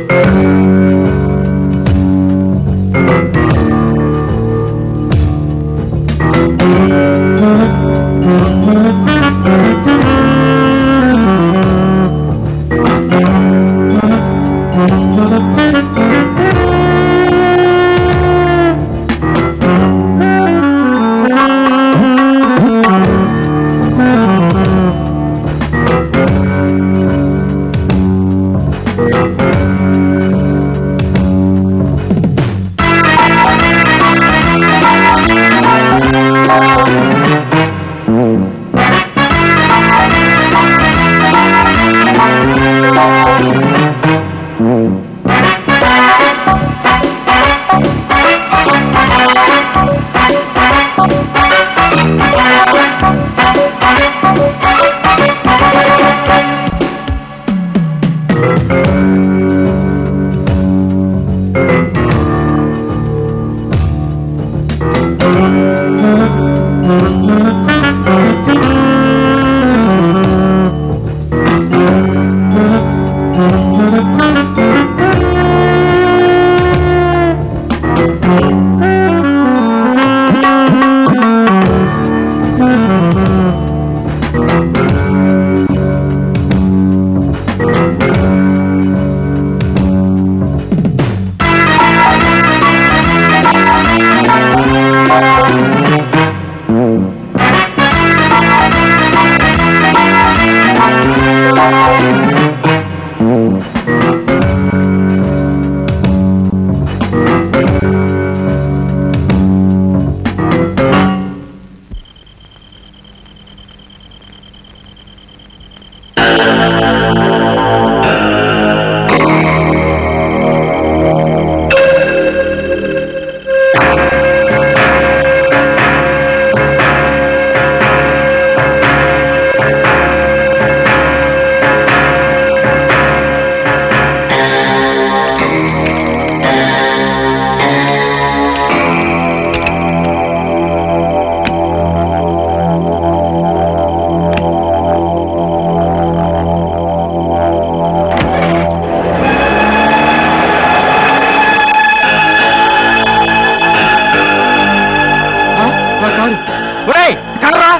ఒరేయ్, కర్రా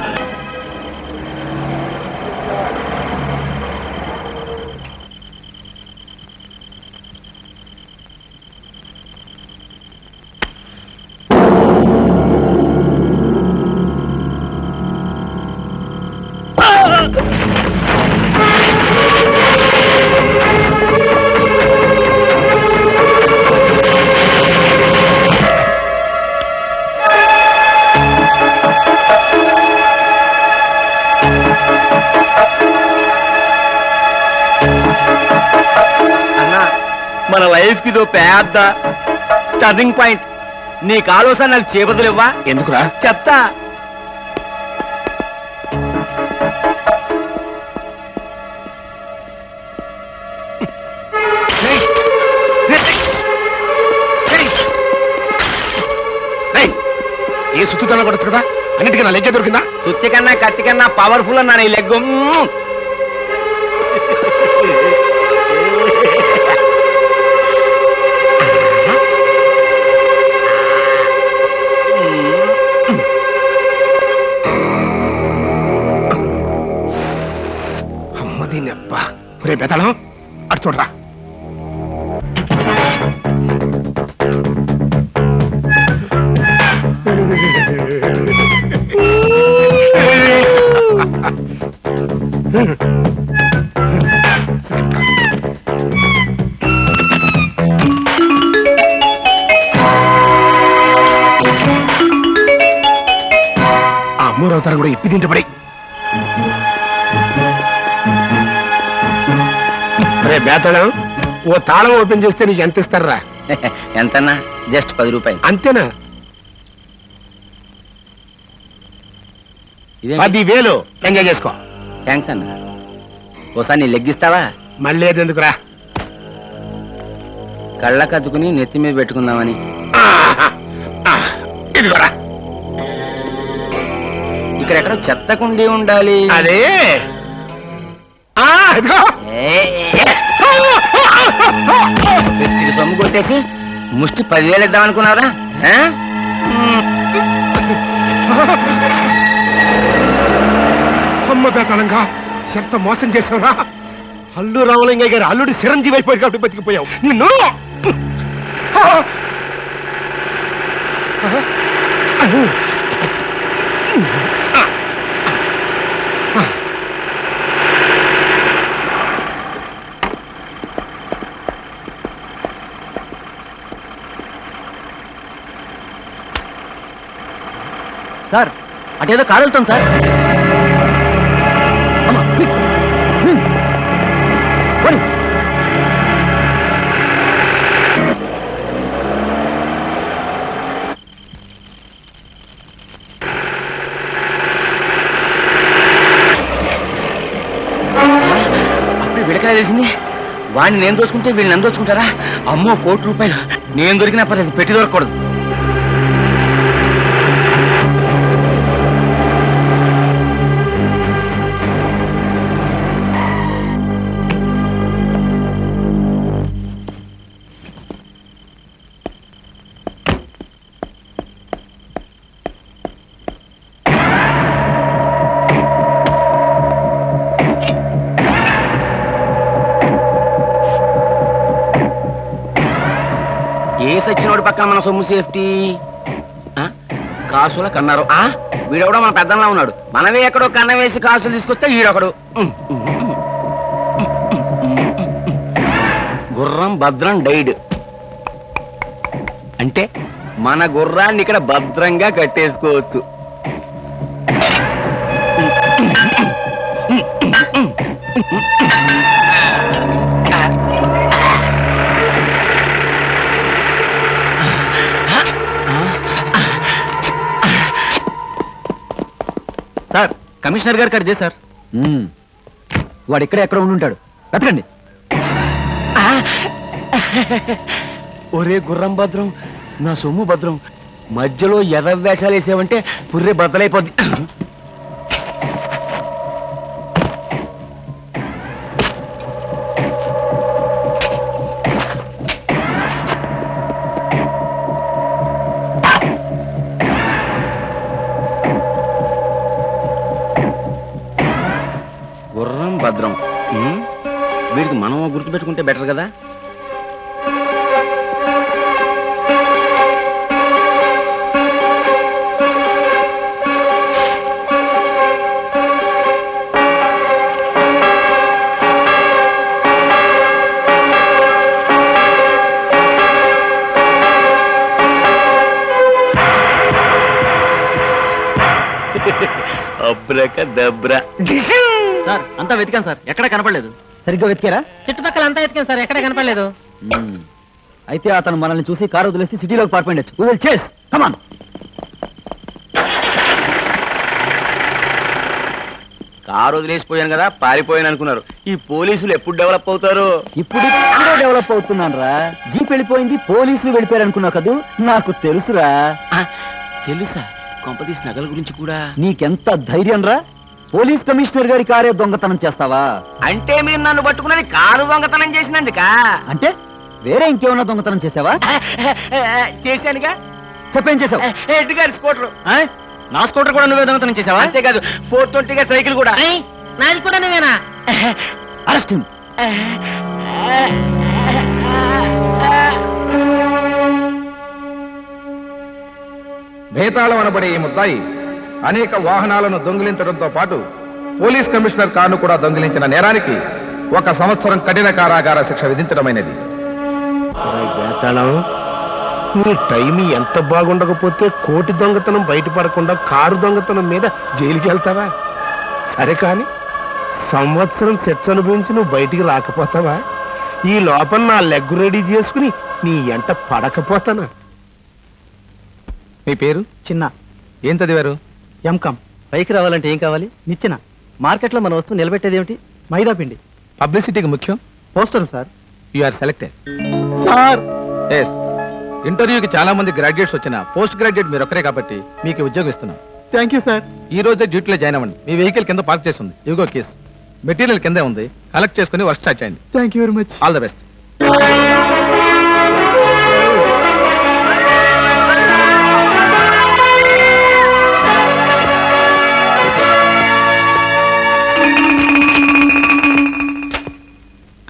అన్నా మన లైఫ్ కి ఇదో పెద్ద టర్నింగ్ పాయింట్ నీకు ఆలోచన నాకు చేపదులు ఇవ్వా ఎందుకురా చెప్తా రేయ్, ఏ సుత్తుతోనే కొడచ్చు కదా అన్నిటికీ నా లెగ్గే దొరికిందా సుత్తి కన్నా కత్తి కన్నా పవర్ఫుల్ అన్నా నీ లెగ్గు మ్మ్. అమ్మ దీన్ని అబ్బా రే బెతలం అటు చూడరా ఆ అమ్మూరు అవతారం కూడా ఇప్పి తింటపడి రే బేతళం ఓ తాళం ఓపెన్ చేస్తే నీకు ఎంత ఇస్తారా ఎంతన్నా జస్ట్ పది రూపాయలు అంతేనా ఇదే పది వేలు ఎంజాయ్ చేసుకో థ్యాంక్స్ అన్న ఓసారి నీ లెగ్గిస్తావా మళ్ళీ ఏది ఎందుకురా కళ్ళ కద్దుకుని నెత్తి మీద పెట్టుకుందామని ఆహా. ఆ, ఇదిగోరా ఇక్కడ ఎక్కడో చెత్త కుండీ ఉండాలి అదే ఆ, ఇదిగో ఏ, ఏ, ఏ. వెనకేసి ముష్టి పదివేలు ఇద్దాం అనుకున్నారా ఆ? అమ్మ బేతాళంగా ఎంత మోసం చేసావురా అల్లు రామలింగయ్య గారు అల్లుడు చిరంజీవి అయిపోయి కాబట్టి బతికిపోయావు నిన్ను ఆ! సార్ అటేదో కారు వెళ్తాం సార్ అమ్మా, క్విక్. హ్మ్. పోనీ. అప్పుడు విడకలా తెలిసింది వాడిని నేను దోచుకుంటే వీళ్ళు నన్ను దోచుకుంటారా అమ్మో కోటి రూపాయలు నేను దొరికినా పర్లేదు పెట్టి దొరకకూడదు ఏ సచ్చినోడు పక్కన మన సొమ్ము సేఫ్టీ ఆ? కాసుల కన్నారు ఆ వీడెవడో మన పెద్దలా ఉన్నాడు మనమే ఎక్కడో కన్న వేసి కాసులు తీసుకొస్తే ఈడొకడు ఉమ్, ఉమ్, ఉమ్. గుర్రం భద్రం డైడ్ అంటే మన గుర్రాన్ని ఇక్కడ భద్రంగా కట్టేసుకోవచ్చు సార్ కమిషనర్ గారు కడితే సార్ వాడు ఇక్కడ ఎక్కడ ఉండుంటాడు వెతకండి ఒరే గుర్రం భద్రం నా సొమ్ము భద్రం మధ్యలో ఎర్ర వేషాలు వేసావంటే పుర్రె బద్దలైపోద్ది గుర్రం భద్రం ఉమ్, వీడికి మనం గుర్తుపెట్టుకుంటే బెటర్ కదా అబ్రక దబ్రా సార్ అంతా వెతికాం సార్ ఎక్కడ కనపడలేదు సరిగ్గా వెతికారా చుట్టుపక్కల అంతా ఎతికాం సార్ ఎక్కడ కనపడలేదు అయితే అతను మనల్ని చూసి కారు వదిలేసి సిటీలోకి పారిపోయిండొచ్చు విల్ చేస్ కమాన్ కారు వదిలేసిపోయాను కదా పారిపోయాను అనుకున్నారు ఈ పోలీసులు ఎప్పుడు డెవలప్ అవుతారు ఇప్పుడు ఇప్పుడే డెవలప్ అవుతున్నాను రా జీప్ వెళ్ళిపోయింది పోలీసులు వెళ్ళిపోయారు అనుకున్నావు కదూ నాకు తెలుసురా ఆ, తెలుసా కొంపతీసి నగల గురించి కూడా నీకెంత ధైర్యం రా పోలీస్ కమిషనర్ గారి కారే దొంగతనం చేస్తావా అంటే మీరు నన్ను పట్టుకున్నది కారు దొంగతనం చేసినందుకా అంటే వేరే ఇంకేమన్నా దొంగతనం చేసావా చేశానుగా చెప్పేం చేసావు హెడ్ గారి స్కూటర్ నా స్కూటర్ కూడా నువ్వే దొంగతనం చేసావా అంతేకాదు ఫోర్ ట్వంటీ గా సైకిల్ కూడా ఏయ్, నాది కూడా నువ్వేనా అరెస్ట్ భేతాళం అనబడే ఈ ముద్దాయి అనేక వాహనాలను దొంగిలించడంతో పాటు పోలీస్ కమిషనర్ కారును కూడా దొంగిలించిన నేరానికి ఒక సంవత్సరం కఠిన కారాగార శిక్ష విధించడమైనది బేతాళం నీ టైం ఎంత బాగుండకపోతే కోటి దొంగతనం బయటపడకుండా కారు దొంగతనం మీద జైలుకి వెళ్తావా సరే కాని సంవత్సరం శిక్ష అనుభవించి నువ్వు బయటికి రాకపోతావా ఈ లోపల నా లెగ్గు రెడీ చేసుకుని నీ ఎంట పడకపోతానా మీ పేరు చిన్న ఏం చదివారు ఎంకమ్ పైకి రావాలంటే ఏం కావాలి నిచ్చెన మార్కెట్లో మన వస్తువు నిలబెట్టేది ఏమిటి మైదా పిండి పబ్లిసిటీకి ముఖ్యం poster sir you are selected sir yes ఇంటర్వ్యూకి చాలా మంది గ్రాడ్యుయేట్స్ వచ్చిన పోస్ట్ గ్రాడ్యుయేట్ మీరు ఒక్కరే కాబట్టి మీకు ఉద్యోగం ఇస్తున్నాం థ్యాంక్ యూ సార్ ఈ రోజే డ్యూటీలో జాయిన్ అవ్వండి మీ వెహికల్ కింద పార్క్ చేసి ఉంది ఇదిగో కేస్ మెటీరియల్ కిందే ఉంది కలెక్ట్ చేసుకుని వర్క్ స్టార్ట్ చేయండి thank you very much all the best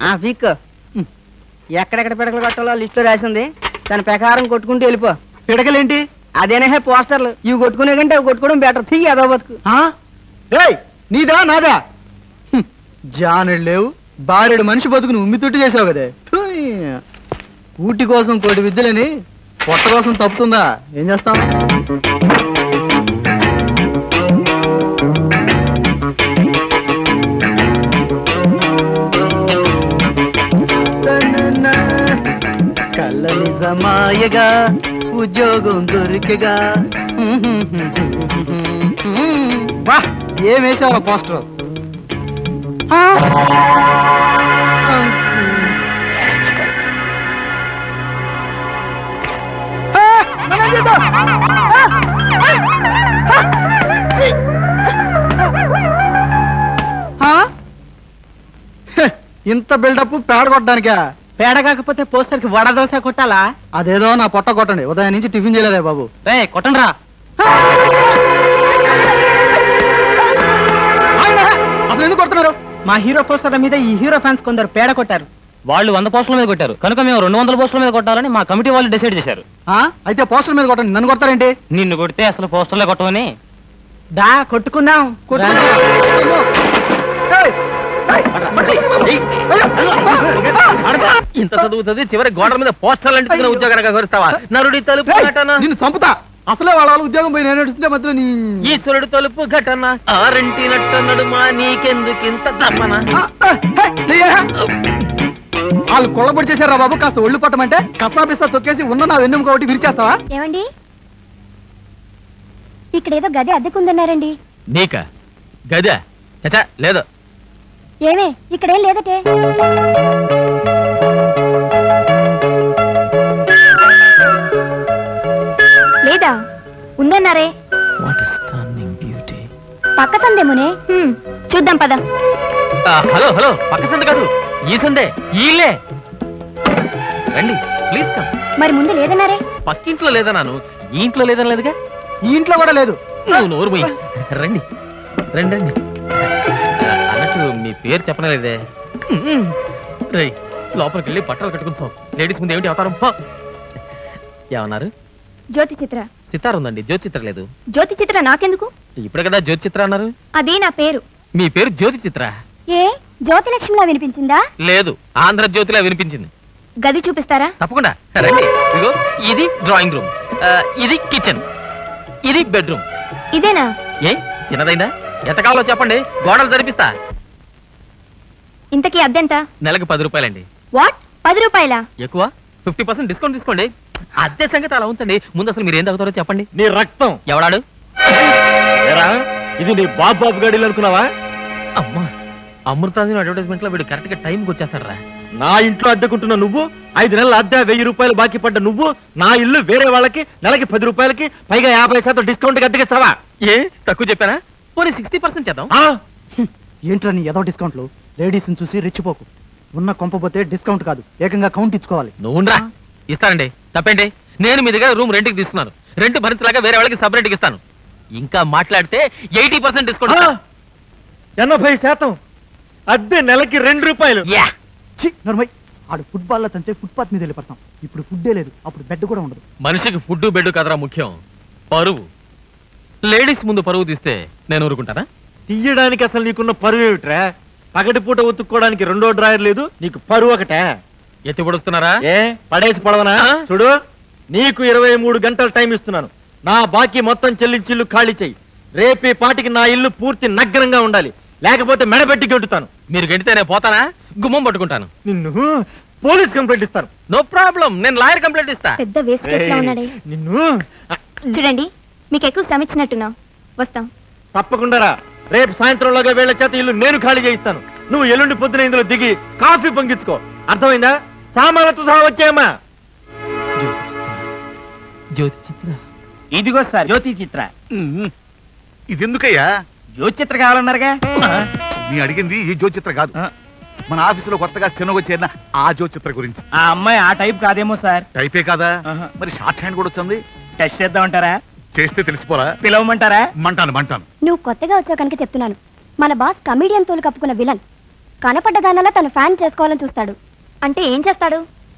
week ఎక్కడెక్కడ పిడకలు కొట్టాలో లిస్ట్ లో రాసింది దాని ప్రకారం కొట్టుకుంటూ వెళ్ళిపో పిడకలేంటి అదేనే పోస్టర్లు ఇవి కొట్టుకునే కంటే అవి కొట్టుకోవడం బెటర్ తీయి అదో బతుకు ఆ? ఏయ్ నీదా నాదా హ్మ్, జానెడు లేవు బారెడు మనిషి బతుకుని ఉమ్మితుట్టు చేసావు కదే థుయ్. ఊటి కోసం కోటి విద్యలని పొట్ట కోసం తప్పుతుందా ఏం చేస్తాం కళ్ళ నిజమాయగా ఉద్యోగం దొరికగా బా ఏం వేసావు పోస్టర్ ఇంత బిల్డప్ పేడ కొట్టడానికా పేడ కాకపోతే పోస్టర్ కి వడ దోశ కొట్టాలా అదేదో నా పొట్ట కొట్టండి ఉదయం నుంచి టిఫిన్ చేయలేదే బాబు రే కొట్టండి రా అసలు ఎందుకు కొడుతున్నారు మా హీరో పోస్టర్ల మీద ఈ హీరో ఫ్యాన్స్ కొందరు పేడ కొట్టారు వాళ్ళు వంద పోస్టుల మీద కొట్టారు కనుక మేము రెండు వందల పోస్టుల మీద కొట్టాలని మా కమిటీ వాళ్ళు డిసైడ్ చేశారు ఆ? అయితే పోస్టర్ మీద కొట్టండి నన్ను కొడతారేంటి నిన్ను కొడితే అసలు పోస్టర్లే కొట్టమని దా కొట్టుకుందాం కొట్టుకుందాం. ఇంత చదువుతుంది చివరి గోడల మీద పోస్టర్లు అంటుకున్న ఉద్యోగానికి వ్యవహరిస్తావా నరుడి తలుపు ఏయ్, ఘటన నిన్ను చంపుతా అసలే వాళ్ళ వాళ్ళ ఉద్యోగం పోయి నేను నడుస్తుంటే మధ్యలో నీ ఈశ్వరుడు తలుపు ఘటన ఆరంటి నట్ట నడుమా నీకెందుకింత తప్పన ఆ, ఆ, హే, చెయ్యే. వాళ్ళు కొల్లబడి చేశారా బాబు కాస్త ఒళ్ళు పట్టమంటే కసా బిస్సా తొక్కేసి ఉన్న నా వెన్నెముక ఒకటి విరిచేస్తావా ఏమండి ఇక్కడేదో గది అద్దెకుందన్నారండి నీక గదా చచా లేదు ఏమే ఇక్కడేం లేదటే లేదా ఉందన్నారే పక్క సందేమునే హ్మ్, చూద్దాం పద హలో హలో పక్క సంద కాదు ఈ సందే ఈలే రండి ప్లీజ్ కమ్ మరి ముందు లేదన్నారే పక్కింట్లో లేదన్నాను ఈ ఇంట్లో లేదని లేదుగా ఈ ఇంట్లో కూడా లేదు నువ్వు నోరు మూయి. రండి రండి రండి ఆ, అన్నట్టు మీ పేరు చెప్పనలేదే రేయ్ లోపలికి వెళ్ళి బట్టలు కట్టుకుంటాం లేడీస్ ముందు ఏమిటి అవతారం పో. ఏమన్నారు జ్యోతి చిత్ర సితార్ ఉందండి జ్యోతి చిత్ర లేదు జ్యోతి చిత్ర నాకెందుకు ఇప్పుడే కదా జ్యోతి చిత్ర అన్నారు అది నా పేరు మీ పేరు జ్యోతి చిత్ర ఏ జ్యోతి లక్ష్మిలా వినిపించిందా లేదు ఆంధ్ర జ్యోతిలా వినిపించింది గది చూపిస్తారా తప్పకుండా రండి ఇదిగో ఇది డ్రాయింగ్ రూమ్ ఆ, ఇది కిచెన్ ఇది బెడ్రూమ్ ఇదేనా ఏ చిన్నదైందా ఎంత కావాలో చెప్పండి గోడలు జరిపిస్తా ఇంతకీ అద్దెంత నెలకు పది రూపాయలండి వాట్ పది రూపాయలా ఎక్కువ ఫిఫ్టీ పర్సెంట్ డిస్కౌంట్ తీసుకోండి అదే సంగతి అలా ఉంచండి ముందు అసలు మీరు ఏం తాగుతారో చెప్పండి నీ రక్తం ఎవడాడు ఏరా ఇది నీ బాబు బాబు గడిలు అనుకున్నావా అమ్మా అమృతాంజన్ అడ్వర్టైజ్మెంట్ లో వీడు కరెక్ట్ గా టైంకి వచ్చేస్తాడు నా ఇంట్లో అద్దెకుంటున్న నువ్వు ఐదు నెలల అద్దె వెయ్యి రూపాయలు బాకీ పడ్డ నువ్వు నా ఇల్లు వేరే వాళ్ళకి నెలకి పది రూపాయలకి పైగా యాభై శాతం డిస్కౌంట్ అద్దెకిస్తావా ఏ తక్కువ చెప్పానా పోనీ సిక్స్టీ పర్సెంట్ చేద్దాం ఆ? ఏంట్రా నీ ఏదో డిస్కౌంట్లు లేడీస్ చూసి రెచ్చిపోకు ఉన్న కొంపపోతే డిస్కౌంట్ కాదు ఏకంగా కౌంట్ ఇచ్చుకోవాలి నువ్వురా ఇస్తానండి తప్పేంటి నేను మీ దగ్గర రూమ్ రెంట్కి తీసుకున్నాను రెంట్ భరించలేక వేరే వాళ్ళకి సపరేట్కి ఇస్తాను ఇంకా మాట్లాడితే ఎయిటీ పర్సెంట్ ఆ? డిస్కౌంట్ ఎనభై శాతం అద్దె నెలకి రెండు రూపాయలు యా ఛీ, నర్మయ్ ఆడు ఫుట్బాల్ లో తంతే ఫుట్పాత్ మీద వెళ్ళిపడతాం ఇప్పుడు ఫుడ్డే లేదు అప్పుడు బెడ్ కూడా ఉండదు మనిషికి ఫుడ్ బెడ్ కదరా ముఖ్యం పరువు లేడీస్ ముందు పరువు తీస్తే నేను ఊరుకుంటానా తీయడానికి అసలు నీకున్న పరువు ఏమిట్రా పగటిపూట ఉతుక్కోవడానికి రెండో డ్రాయర్ లేదు నీకు పరువు ఒకటే ఎత్తి పొడుస్తున్నారా ఏ పడేసి పడవనా ఆ? చూడు నీకు ఇరవై మూడు గంటల టైం ఇస్తున్నాను నా బాకీ మొత్తం చెల్లించి ఇల్లు ఖాళీ చెయ్యి రేపే పాటికి నా ఇల్లు పూర్తి నగ్నంగా ఉండాలి లేకపోతే మెడబెట్టి గెంటుతాను మీరు గెంటితే నేను పోతానా గుమ్మం పట్టుకుంటాను నిన్ను పోలీస్ కంప్లైంట్ ఇస్తాను నో ప్రాబ్లం నేను లాయర్ కంప్లైంట్ ఇస్తా పెద్ద వేస్ట్ కేసులో ఉన్నాడే నిన్ను ఆ, చూడండి మీకు ఎక్కువ శ్రమ ఇచ్చినట్టున్నాం వస్తాం తప్పకుండా రా. రేపు సాయంత్రంలోగా వేళ చేత ఇల్లు నేను ఖాళీ చేయిస్తాను నువ్వు ఎల్లుండి పొద్దున ఇందులో దిగి కాఫీ పొంగించుకో అర్థమైందా సామాన్లతో సహా వచ్చాయమ్మా జ్యోతి చిత్ర ఇదిగో సార్ జ్యోతి చిత్ర ఇదెందుకయ్యా జ్యోతి చిత్ర కావాలన్నారుగా నీ అడిగింది ఈ జ్యోతిచిత్ర కాదు మన ఆఫీసులో కొత్తగా చిన్నగా చేరిన ఆ జ్యోతిచిత్ర గురించి ఆ అమ్మాయి ఆ టైప్ కాదేమో సార్ టైపే కాదా ఆహా. మరి షార్ట్ హ్యాండ్ కూడా వచ్చింది టెస్ట్ చేద్దామంటారా చేస్తే తెలిసిపోరా పిలవమంటారా మంటాను మంటాను నువ్వు కొత్తగా వచ్చావు కనుక చెప్తున్నాను మన బాస్ కమీడియన్ తోలు కప్పుకున్న విలన్ కనపడ్డదానలా తన ఫ్యాన్ చేసుకోవాలని చూస్తాడు అంటే ఏం చేస్తాడు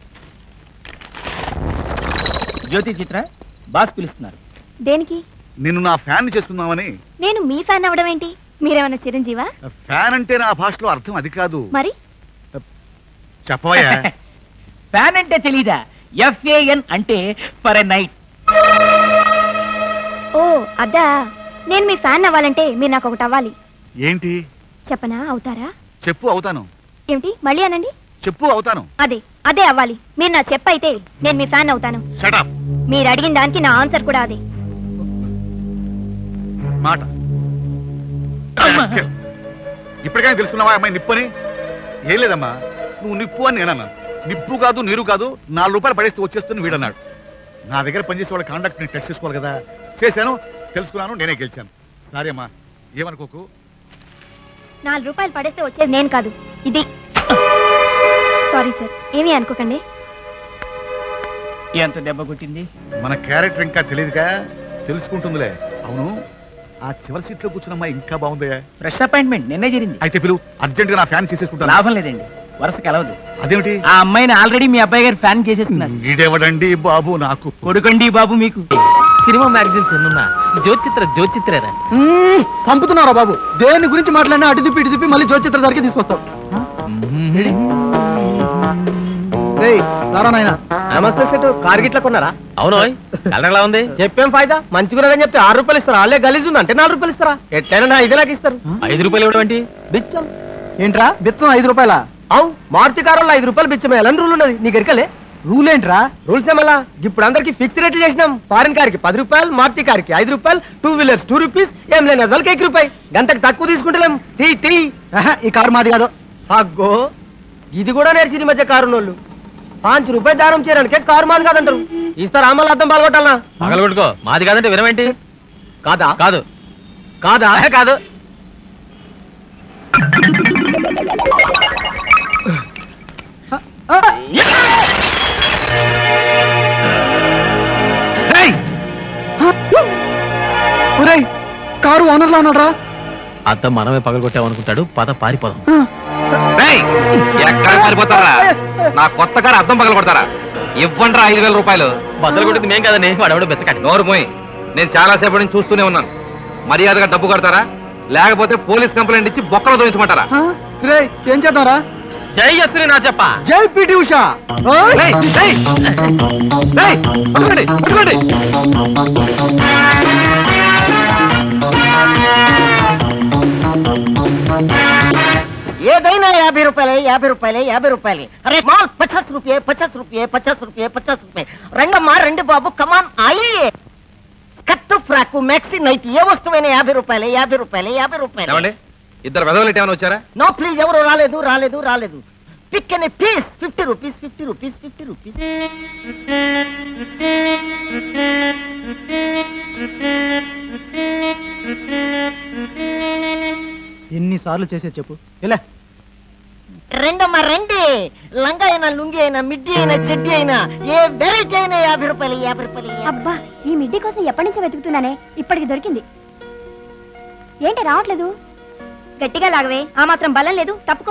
జ్యోతి చిత్ర బాస్ పిలుస్తున్నారు దేనికి నిన్ను నా ఫ్యాన్ చేసుకుందామని నేను మీ ఫ్యాన్ అవ్వడం ఏంటి మీరేమన్నా చిరంజీవా ఫ్యాన్ అంటే నా భాషలో అర్థం అది కాదు మరి చెప్పవయ్యా ఫ్యాన్ అంటే తెలీదా ఎఫ్ఏఎన్ అంటే ఫర్ ఎ నైట్ ఓ అద్దా నేను మీ ఫ్యాన్ అవ్వాలంటే మీరు నాకు ఒకటి అవ్వాలి ఏంటి చెప్పనా అవుతారా చెప్పు అవుతాను ఏమిటి మళ్ళీ అనండి చెప్పు అవుతాను అదే అదే అవ్వాలి మీరు నా చెప్పు అయితే నేను మీ ఫ్యాన్ అవుతాను షటప్ మీరు అడిగిన దానికి నా ఆన్సర్ కూడా అదే మాట ఇప్పటికైనా తెలుసుకున్నావా అమ్మాయి నిప్పు అని ఏం లేదమ్మా నువ్వు నిప్పు అని నేనన్నా నిప్పు కాదు నీరు కాదు నాలుగు రూపాయలు పడేస్తే వచ్చేస్తుంది వీడన్నాడు నా దగ్గర పనిచేసే వాళ్ళ కాంటాక్ట్ నేను టెస్ట్ చేసుకోవాలి కదా చేశాను తెలుసుకున్నాను నేనే గెలిచాను సారీ అమ్మా ఏమనుకోకు నాలుగు రూపాయలు పడేస్తే వచ్చేది నేను కాదు ఇది సారీ సార్ ఏమీ అనుకోకండి ఎంత దెబ్బ కొట్టింది మన క్యారెక్టర్ ఇంకా తెలియదుగా తెలుసుకుంటుందిలే అవును ఆ చివరి సీట్ లో కూర్చున్న అమ్మాయి ఇంకా బాగుంది ఫ్రెష్ అపాయింట్మెంట్ నిన్నే జరిగింది అయితే పిలువు అర్జెంట్ గా నా ఫ్యాన్ చేసేసుకుంటాను లాభం లేదండి వరుస కలవదు అదేమిటి ఆ అమ్మాయిని ఆల్రెడీ మీ అబ్బాయి గారు ఫ్యాన్ చేసేస్తున్నారు వీడెవడండి బాబు నాకు కొడుకండి బాబు మీకు సినిమా మ్యాగజైన్స్ ఎన్నున్నా జ్యోతిచిత్ర జ్యోతిచిత్రేరా మ్మ్, చంపుతున్నారా బాబు దేని గురించి మాట్లాడినా అటు తిప్పి ఇటు తిప్పి మళ్ళీ జ్యోతిచిత్ర దగ్గరికి తీసుకొస్తావు రేయ్ రారా నాయనా నమస్తే సెట్ కార్ గిట్ల కొన్నారా అవును కలర్లా ఉంది చెప్పేం ఫాయిదా మంచిగున్నదని చెప్తే ఆరు రూపాయలు ఇస్తారా వాళ్ళే గలీజు ఉంది అంటే నాలుగు రూపాయలు ఇస్తారా ఎట్లయినా నా ఐదు నాకు ఇస్తారు ఐదు రూపాయలు ఇవ్వడం ఏంటి బిచ్చం ఏంట్రా బిత్తం ఐదు రూపాయల అవు మారుతి కారులో ఐదు రూపాయలు బిచ్చం ఎలాంటి రూల్ ఉన్నది నీకు ఎరకలే రూల్ ఏంట్రా రూల్స్ ఏమలా ఇప్పుడు అందరికి ఫిక్స్ రేట్లు చేసినాం ఫారిన్ కార్ కి పది రూపాయలు మారుతి కార్ కి ఐదు రూపాయలు టూ వీలర్స్ టూ రూపీస్ ఏం లేని అసలుకి ఎక్కి రూపాయి గంటకు తక్కువ తీసుకుంటలేం టీ టీ ఆహా, ఈ కారు మాది కాదు అగ్గో ఇది కూడా నేర్చి ఈ మధ్య కారు నోళ్ళు పాంచ్ రూపాయలు దారం చేయడానికి కారు మాది కాదంటారు ఇస్తారు అమ్మలు అర్థం పాల్గొట్టాలనా పగలగొట్టుకో మాది కాదంటే వినమేంటి కాదా కాదు కాదా కాదు ఒరేయ్ కారు ఓనర్లో ఉన్నాడ్రా అద్దం మనమే పగలగొట్టామనుకుంటాడు పద పారిపోదాం ఎక్కడ పారిపోతారా నా కొత్త కారు అద్దం పగల కొడతారా ఇవ్వండి ఐదు వేల రూపాయలు బద్దలు కొట్టింది మేం కదండి వాడెవడో బెచ్చకాడి నోరు పోయి నేను చాలా సేపటి నుంచి చూస్తూనే ఉన్నాను మర్యాదగా డబ్బు కడతారా లేకపోతే పోలీస్ కంప్లైంట్ ఇచ్చి బొక్కలు దోయించమంటారా రే ఏం చేద్దాంరా జై అశ్విని నా చెప్ప జై పిటి ఉషా ఓయ్! ఏయ్, ఏయ్, ఏయ్, పట్టుకోండి, పట్టుకోండి. ఏదైనా యాభై రూపాయలే యాభై రూపాయలే యాభై రూపాయలే అరే మాల్ పచాస్ రూపాయ పచాస్ రూపాయ పచాస్ రూపాయ పచాస్ రూపాయ రండమ్మా రండి బాబు కమాన్ అయ్యే స్కర్ట్ ఫ్రాక్ మ్యాక్సీ నైట్ ఏ వస్తువైనా యాభై రూపాయలే యాభై రూపాయలే యాభై రూపాయలే ఏమండి ఇద్దరు వెదవలు ఇటు ఏమైనా వచ్చారా నో ప్లీజ్ ఎవరు రాలేదు రాలేదు రాలేదు పిక్ అనే piece fifty rupees fifty rupees fifty rupees ఎన్నిసార్లు చేసే చెప్పు ఇలా రెండమ్మా రండి లంగా అయినా లుంగి అయినా మిడ్డి అయినా చెడ్డి అయినా ఏ వెరైటీ అయినా యాభై రూపాయలు యాభై రూపాయలు యాభై అబ్బా ఈ మిడ్డీ కోసం ఎప్పటి నుంచో వెతుకుతున్నానే ఇప్పటికి దొరికింది ఏంటి రావట్లేదు గట్టిగా లాగవే ఆ మాత్రం బలం లేదు తప్పుకో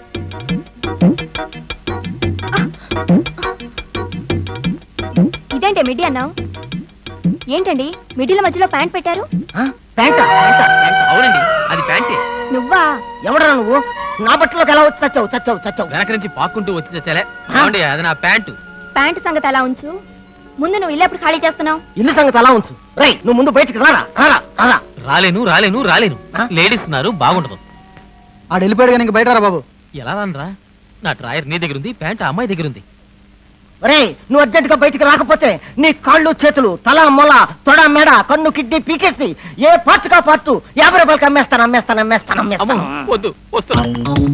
ఇదేంటే మిడ్డీ అన్నావు ఏంటండి మిడ్డీల మధ్యలో ప్యాంట్ పెట్టారు ప్యాంటా ప్యాంటా ప్యాంటా అవునండి అది ప్యాంటే నువ్వా ఎవడరా నువ్వు నా బట్టలోకి ఎలా వచ్చి చచ్చావు చచ్చావు చచ్చావు వెనక నుంచి పాక్కుంటూ వచ్చి చచ్చాలే ఏమండి అది నా ప్యాంటు ప్యాంట్ సంగతి అలా ఉంచు ముందు నువ్వు ఇల్లు ఎప్పుడు ఖాళీ చేస్తున్నావు ఇల్లు సంగతి అలా ఉంచు రై నువ్వు ముందు బయటికి రారా రారా రారా రాలేను రాలేను రాలేను లేడీస్ ఉన్నారు బాగుండదు ఆడు వెళ్ళిపోయాడు కానీ ఇంక బయట రా బాబు ఎలా రానరా నా ట్రాయర్ నీ దగ్గర ఉంది ప్యాంట్ ఆ అమ్మాయి దగ్గర ఉంది ఒరేయ్ నువ్వు అర్జెంట్ గా బయటికి రాకపోతే నీ కాళ్ళు చేతులు తల మొల తొడ మెడ కన్ను కిడ్నీ పీకేసి ఏ పార్ట్ కా పార్ట్ యాభై రూపాయలకి అమ్మేస్తాను అమ్మేస్తాను అమ్మేస్తాను అమ్మో అమ్మేస్తాను వద్దు వస్తున్నా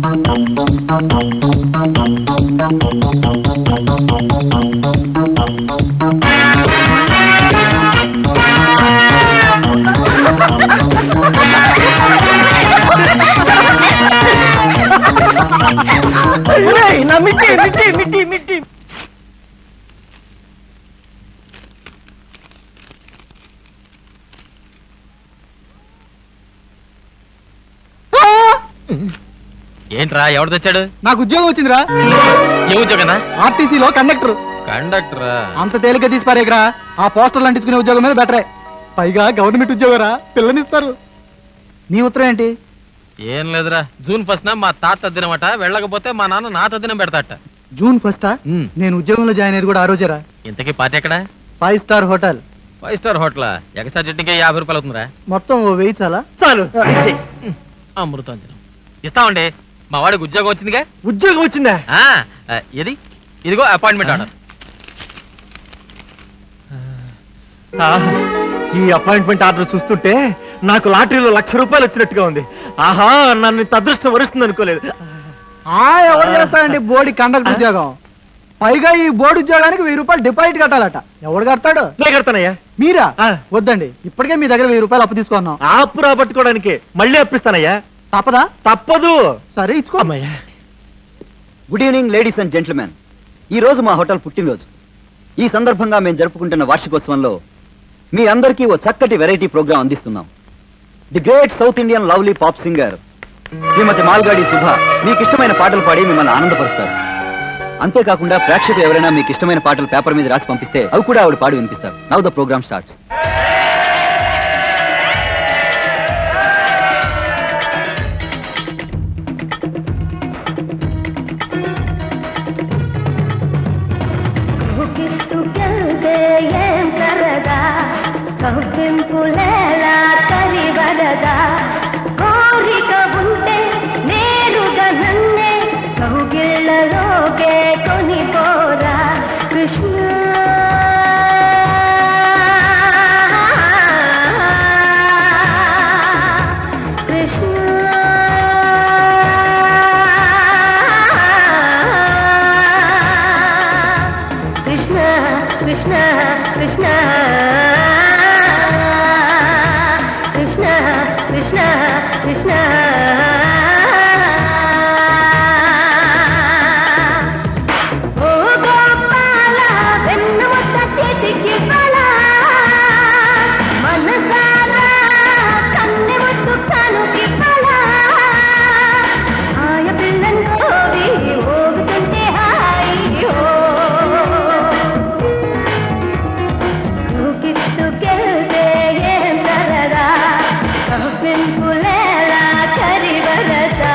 ఒరేయ్, నా మిట్టి మిట్టి మిట్టి మిట్టి ఏంట్రా ఎవడు తెచ్చాడు నాకు ఉద్యోగం వచ్చిందిరా ఏ ఉద్యోగనా ఆర్టీసీలో కండక్టర్ కండక్టరా అంత తేలిక తీసి పారేకరా ఆ పోస్టర్లు అంటించుకునే ఉద్యోగం మీద బెటరే పైగా గవర్నమెంట్ ఉద్యోగరా పిల్లనిస్తారు నీ ఉత్తరం ఏంటి ఏం లేదురా జూన్ ఫస్ట్ మా తాత తద్దినమట వెళ్ళకపోతే మా నాన్న నా తద్దినం పెడతాట జూన్ ఫస్టా నేను ఉద్యోగంలో జాయిన్ అయ్యేది కూడా ఆ రోజేరా ఇంతకీ పార్టీ ఎక్కడ five star hotel five star hotel extra చట్నీకే యాభై రూపాయలు అవుతుందిరా మొత్తం ఓ వెయ్యి చాలా చాలు అమృతాంజనం ఇస్తామండి మా వాడికి ఉద్యోగం వచ్చిందిగా ఉద్యోగం వచ్చిందా ఆ, ఆ, ఇది ఇదిగో అపాయింట్మెంట్ ఆర్డర్ ఆహా, ఈ అపాయింట్మెంట్ ఆర్డర్ చూస్తుంటే నాకు లాటరీలో లక్ష రూపాయలు వచ్చినట్టుగా ఉంది ఆహా నన్ను ఇంత అదృష్టం వరుస్తుంది అనుకోలేదు ఆ ఎవరు చేస్తాడండి బోర్డు కండక్టర్ ఉద్యోగం పైగా ఈ బోర్డు ఉద్యోగానికి వెయ్యి రూపాయలు డిపాజిట్ కట్టాలట ఎవడు కడతాడు నేను కడతానయ్యా మీరా వద్దండి ఇప్పటికే మీ దగ్గర వెయ్యి రూపాయలు అప్పు తీసుకున్నాం ఆ అప్పు రాబట్టుకోవడానికి మళ్ళీ అప్పిస్తానయ్యా తప్పదా తప్పదు సరే ఇచ్చుకో అమ్మయ్యా good evening ladies and gentlemen ఈ రోజు మా హోటల్ పుట్టినరోజు ఈ సందర్భంగా మేము జరుపుకుంటున్న వార్షికోత్సవంలో మీ అందరికీ ఓ చక్కటి వెరైటీ ప్రోగ్రాం అందిస్తున్నాం the great south Indian lovely pop singer శ్రీమతి మాల్గాడి శుభ మీకు ఇష్టమైన పాటలు పాడి మిమ్మల్ని ఆనందపరుస్తారు అంతేకాకుండా ప్రేక్షకులు ఎవరైనా మీకు ఇష్టమైన పాటలు పేపర్ మీద రాసి పంపిస్తే అవి కూడా ఆవిడ పాడి వినిపిస్తారు నవ్ ద ప్రోగ్రామ్ స్టార్ట్స్ ఊపిరితుకెళ్తే ఏం సరదా కవ్వింపులేలా కరివరదా కోరిక ఉంటే నేరుగా నన్నే కౌగిళ్ళలోకే కొనిపోరా కృష్ణ కృష్ణ కృష్ణ కృష్ణ కృష్ణ కృష్ణ కృష్ణ ఓ గోపాల వెన్నముద్ద చేతికి బలా మనసారా కన్నె ముద్దు కనుకి బలా ఆయ పిల్లంటోవి ఓగుతుంటే హాయి ఓ ఊకిట్టుకెళ్తే ఏం సరదా కవ్వింపులేలా కరివరదా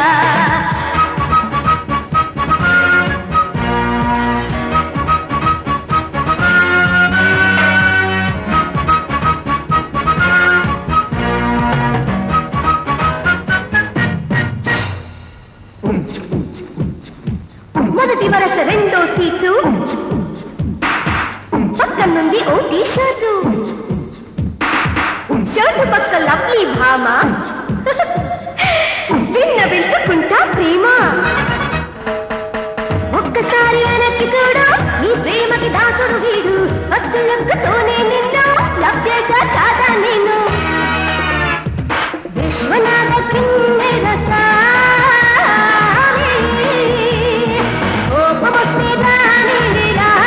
మొదటి వరస రెండో సీటు పక్కనుంది ఓ టీ షర్టు షర్టు పక్క లవ్లీ భామ విన్న వింటుకుంటా ప్రేమ ఒక్కసారి వెనక్కి చూడు నీ ప్రేమకి దాసుడు వీడు ఫస్ట్ లుక్తోనే నిన్ను లవ్ చేశా కాదా నేను విశ్వనాథ కిన్నెర సారి కోపమొస్తే రాని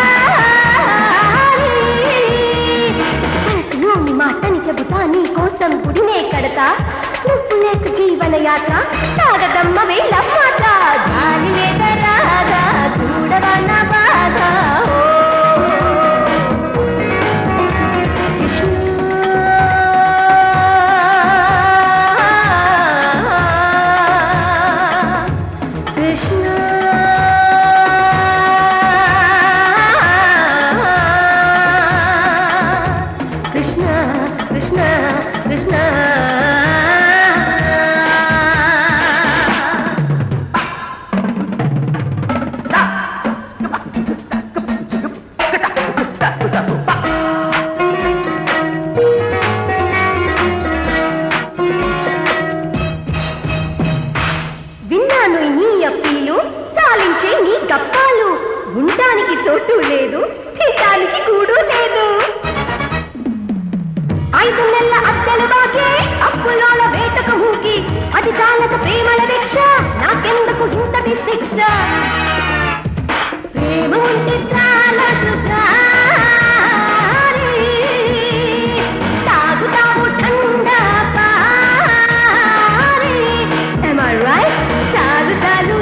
రాని మనసులోని మాటని చెబుతా నీ కోసం గుడినే కడతా నువ్వు లేక జీవన యాత్ర సాగదమ్మ వేళ మాట జాలి లేక రాదా చూడవా నా బాధ ఓ. కృష్ణ కృష్ణ కృష్ణ కృష్ణ విన్నాను నీ అప్పీలు చాలించే నీ గప్పాలు ఉండటానికి చోటు లేదు తినడానికి కూడు లేదు ఐదు నెలల అద్దెలు బాకి అప్పులోల వేటకు మూకి అది చాలక ప్రేమల భిక్ష నాకెందుకు ఇంతటి శిక్ష ప్రేమ ఉంటే చాలదు జారి తాగుతాము ఠండా పారి Am I right? చాలు చాలు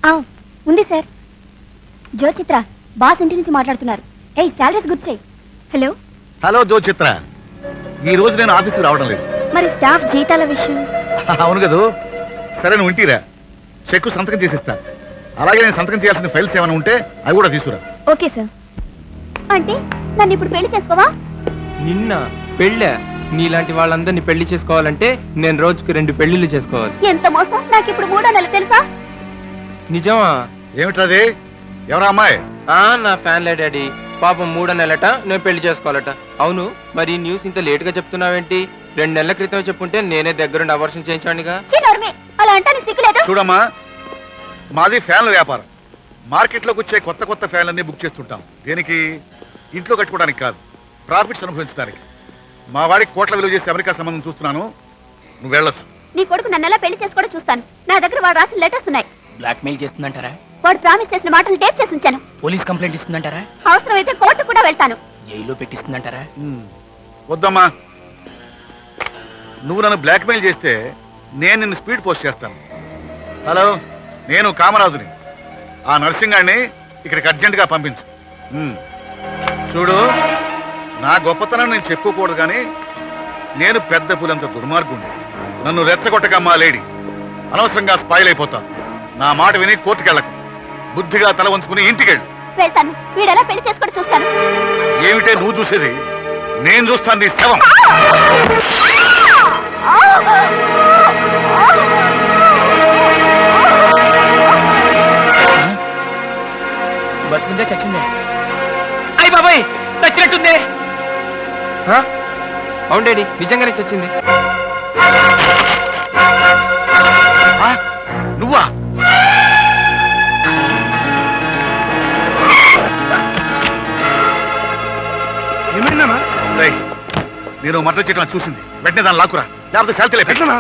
ఆ, ఉంది సార్ జో చిత్ర బాస్ ఇంటి నుంచి మాట్లాడుతున్నారు ఏయ్ శాలరీస్ గుర్తు చేయి హలో హలో జో చిత్ర ఈ రోజు నేను ఆఫీస్కి రావడం లేదు మరి స్టాఫ్ జీతాల విషయం అవును కదూ సరే నువ్వు ఇంటిరా చెక్కు సంతకం చేసిస్తా అలాగే నేను సంతకం చేయాల్సిన ఫైల్స్ ఏమైనా ఉంటే అవి కూడా తీసుకురా ఓకే సార్ అంటే నన్ను ఇప్పుడు పెళ్లి చేసుకోవా నిన్న పెళ్ళా నీలాంటి వాళ్ళందరినీ పెళ్లి చేసుకోవాలంటే నేను రోజుకి రెండు పెళ్లిళ్ళు చేసుకోవాలి ఎంత మోసం నాకు ఇప్పుడు మూడో నెల తెలుసా నిజమా ఏమిటది ఎవరా అమ్మాయి ఆ నా ఫ్యాన్లే డాడీ పాపం మూడో నెలట నేను పెళ్లి చేసుకోవాలట అవును మరి ఈ న్యూస్ ఇంత లేట్ గా చెప్తున్నావేంటి రెండు నెలల క్రితం చెప్పుంటే నేనే దగ్గరుండి అవర్షం చేయించానుగా చిన్నోర్మి అలా అంటాను సిగ్గులేదు చూడమ్మా మాది ఫ్యాన్ల వ్యాపారం మార్కెట్లోకి వచ్చే కొత్త కొత్త ఫ్యాన్లన్నీ బుక్ చేస్తుంటాం దేనికి ఇంట్లో కట్టుకోవడానికి కాదు ప్రాఫిట్స్ అనుభవించడానికి మా వాడికి కోట్ల విలువ చేసి అమెరికా సంబంధం చూస్తున్నాను నువ్వు వెళ్ళొచ్చు నీ కొడుకు నన్ను ఎలా పెళ్లి చేసుకోవడం చూస్తాను నా దగ్గర వాడు రాసిన లెటర్స్ ఉన్నాయి బ్లాక్మెయిల్ చేస్తుందంటారా వాడు ప్రామిస్ చేసిన మాటలు టేప్ చేసి ఉంచాను పోలీస్ కంప్లైంట్ ఇస్తుందంటారా అవసరమైతే కోర్టు కూడా వెళ్తాను జైల్లో పెట్టిస్తుందంటారా వద్దమ్మా నువ్వు నన్ను బ్లాక్మెయిల్ చేస్తే నేను నిన్ను స్పీడ్ పోస్ట్ చేస్తాను హలో నేను కామరాజుని ఆ నర్సింగాడిని ఇక్కడికి అర్జెంటుగా పంపించు ఉమ్. చూడు నా గొప్పతనం నేను చెప్పుకోకూడదు కానీ నేను పెద్ద పులంత దుర్మార్గుణ్ణి నన్ను రెచ్చగొట్టకమ్మా లేడీ అనవసరంగా స్పాయిల్ అయిపోతా నా మాట విని కోర్టుకెళ్ళకు బుద్ధిగా తల వంచుకుని ఇంటికెళ్ళు వెళ్తాను వీడు ఎలా పెళ్లి చేసుకోవడం చూస్తాను ఏమిటే నువ్వు చూసేది నేను చూస్తాను నీ శవం బతికిందే చచ్చిందే అయ్యి బాబాయ్ చచ్చినట్టుందే ఆ? అవును డాడీ నిజంగానే చచ్చింది ఆ? నువ్వా ఏమైందన్నా రేయ్, నేను మటర్ చేయడం చూసింది వెంటనే దాన్ని లాక్కురా లేకపోతే శాల్తీలే ఎట్లనా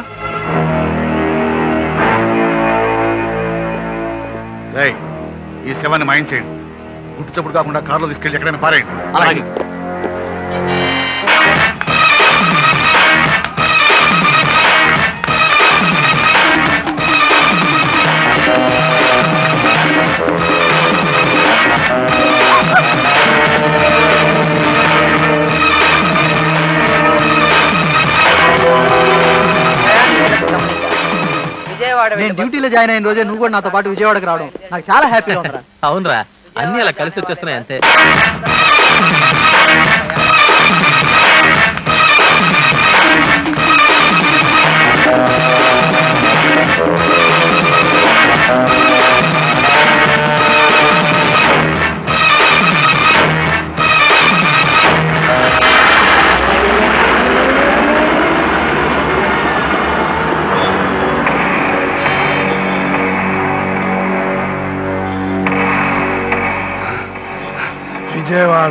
రేయ్, ఈ శవాన్ని మాయం చేయండి గుట్టు చప్పుడు కాకుండా కారులో తీసుకెళ్ళి ఎక్కడైనా పారేయండి అలాగే నేను డ్యూటీలో జాయిన్ అయిన రోజే నువ్వు కూడా నాతో పాటు విజయవాడకి రావడం నాకు చాలా హ్యాపీగా ఉందిరా అవునరా అన్ని అలా కలిసి వచ్చేస్తున్నాయి అంతే విజయవాడ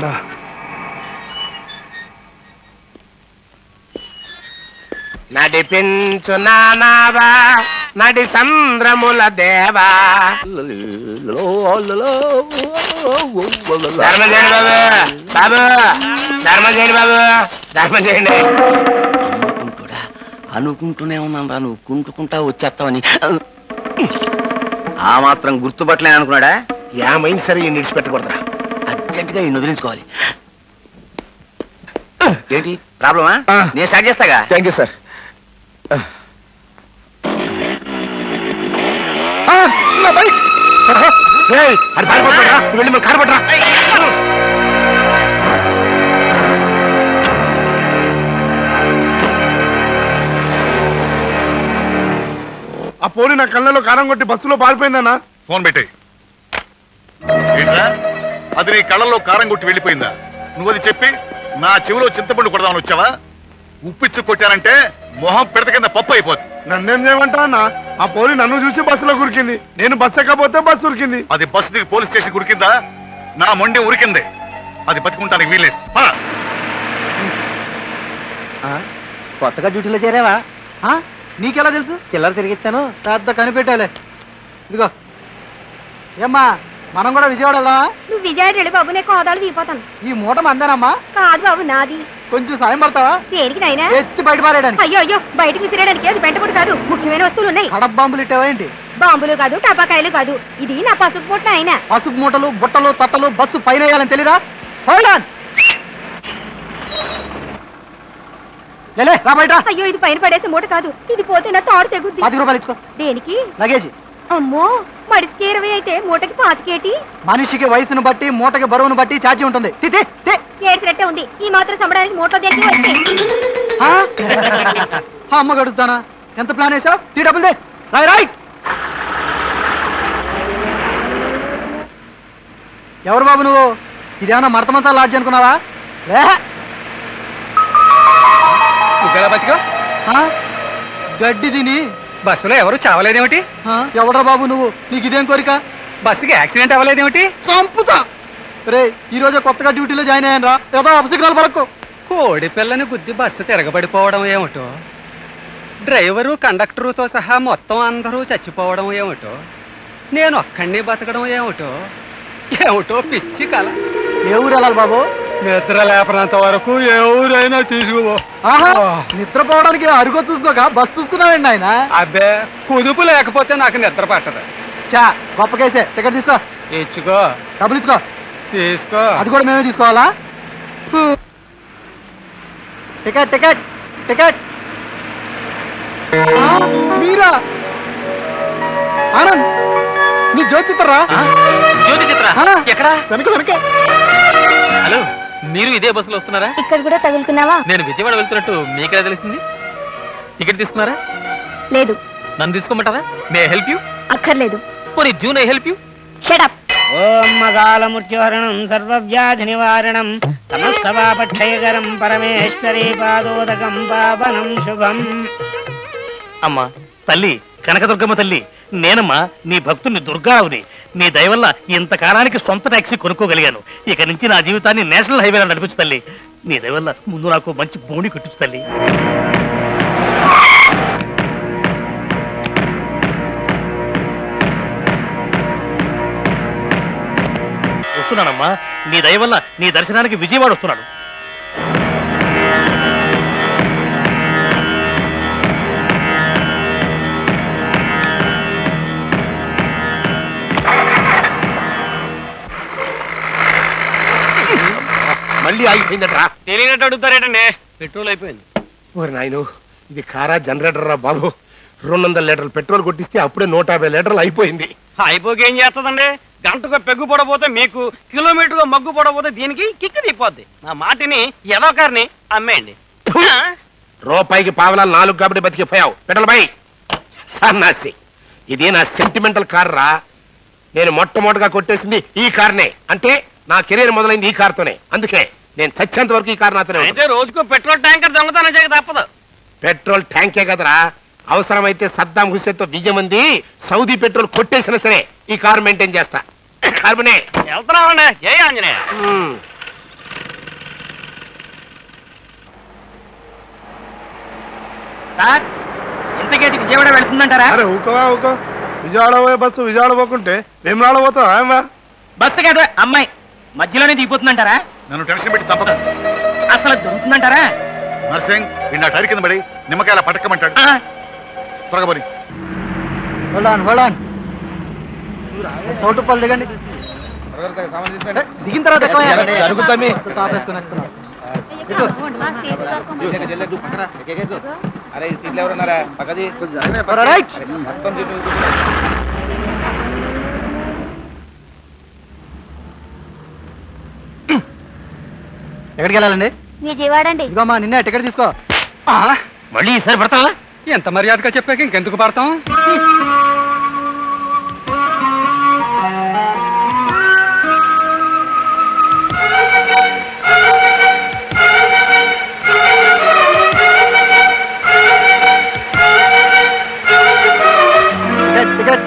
నడిపించు నానావా నడి సంద్రముల దేవా ధర్మ చేయండి బాబు బాబు ధర్మ చేయండి బాబు ధర్మ చేయండి అనుకుంటుడా అనుకుంటూనే ఉన్నాను రా నువ్వు కుంటుకుంటా వచ్చేస్తావని ఆ మాత్రం గుర్తుపట్టలే అనుకున్నాడా ఏమైంది సరే ఈ నిడిచిపెట్టకూడదురా అర్జెంటుగా ఈ వదిలించుకోవాలి ఏంటి ప్రాబ్లమా నేను స్టార్ట్ చేస్తాగా థ్యాంక్ యూ సార్ అది పారిపోతాడా వెళ్ళి మరి కారు పట్టరా ఆ పోలి నా కళ్ళలో కారం కొట్టి బస్సులో పారిపోయిందన్నా ఫోన్ పెట్టేయ్ ఏంట్రా అది నీ కళ్ళలో కారం కొట్టి వెళ్ళిపోయిందా నువ్వు అది చెప్పి నా చెవిలో చింతపండు కొడదామని వచ్చావా ఉప్పిచ్చు కొట్టానంటే మొహం పిడత కింద పప్పు అయిపోద్ది నన్నేం చేయమంటా అన్న ఆ పోలి నన్ను చూసి బస్సులో కురికింది నేను బస్సు ఎక్కకపోతే బస్సు ఉరికింది అది బస్సు దిగి పోలీస్ స్టేషన్ ఉరికిందా నా మొండి ఉరికిందే అది బతికుంటానికి వీల్లేదు పద. కొత్తగా డ్యూటీలో చేరావా ఆ? నీకెలా తెలుసు చిల్లర తిరిగిస్తాను పెద్ద కనిపెట్టాలే ఇదిగో ఏమ్మా మనం కూడా విజయవాడ వెళ్దామా నువ్వు విజయవాడ వెళ్ళి బాబు నేను కోదాలు దిగిపోతాను ఈ మూట మందేనమ్మా కాదు బాబు నాది కొంచెం సాయం పడతావా దేనికి నాయనా ఎత్తి బయట పారేయడానికి అయ్యో అయ్యో బయటికి విసిరేయడానికి అది పెంటకూడదు కాదు ముఖ్యమైన వస్తువులు ఉన్నాయి కడప బాంబులు ఇట్టావా ఏంటి బాంబులు కాదు టపాకాయలు కాదు ఇది నా పసుపు పుట్టిన ఆయన పసుపు మూటలు బుట్టలు తట్టలు బస్సు పైన వేయాలని తెలీదా హోల్డ్ ఆన్ లేలే రా బయట అయ్యో ఇది పైన పడేసే మూట కాదు ఇది పోతే నా తాడు తెగుద్ది పది రూపాయలు ఇచ్చుకో దేనికి లగేజ్ అమ్మో మడిసికి ఇరవై అయితే మూటకి పాతికేటి మనిషికి వయసును బట్టి మూటకి బరువును బట్టి ఛార్జీ ఉంటుంది తి, తి, తి. ఏడ్చినట్టే ఉంది ఈ మాత్రం సంబడానికి మూటలో దేనికి వచ్చి ఆ? ఆ అమ్మ గడుస్తానా ఎంత ప్లాన్ వేసావు టీ డబ్బులు దే రాయ్ రైట్ ఎవరు బాబు నువ్వు ఇదేమన్నా మడతమంతా లాడ్జ్ అనుకున్నావా లే నువ్వెలా బతికా ఆ? గడ్డి తిని బస్సులో ఎవరు చావలేదేమిటి ఆ? ఎవడ్రా బాబు నువ్వు నీకు ఇదేం కోరిక బస్సుకి యాక్సిడెంట్ అవ్వలేదేమిటి చంపుతా రే ఈ రోజే కొత్తగా డ్యూటీలో జాయిన్ అయ్యాను రా ఏదో అపసిగ్నాలు పడకు కోడి పిల్లని గుద్ది బస్సు తిరగబడిపోవడం ఏమిటో డ్రైవరు కండక్టరుతో సహా మొత్తం అందరూ చచ్చిపోవడం ఏమిటో నేను ఒక్కడిని బతకడం ఏమిటో ఏమిటో పిచ్చి కల ఏ ఊరు వెళ్ళాలి బాబు నిద్ర లేపనంత వరకు ఏ ఊరైనా తీసుకుపో ఆహా నిద్రపోవడానికి అరుగో చూసుకోక బస్ చూసుకున్నావండి ఆయన అబ్బే కుదుపు లేకపోతే నాకు నిద్ర పట్టదు చా గొప్ప కేసే టికెట్ తీసుకో ఇచ్చుకో డబ్బులు ఇచ్చుకో తీసుకో అది కూడా మేమే తీసుకోవాలా హూ. టికెట్ టికెట్ టికెట్ ఆ, మీరా ఆనంద్ నీ జ్యోతి చిత్రరా జ్యోతి చిత్ర ఆ. ఎక్కడా వెనక వెనక హలో మీరు ఇదే బస్సులో వస్తున్నారా ఇక్కడ కూడా తగులుకున్నావా నేను విజయవాడ వెళ్తున్నట్టు మీకెలా తెలిసింది టికెట్ తీసుకున్నారా లేదు నన్ను తీసుకోమంటారా మే హెల్ప్ యూ అక్కర్లేదు పోనీ జూన్ ఐ హెల్ప్ యూ షడప్ ఓం మగాళ మృత్యుహరణం సర్వవ్యాధి నివారణం సమస్త పాపక్షయకరం పరమేశ్వరీ పాదోదకం పావనం శుభం అమ్మా తల్లి కనకదుర్గమ్మ తల్లి నేనమ్మా నీ భక్తుని దుర్గావుని నీ దయ వల్ల ఇంతకాలానికి సొంత టాక్సీ కొనుక్కోగలిగాను ఇక నుంచి నా జీవితాన్ని నేషనల్ హైవేలో నడిపించు తల్లి నీ దయ వల్ల ముందు నాకు మంచి బోణి కుట్టించు తల్లి వస్తున్నానమ్మా నీ దయ వల్ల నీ దర్శనానికి విజయవాడ వస్తున్నాను మళ్ళీ ఆగిపోయిందట్రా తెలియనట్టు అడుగుతారేటండి పెట్రోల్ అయిపోయింది ఓరి నాయను ఇది కారా జనరేటర్ రా బాబు రెండు వందల లీటర్లు పెట్రోల్ కొట్టిస్తే అప్పుడే నూట యాభై లీటర్లు అయిపోయింది అయిపోకి ఏం చేస్తుందండి గంటకు పెగ్గు పడబోతే మీకు కిలోమీటర్ మగ్గు పడబోతే దీనికి కిక్కు తీపోద్ది నా మాటిని ఎదోకారిని అమ్మేయండి రూపాయికి పావలాలు నాలుగు కాబట్టి బతికిపోయావు పెట్రోల్ బై సన్నాసి ఇది నా సెంటిమెంటల్ కార్ రా నేను మొట్టమొదటిగా కొట్టేసింది ఈ కార్నే అంటే నా కెరీర్ మొదలైంది ఈ కార్తోనే అందుకే నేను చచ్చేంత వరకు ఈ కార్ నాతోనే ఉంటుంది. అయితే రోజుకు పెట్రోల్ ట్యాంకర్ దొంగతనం చేయక తప్పదు పెట్రోల్ ట్యాంకే కదరా అవసరమైతే సద్దాం హుస్సేన్తో బియ్యం ఉంది సౌదీ పెట్రోల్ కొట్టేసినా సరే ఈ కారు మెయింటైన్ చేస్తా కార్బనే వెళ్తున్నామండి జయ ఆంజనేయ సార్ ఇంతకేటి విజయవాడ వెళ్తుందంటారా అరే ఊకవా ఊకో విజయవాడ పోయే బస్సు విజయవాడ పోకుంటే మేము రాడ పోతావా ఏమ్మా బస్సు కాదు అమ్మాయి మధ్యలోనే దిగిపోతుందంటారా నన్ను టెన్షన్ పెట్టి చంపక అసలు దొరుకుతుందంటారా నర్సింగ్ వీడు టైర్ కింద పడి నిమ్మకాయల పటకమంటాడు త్వరగా పోని హోల్డ్ ఆన్ హోల్డ్ ఆన్ చోటు పళ్ళు దిగండి ఏ, దిగిన తర్వాత ఎక్కువ జరుగుతామి. టాప్ వేసుకొని ఎక్కుతున్నాం. అరే సీట్లు ఎవరున్నారా పక్కది రైట్. ఎక్కడికి వెళ్ళాలండి విజయవాడ అండి ఇదిగోమ్మా నిన్నే టికెట్ తీసుకో మళ్ళీ ఈసారి పడతావా ఎంత మర్యాదగా చెప్పాక ఇంకెందుకు పడతాం టికెట్ టికెట్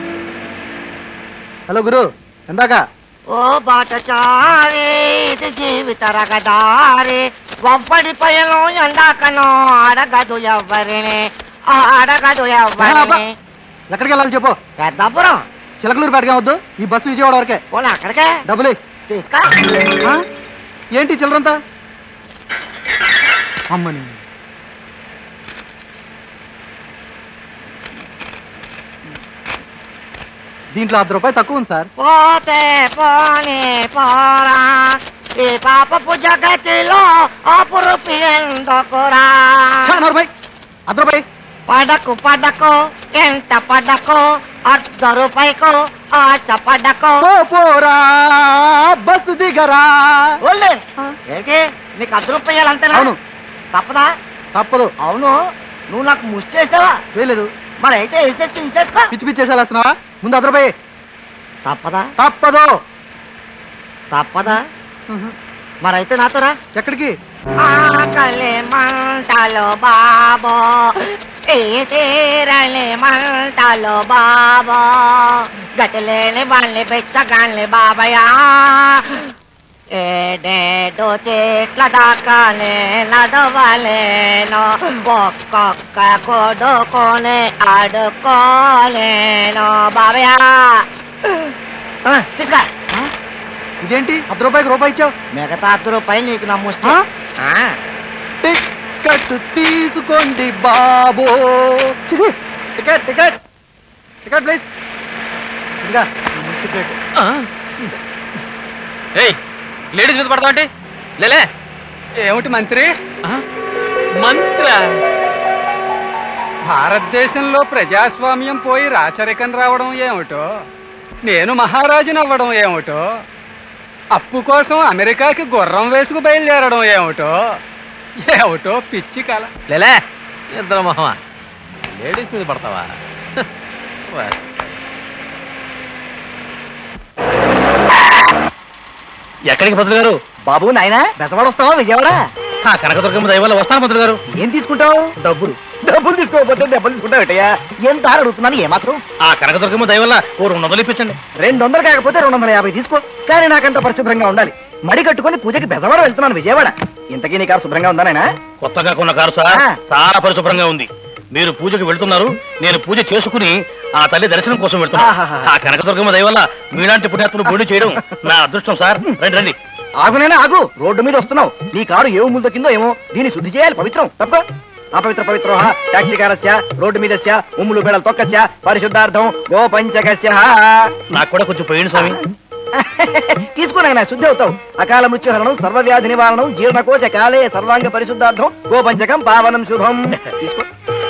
హలో గురు ఎందాక ఓ బాటచారి ఇది జీవిత రగదారి ఒవ్వడి పయనం ఎందాకనో అడగదు ఎవ్వరిని అడగదు ఎవ్వరిని ఎక్కడికి వెళ్ళాలి చెప్పు పెద్దాపురం చిలకలూరు పేటగా వద్దు ఈ బస్సు విజయవాడ వరకే పోనీ అక్కడికే డబ్బులు ఇయ్యి. తీసుకో ఆ? ఏంటి చిల్లరంతా అమ్మని దీంట్లో అర్ధ రూపాయి తక్కువ ఉంది సార్ పోతే పోనీ పోరా ఈ పాపపు జగతిలో అపురూపి ఎందుకురా అర్ధ రూపాయి పడకు పడకు ఎంత పడకు అర్ధ రూపాయికు ఆశ పడకు పోరా బస్సు దిగరా ఓన్లే ఏంటి నీకు అర్ధ రూపాయలు అంతేనా అవును. తప్పదా తప్పదు అవును నువ్వు నాకు ముష్టేసావా వేయలేదు మరి అయితే వేసేసి తీసేసుకో పిచ్చి పిచ్చి చేసేస్తున్నావా ముందు అర్ధ రూపాయి తప్పదా తప్పదు తప్పదా మరైతే నాతోరా ఎక్కడికి ఆకలి మంటలు బాబో ఈ తీరని మంటలు బాబో గతిలేని వాళ్ళని బెచ్చగాళ్ళని బాబయా ఏడేడు చెట్ల దాకానే నడవలేను ఒక్కొక్క కొడుకుని ఆడుకోలేను బాబయా ఆ, తీసుకా ఇదేంటి అర్ధ రూపాయికి రూపాయి ఇచ్చావు మిగతా అర్ధ రూపాయి నీకు నా ముష్టి ఆ. టికెట్ తీసుకోండి బాబో చిచి, టికెట్ టికెట్ టికెట్ ప్లీజ్ ఇంకా టికెట్ ఏయ్ లేడీస్ మీద పడతావు అంటే లేలే ఏమిటి మంత్రి మంత్ర భారతదేశంలో ప్రజాస్వామ్యం పోయి రాచరికం రావడం ఏమిటో నేను మహారాజుని అవ్వడం ఏమిటో అప్పు కోసం అమెరికాకి గుర్రం వేసుకు బయలుదేరడం ఏమిటో ఏమిటో పిచ్చి కల లేలే ఇద్దరు మొహమా లేడీస్ మీద పడతావా ఎక్కడికి పంతులు గారు బాబు నాయనా బెసవాడ వస్తావా విజయవాడ ఆ కనకదుర్గమ్మ దయ వల్ల వస్తాను పంతులు గారు ఏం తీసుకుంటావు డబ్బులు డబ్బులు తీసుకోకపోతే దెబ్బలు తీసుకుంటావు ఏటయ్యా ఎంత ఆరు అడుగుతున్నాను ఏమాత్రం ఆ కనకదుర్గమ్మ దయ వల్ల ఓ రెండు వందలు ఇప్పించండి రెండు వందలు కాకపోతే రెండు వందల యాభై తీసుకో కానీ నాకంత పరిశుభ్రంగా ఉండాలి మడి కట్టుకొని పూజకి బెజవాడ వెళ్తున్నాను విజయవాడ ఇంతకీ నీ కారు శుభ్రంగా ఉందా నాయనా కొత్తగా కొన్న కారు సార్ చాలా పరిశుభ్రంగా ఉంది మీరు పూజకు వెళ్తున్నారు నేను పూజ చేసుకుని ఆ తల్లి దర్శనం కోసం వెళ్తున్నాను ఆహాహా. ఆ కనకదుర్గమ్మ దయ వల్ల మీలాంటి పుణ్యాత్ములు బోడి చేయడం నా అదృష్టం సార్ రండి రండి ఆగునేనా ఆగు రోడ్డు మీద వస్తున్నావు నీ కారు ఏ ఉమ్ములు దొక్కిందో ఏమో దీన్ని శుద్ధి చేయాలి పవిత్రం తప్ప అపవిత్ర పవిత్రో టాక్సీకారస్య రోడ్డు మీదస్య ఉమ్ములు బేడలు తొక్కస్య పరిశుద్ధార్థం గో పంచకస్య నాకు కూడా కొంచెం పోయింది స్వామి తీసుకున్నా శుద్ధి అవుతావు అకాల మృత్యుహరణం సర్వవ్యాధి నివారణం జీర్ణకోశ కాలే సర్వాంగ పరిశుద్ధార్థం గోపంచకం పావనం శుభం తీసుకో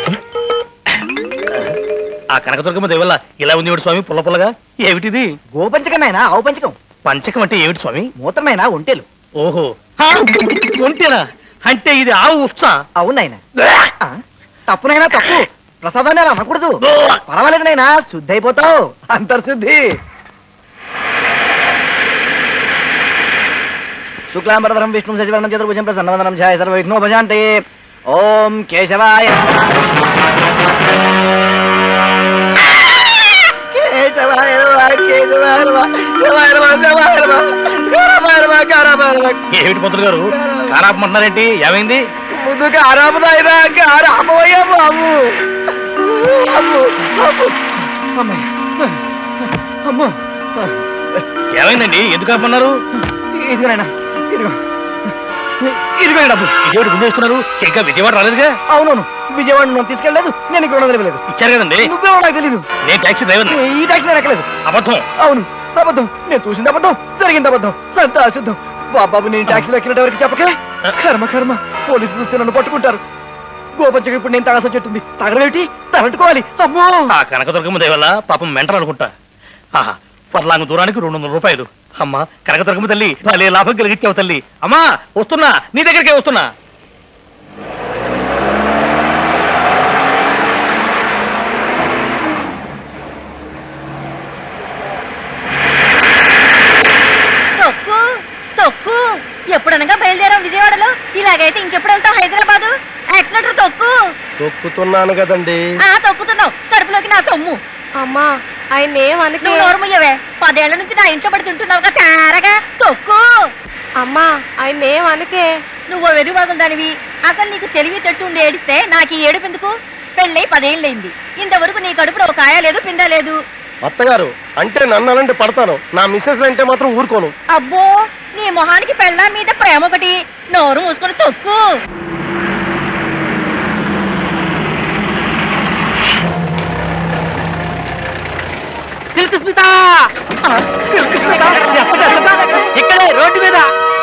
ఆ కనకదుర్గమ్మ దయ వల్ల ఇలా ఉంది ఏమిటి స్వామి పుల్ల పుల్లగా ఏమిటిది గోపంచకం నాయనా ఆవు పంచకం పంచకం అంటే ఏమిటి స్వామి మూత్రనైనా ఒంటేలు ఓహో హా! ఒంటేనా అంటే ఇది ఆవు ఉత్సా అవునాయన తప్పునైనా తప్పు ప్రసాదాన్ని అలా అనకూడదు పర్వాలేదు నైనా శుద్ధి అయిపోతావు అంతర్శుద్ధి శుక్లాంబరధరం విష్ణు సచివరణం చతుర్భుజం ప్రసన్నవదనం ఛాయ సర్వ విఘ్నో భజాంతే ఓం కేశవాయ కేశవాయ నమః, కేశవాయ నమః, శివాయ నమః, శివాయ నమః, కారమాయ నమః, కారమాయ నమః. ఏమిటి పంతులు గారు కారాపమంటున్నారేంటి ఏమైంది ముందు కారాపు నాయనా కారాపోయ బాబు అమ్ము అమ్ము అమ్మయ్య. అమ్మో ఏమైందండి ఎందుకు ఆపమన్నారు ఇదిగో నాయనా ఇదిగో ఇదిగో ఈ డబ్బు ఇదేమిటి ముందు వస్తున్నారు ఇంకా విజయవాడ రాలేదుగా అవునవును విజయవాడ నువ్వు తీసుకెళ్ళలేదు నేను ఇక్కడ ఉండదు ఇవ్వలేదు ఇచ్చారు కదండి నువ్వేమో నాకు తెలీదు నేను ట్యాక్సీ డ్రైవర్ ఈ టాక్సీ నేను ఎక్కలేదు అబద్ధం అవును అబద్ధం నేను చూసింది అబద్ధం జరిగింది అబద్ధం అంతా అశుద్ధం బాబాబు నేను ట్యాక్సీలో ఎక్కిన ఎవరికి చెప్పకే కర్మ కర్మ పోలీసులు చూస్తే నన్ను పట్టుకుంటారు గోపంచకు ఇప్పుడు నేను తాగాల్సి చెట్టుంది తాగడమేంటి తగట్టుకోవాలి అమ్మో ఆ కనకదుర్గమ్మ దయ వల్ల పాపం మెంటలు అనుకుంటా ఆహా ఫర్లాంగ్ దూరానికి రెండు వందల రూపాయలు అమ్మా కనకదుర్గమ్మ తల్లి భలే లాభం కలిగించావు తల్లి అమ్మా వస్తున్నా నీ దగ్గరికే వస్తున్నా తొక్కు తొక్కు ఎప్పుడనగా బయలుదేరాం విజయవాడలో ఇలాగైతే ఇంకెప్పుడు వెళ్తాం హైదరాబాదు యాక్సిడెంట్ తొక్కు తొక్కుతున్నాను కదండి ఆ తొక్కుతున్నావు కడుపులోకి నా సొమ్ము అమ్మా ఆయన ఏమనుకు నువ్వు నోరు ముయ్యవే పదేళ్ల నుంచి నా ఇంట్లో పడి తింటున్నావు కదా తేరగా తొక్కు అమ్మా ఆయన ఏమనుకే నువ్వు వెరువాగులు దానివి అసలు నీకు తెలివి తట్టు ఉండి ఏడిస్తే నాకు ఈ ఏడుపు ఎందుకు పెళ్ళై పదేళ్ళైంది ఇంతవరకు నీ కడుపులో ఒక కాయ లేదు పిండ లేదు అత్తగారు అంటే నన్ను అలాంటి పడతాను నా మిస్సెస్ అంటే మాత్రం ఊరుకోను అబ్బో నీ మొహానికి పెళ్ళ మీద ప్రేమ ఒకటి నోరు మూసుకొని తొక్కు సిల్క్ స్మిత సిల్క్ స్మిత ఎక్కడ, ఎక్కడ? ఇక్కడే రోడ్డు మీద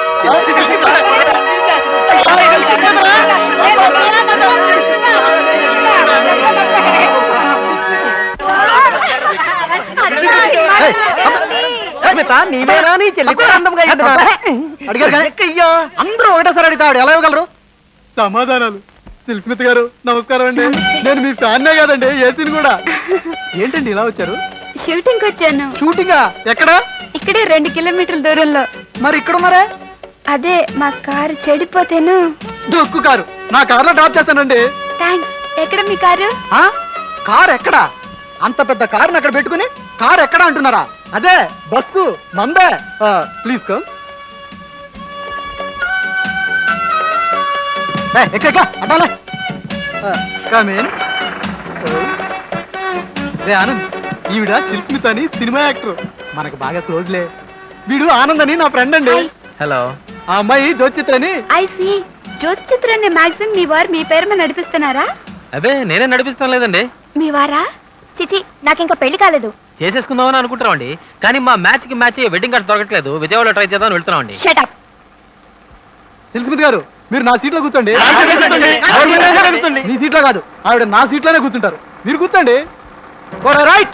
స్మిత నీవేనా నీ చెల్లి కూడా అందంగా అడిగారు కానీ అయ్యో అందరూ ఒకటేసారి అడుగుతాడు ఎలా ఇవ్వగలరు సమాధానాలు సిల్స్మిత్ గారు నమస్కారం అండి నేను మీ ఫ్యాన్నే కదండి ఏసీని కూడా ఏంటండి ఇలా వచ్చారు షూటింగ్ వచ్చాను షూటింగా ఎక్కడ ఇక్కడే రెండు కిలోమీటర్ల దూరంలో మరి ఇక్కడ ఉన్నారే అదే మా కారు చెడిపోతేను డొక్కు కారు నా కారులో డ్రాప్ చేస్తానండి థ్యాంక్స్ ఎక్కడ మీ కారు ఆ? కారు ఎక్కడ అంత పెద్ద కారుని అక్కడ పెట్టుకుని కారు ఎక్కడ అంటున్నారా అదే బస్సు మందే ప్లీజ్ కమ్ ఎక్క అడ్డాలే కమేన్ రే ఆనంద్ ఈవిడ సిల్స్మిత్ అని సినిమా యాక్టర్ మనకు బాగా క్లోజ్లే వీడు ఆనంద్ అని నా ఫ్రెండ్ అండి హలో ఆ అమ్మాయి జ్యోతిచిత్ర అని ఐ సి జ్యోతి చిత్ర అనే మ్యాగజైన్ మీ వారు మీ పేరు మీద నడిపిస్తున్నారా అదే నేనే నడిపిస్తాం లేదండి మీ వారా చిచి నాకు ఇంకా పెళ్లి కాలేదు చేసేసుకుందామని అనుకుంటున్నామండి కానీ మా మ్యాచ్ కి మ్యాచ్ వెడ్డింగ్ కార్డ్స్ దొరకట్లేదు విజయవాడలో ట్రై చేద్దామని వెళ్తున్నామండి షటప్ సిల్స్మిత్ గారు మీరు నా సీట్లో కూర్చోండి నా సీట్లో కూర్చోండి. ఆవిడ మీ సీట్లో కూర్చోండి. మీ సీట్లో కాదు ఆవిడ నా సీట్లోనే కూర్చుంటారు మీరు కూర్చోండి రైట్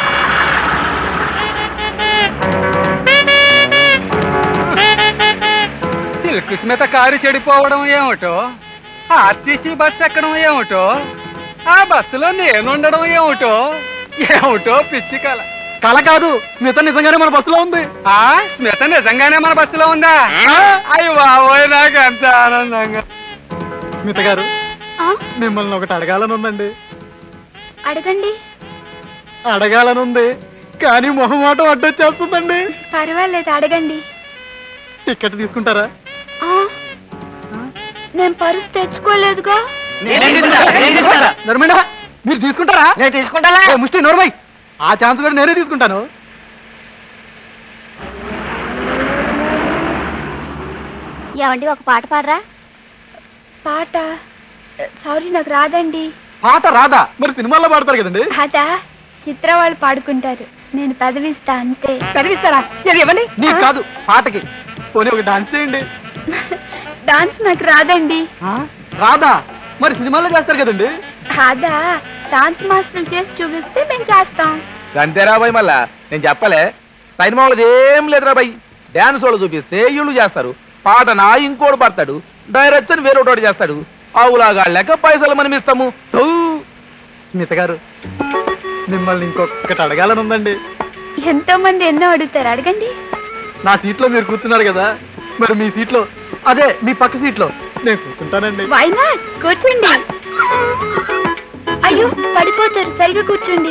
సిల్క్ స్మిత కారు చెడిపోవడం ఏమిటో ఆర్టీసీ బస్సు ఎక్కడం ఏమిటో ఆ బస్సులో నేను ఉండడం ఏమిటో ఏమిటో పిచ్చి కల కల కాదు స్మిత నిజంగానే మన బస్సులో ఉంది ఆ స్మిత నిజంగానే మన బస్సులో ఉందా అయ్యి బాబోయ్ నాకు ఎంత ఆనందంగా స్మిత గారు మిమ్మల్ని ఒకటి అడగాలని ఉందండి అడగండి అడగాలని ఉంది కానీ మొహమాటం అడ్డొచ్చేస్తుందండి పర్వాలేదు అడగండి టికెట్ తీసుకుంటారా ఆ, నేను పర్సు తెచ్చుకోలేదుగా నర్మడా మీరు తీసుకుంటారా నేను తీసుకుంటా ముష్టి నోర్మై ఆ ఛాన్స్ కూడా నేనే తీసుకుంటాను ఏమండి ఒక పాట పాడరా పాట సారీ నాకు రాదండి పాట రాదా మరి సినిమాల్లో పాడతారు కదండి పాట చిత్ర వాళ్ళు పాడుకుంటారు నేను పెదవిస్తా అంతే పెదవిస్తారా ఇవ్వండి నీకు కాదు పాటకి పోనీ ఒక డాన్స్ చేయండి డాన్స్ నాకు రాదండి రాదా మరి సినిమాల్లో చేస్తారు కదండి రాదా డాన్స్ మాస్టర్లు చేసి చూపిస్తే మేము చేస్తాం అంతేరా బాయ్ మళ్ళా నేను చెప్పలే సినిమా వాళ్ళది ఏం లేదురా బాయ్ డాన్స్ వాళ్ళు చూపిస్తే వీళ్ళు చేస్తారు పాట నా ఇంకోడు పడతాడు డైరెక్షన్ వేరొకటి చేస్తాడు ఆవులాగా లెక్క పైసలు మనం ఇస్తాము చూ. స్మిత గారు మిమ్మల్ని ఇంకొకటి అడగాలని ఉందండి ఎంతో మంది ఎన్నో అడుగుతారు అడగండి నా సీట్లో మీరు కూర్చున్నారు కదా మరి మీ సీట్లో అదే మీ పక్క సీట్లో నేను కూర్చుంటానండి వై నాట్ కూర్చోండి అయ్యో పడిపోతారు సరిగా కూర్చోండి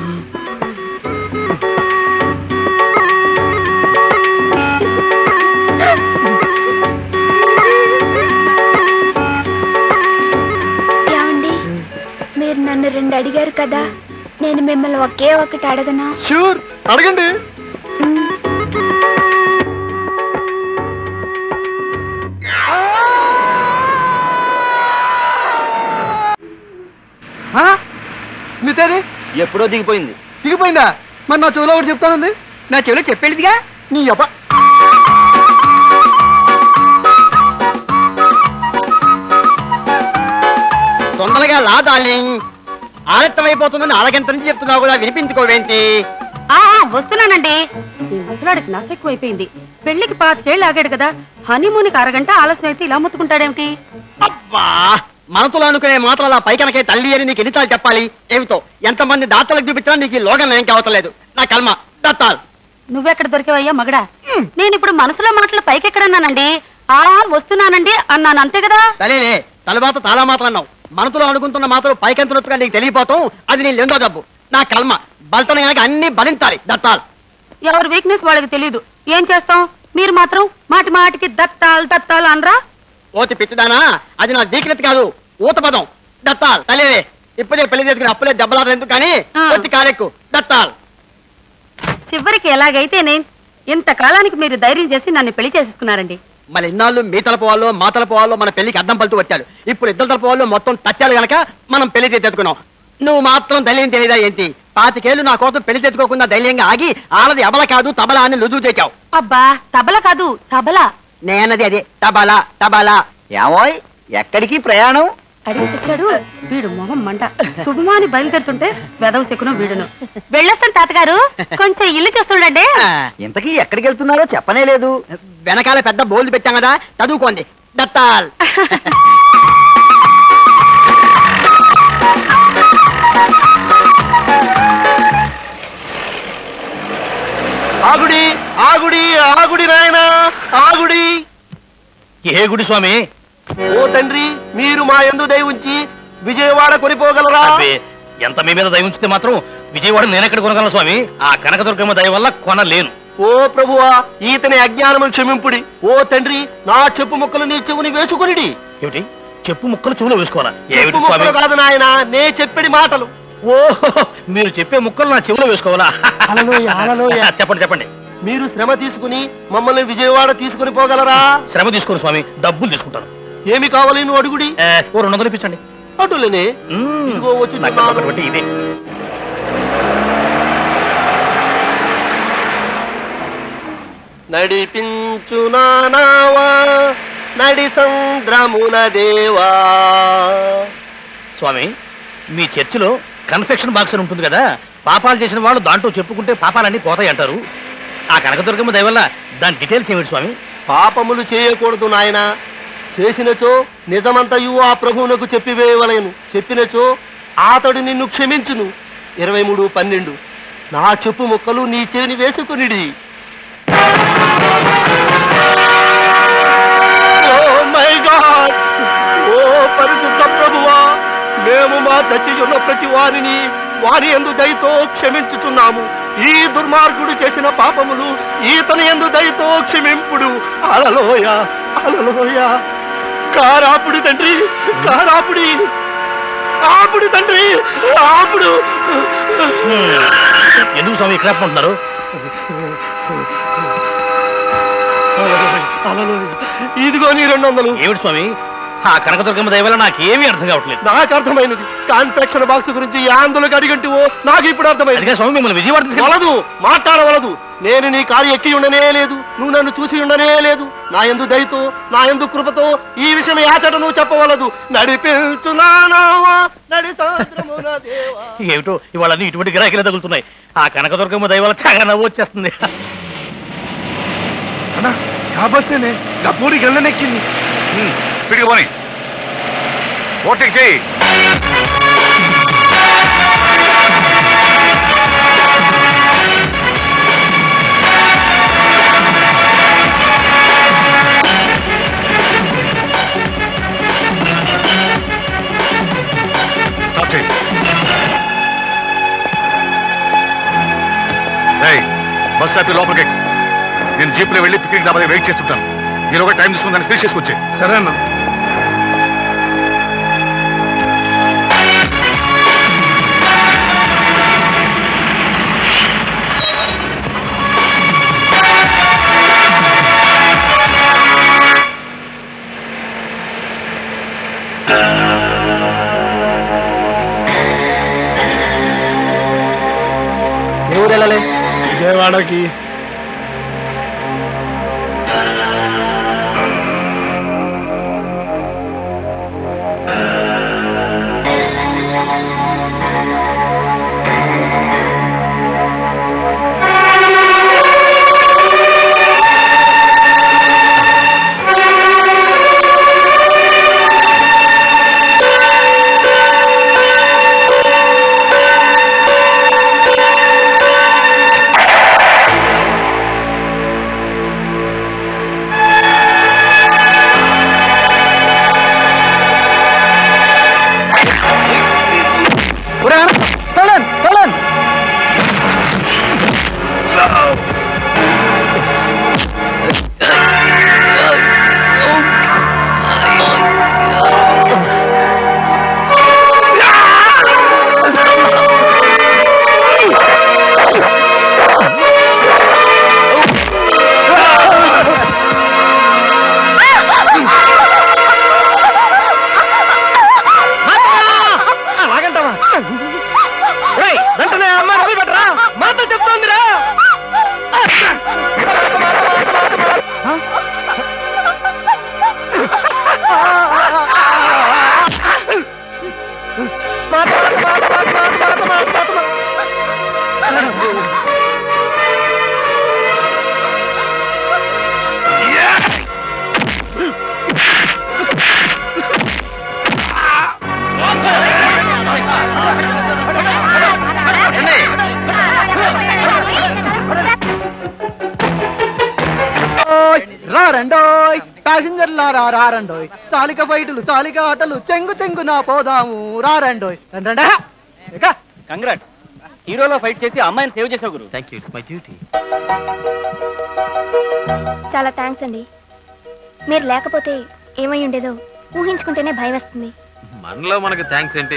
ఏమండి మీరు నన్ను రెండు అడిగారు కదా నేను మిమ్మల్ని ఒకే ఒకటి అడగనా షూర్ అడగండి ఆ? స్మితేది ఎప్పుడో దిగిపోయింది దిగిపోయిందా మరి నా చెవిలో ఒకటి చెప్తానుంది నా చెవిలో చెప్పేదిగా నీ అబ్బా తొందరగా లా డార్లింగ్ ఆలస్యమైపోతుందని అరగంట నుంచి చెప్తున్నావు కూడా వినిపించుకోవేంటి ఆ వస్తున్నానండి ఈ ముసలాడికి నస ఎక్కువైపోయింది పెళ్లికి పాతికేళ్ళు ఆగాడు కదా హనీమూన్కి అరగంట ఆలస్యం అయితే ఇలా ముత్తుకుంటాడేమిటి అబ్బా మనసులో అనుకునే మాటలు అలా పైకనకే తల్లి అని నీకు ఎన్నిసార్లు చెప్పాలి ఏమిటో ఎంతమంది దాతలకు చూపించినా నీకు ఈ లోగం ఏం కావట్లేదు నా కల్మ దత్తాలు నువ్వెక్కడ దొరికావయ్యా మగడా నేను ఇప్పుడు మనసులో మాటలు పైకెక్కడన్నానండి ఆ వస్తున్నానండి అన్నాను అంతే కదా సరేలే తలబాత తాళా మాటలు అన్నావు మనసులో అనుకుంటున్న మాటలు పైకెంతున్నట్టుగా నీకు తెలియపోతాం అది నీ లెందో జబ్బు నా కల్మ బలతన గనక అన్ని భరించాలి దత్తాలు ఎవరి వీక్నెస్ వాళ్ళకి తెలియదు ఏం చేస్తాం మీరు మాత్రం మాటి మాటికి దత్తాలు దత్తాలు అనరా ఓతి పిచ్చిదానా అది నా వీక్నెస్ కాదు ఊత పదం దత్తాల్ తల్లివే ఇప్పుడే పెళ్లి చేసుకుని అప్పుడే దెబ్బలాడదు ఎందుకు కానీ వచ్చి కాలెక్కు దత్తాల్ చివరికి ఎలాగైతేనే ఇంతకాలానికి మీరు ధైర్యం చేసి నన్ను పెళ్లి చేసేసుకున్నారండి మరి ఇన్నాళ్ళు మీ తలపు వాళ్ళు మా తలపు వాళ్ళు మన పెళ్లికి అద్దం పలుతూ వచ్చాడు ఇప్పుడు ఇద్దరు తలపు వాళ్ళు మొత్తం తచ్చాలు గనక మనం పెళ్లి చేసేసుకున్నాం నువ్వు మాత్రం ధైర్యం తెలియదా ఏంటి పాతికేళ్లు నా కోసం పెళ్లి తెచ్చుకోకుండా ధైర్యంగా ఆగి ఆలది అబల కాదు తబలా అని రుజువు చేశావు అబ్బా తబల కాదు సబల నేనది అదే తబలా తబలా ఏమోయ్ ఎక్కడికి ప్రయాణం అడిగొచ్చాడు వీడు మొహం మంట శుభమాని బయలుదేరుతుంటే వెదవ శకునం వీడును వెళ్ళొస్తాను తాతగారు కొంచెం ఇల్లు చూస్తుండండి ఇంతకీ ఎక్కడికి వెళ్తున్నారో చెప్పనే లేదు వెనకాల పెద్ద బోల్డ్ పెట్టాం కదా చదువుకోండి దత్తాల్ ఆగుడి ఆగుడి ఆగుడి నాయన ఆగుడి ఏ గుడి స్వామి ఓ తండ్రి మీరు మా ఎందు దయ ఉంచి విజయవాడ కొనిపోగలరా అబ్బే, ఎంత మీ మీద దయ ఉంచితే మాత్రం విజయవాడ నేనెక్కడ కొనగలను స్వామి ఆ కనకదుర్గమ్మ దయ వల్ల కొనలేను ఓ ప్రభువా ఈతని అజ్ఞానము క్షమింపుడి ఓ తండ్రి నా చెప్పు ముక్కలు నీ చెవుని వేసుకునిడి ఏమిటి చెప్పు ముక్కలు చెవులో వేసుకోవాలా చెప్పు ఏమిటి ముక్కలు స్వామి కాదు నాయన నే చెప్పిడి మాటలు ఓ మీరు చెప్పే ముక్కలు నా చెవులో వేసుకోవాలా హల్లెలూయా, హల్లెలూయా. చెప్పండి చెప్పండి మీరు శ్రమ తీసుకుని మమ్మల్ని విజయవాడ తీసుకుని పోగలరా శ్రమ తీసుకోరు స్వామి డబ్బులు తీసుకుంటాను ఏమి కావాలి నువ్వు అడుగుడి ఏ, ఓ రెండు వందలు ఇప్పించండి అటులనే మ్మ్. ఇదిగో వచ్చి నాకు ఒకటి బట్టి ఇదే నడిపించు నానావా నడి సంద్రమున దేవా స్వామి మీ చర్చిలో కన్ఫెక్షన్ బాక్స్ అని ఉంటుంది కదా పాపాలు చేసిన వాళ్ళు దాంట్లో చెప్పుకుంటే పాపాలన్నీ పోతాయి అంటారు ఆ కనకదుర్గమ్మ దయ వల్ల దాని డీటెయిల్స్ ఏమిటి స్వామి పాపములు చేయకూడదు నాయన చేసినచో నిజమంతయు ఆ ప్రభువునకు చెప్పివేయవలేను చెప్పినచో అతడు నిన్ను క్షమించును ఇరవై మూడు పన్నెండు నా చెప్పు ముక్కలు నీ చేని వేసుకునిడి ఓ మై గాడ్ ఓ పరిశుద్ధ ప్రభువా మేము మా చచ్చియున్న ప్రతి వారిని వారి ఎందు దయతో క్షమించుచున్నాము ఈ దుర్మార్గుడు చేసిన పాపములు ఈతని ఎందు దయతో క్షమింపుడు అలలోయ అలలోయ కారాపుడి తండ్రి కారాపుడి ఆపుడు తండ్రి ఆపుడు ఎందుకు స్వామి ఇక్కడ ఉంటున్నారు అలలోయ ఇదిగో నీ రెండు వందలు ఏమిటి స్వామి ఆ కనకదుర్గమ్మ దయ వల్ల నాకేమీ అర్థం కావట్లేదు నాకు అర్థమైనది కాన్ఫెక్షన్ బాక్స్ గురించి యాందులకు అడిగంటివో నాకు ఇప్పుడు అర్థమైంది అందుకే స్వామి మిమ్మల్ని విజయవాడ తీసుకెళ్ళి- వలదు మాట్లాడవలదు నేను నీ కారు ఎక్కి ఉండనే లేదు నువ్వు నన్ను చూసి ఉండనే లేదు నా ఎందు దయతో నా ఎందు కృపతో ఈ విషయం యాచట నువ్వు చెప్పవలదు నడిపించు నానావా నడి సముద్రమున దేవా ఏమిటో ఇవాళ అన్ని ఇటువంటి గిరాకీలు తగులుతున్నాయి ఆ కనకదుర్గమ్మ దయ వల్ల తెగ నవ్వు వచ్చేస్తుంది అన్నా కాబట్టే గప్పూడి గల్లనెక్కింది స్పీడ్గా పోనీ ఓవర్టేక్ చేయి స్టాప్ చేయి ఏయ్, బస్ స్టాప్ లోపలికి ఎక్కు. నేను జీప్లో వెళ్ళి పిక్నిక్ డాబా దగ్గర వెయిట్ చేస్తుంటాను మీరు ఒక టైం తీసుకుని దాన్ని ఫినిష్ చేసుకొచ్చే సరే అన్నా ఎవరు వెళ్ళాలి విజయవాడకి ఆ రారండోయ్ ప్యాసింజర్లారా రారండోయ్ చాలిక ఫైటులు చాలిక ఆటలు చెంగు చెంగున పోదాము రారండోయ్ రండి కంగ్రాట్స్ హీరోలో ఫైట్ చేసి అమ్మాయిని సేవ్ చేసావు గురు thank you it's my duty చాలా థ్యాంక్స్ అండి మీరు లేకపోతే ఏమై ఉండేదో ఊహించుకుంటేనే భయం వేస్తుంది మనలో మనకి థ్యాంక్స్ ఏంటి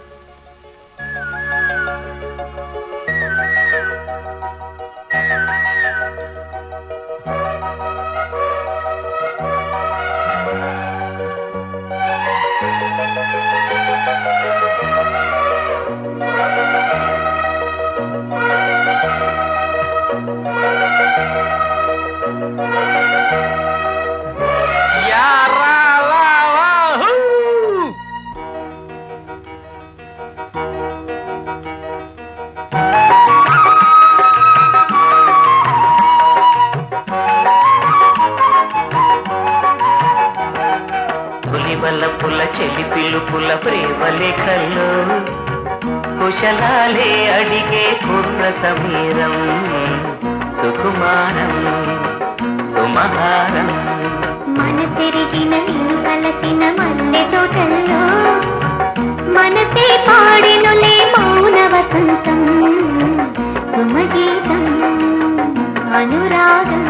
పులివల పుల చెలి పిలుపుల ప్రేమ లేఖల్లో కుశలాలే అడిగే కుర్ర సమీరం సుకుమారం సుమహారం మనసెరిగిన నిన్ను కలసిన మల్లె తోటల్లో మనసే పాడినులే మౌన వసంతం సుమగీతం అనురాగం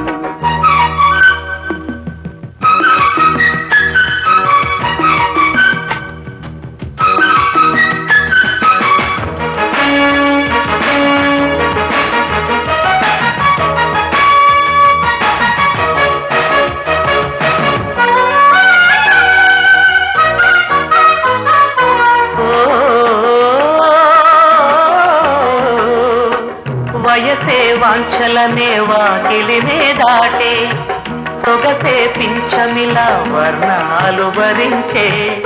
వయసే వాంఛలనే వాకిలినే దాటే సొగసే పింఛమిల వర్ణాలు వరించే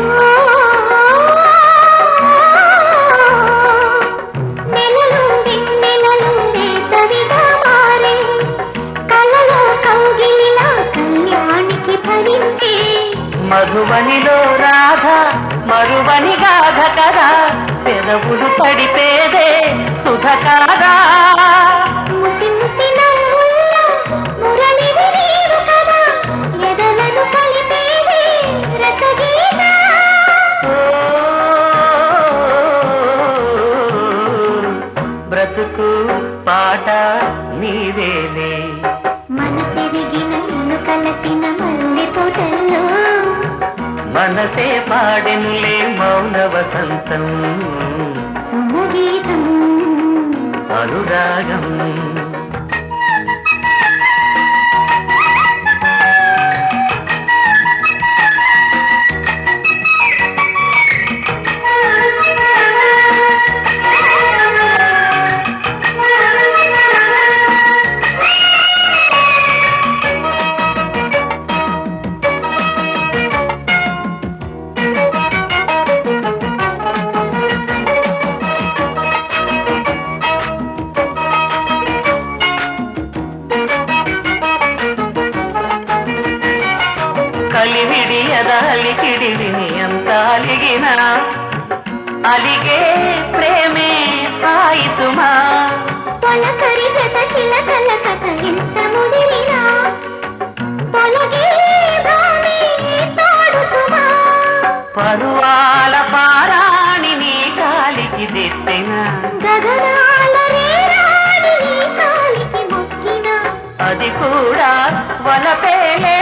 నెలలుండి నెలలుండే సవిగా మారే కలలో కౌగిలిలా కళ్యాణికి భరించే మధువనిలో రాధ మరువని గాధ కదా పెదవులు తడిపేదే సుధ కాదా ముసి ముసి నవ్వుల్లో మురళివి నీవు కదా ఎదలను కలిపేదే రసగీత బ్రతుకు పాట నీవేలే మనసెరిగిన నిన్ను కలసిన మల్లె తోటల్లో మనసే పాడెనులే మౌన వసంతం సుమగీతం అనురాగం కలివిడి అదాలికిడి విని అంత అలిగిన అలిగే ప్రేమే హాయి సుమా తొలకరి జత చిలకల కథ ఎంత ముదిరినా తొలగే భావే తోడు సుమా పరువాల పారాణి నీ కాలికి దిత్తెన గగనాల రేరాని నీ కాలికి మొక్కిన అది కూడా వలపేలే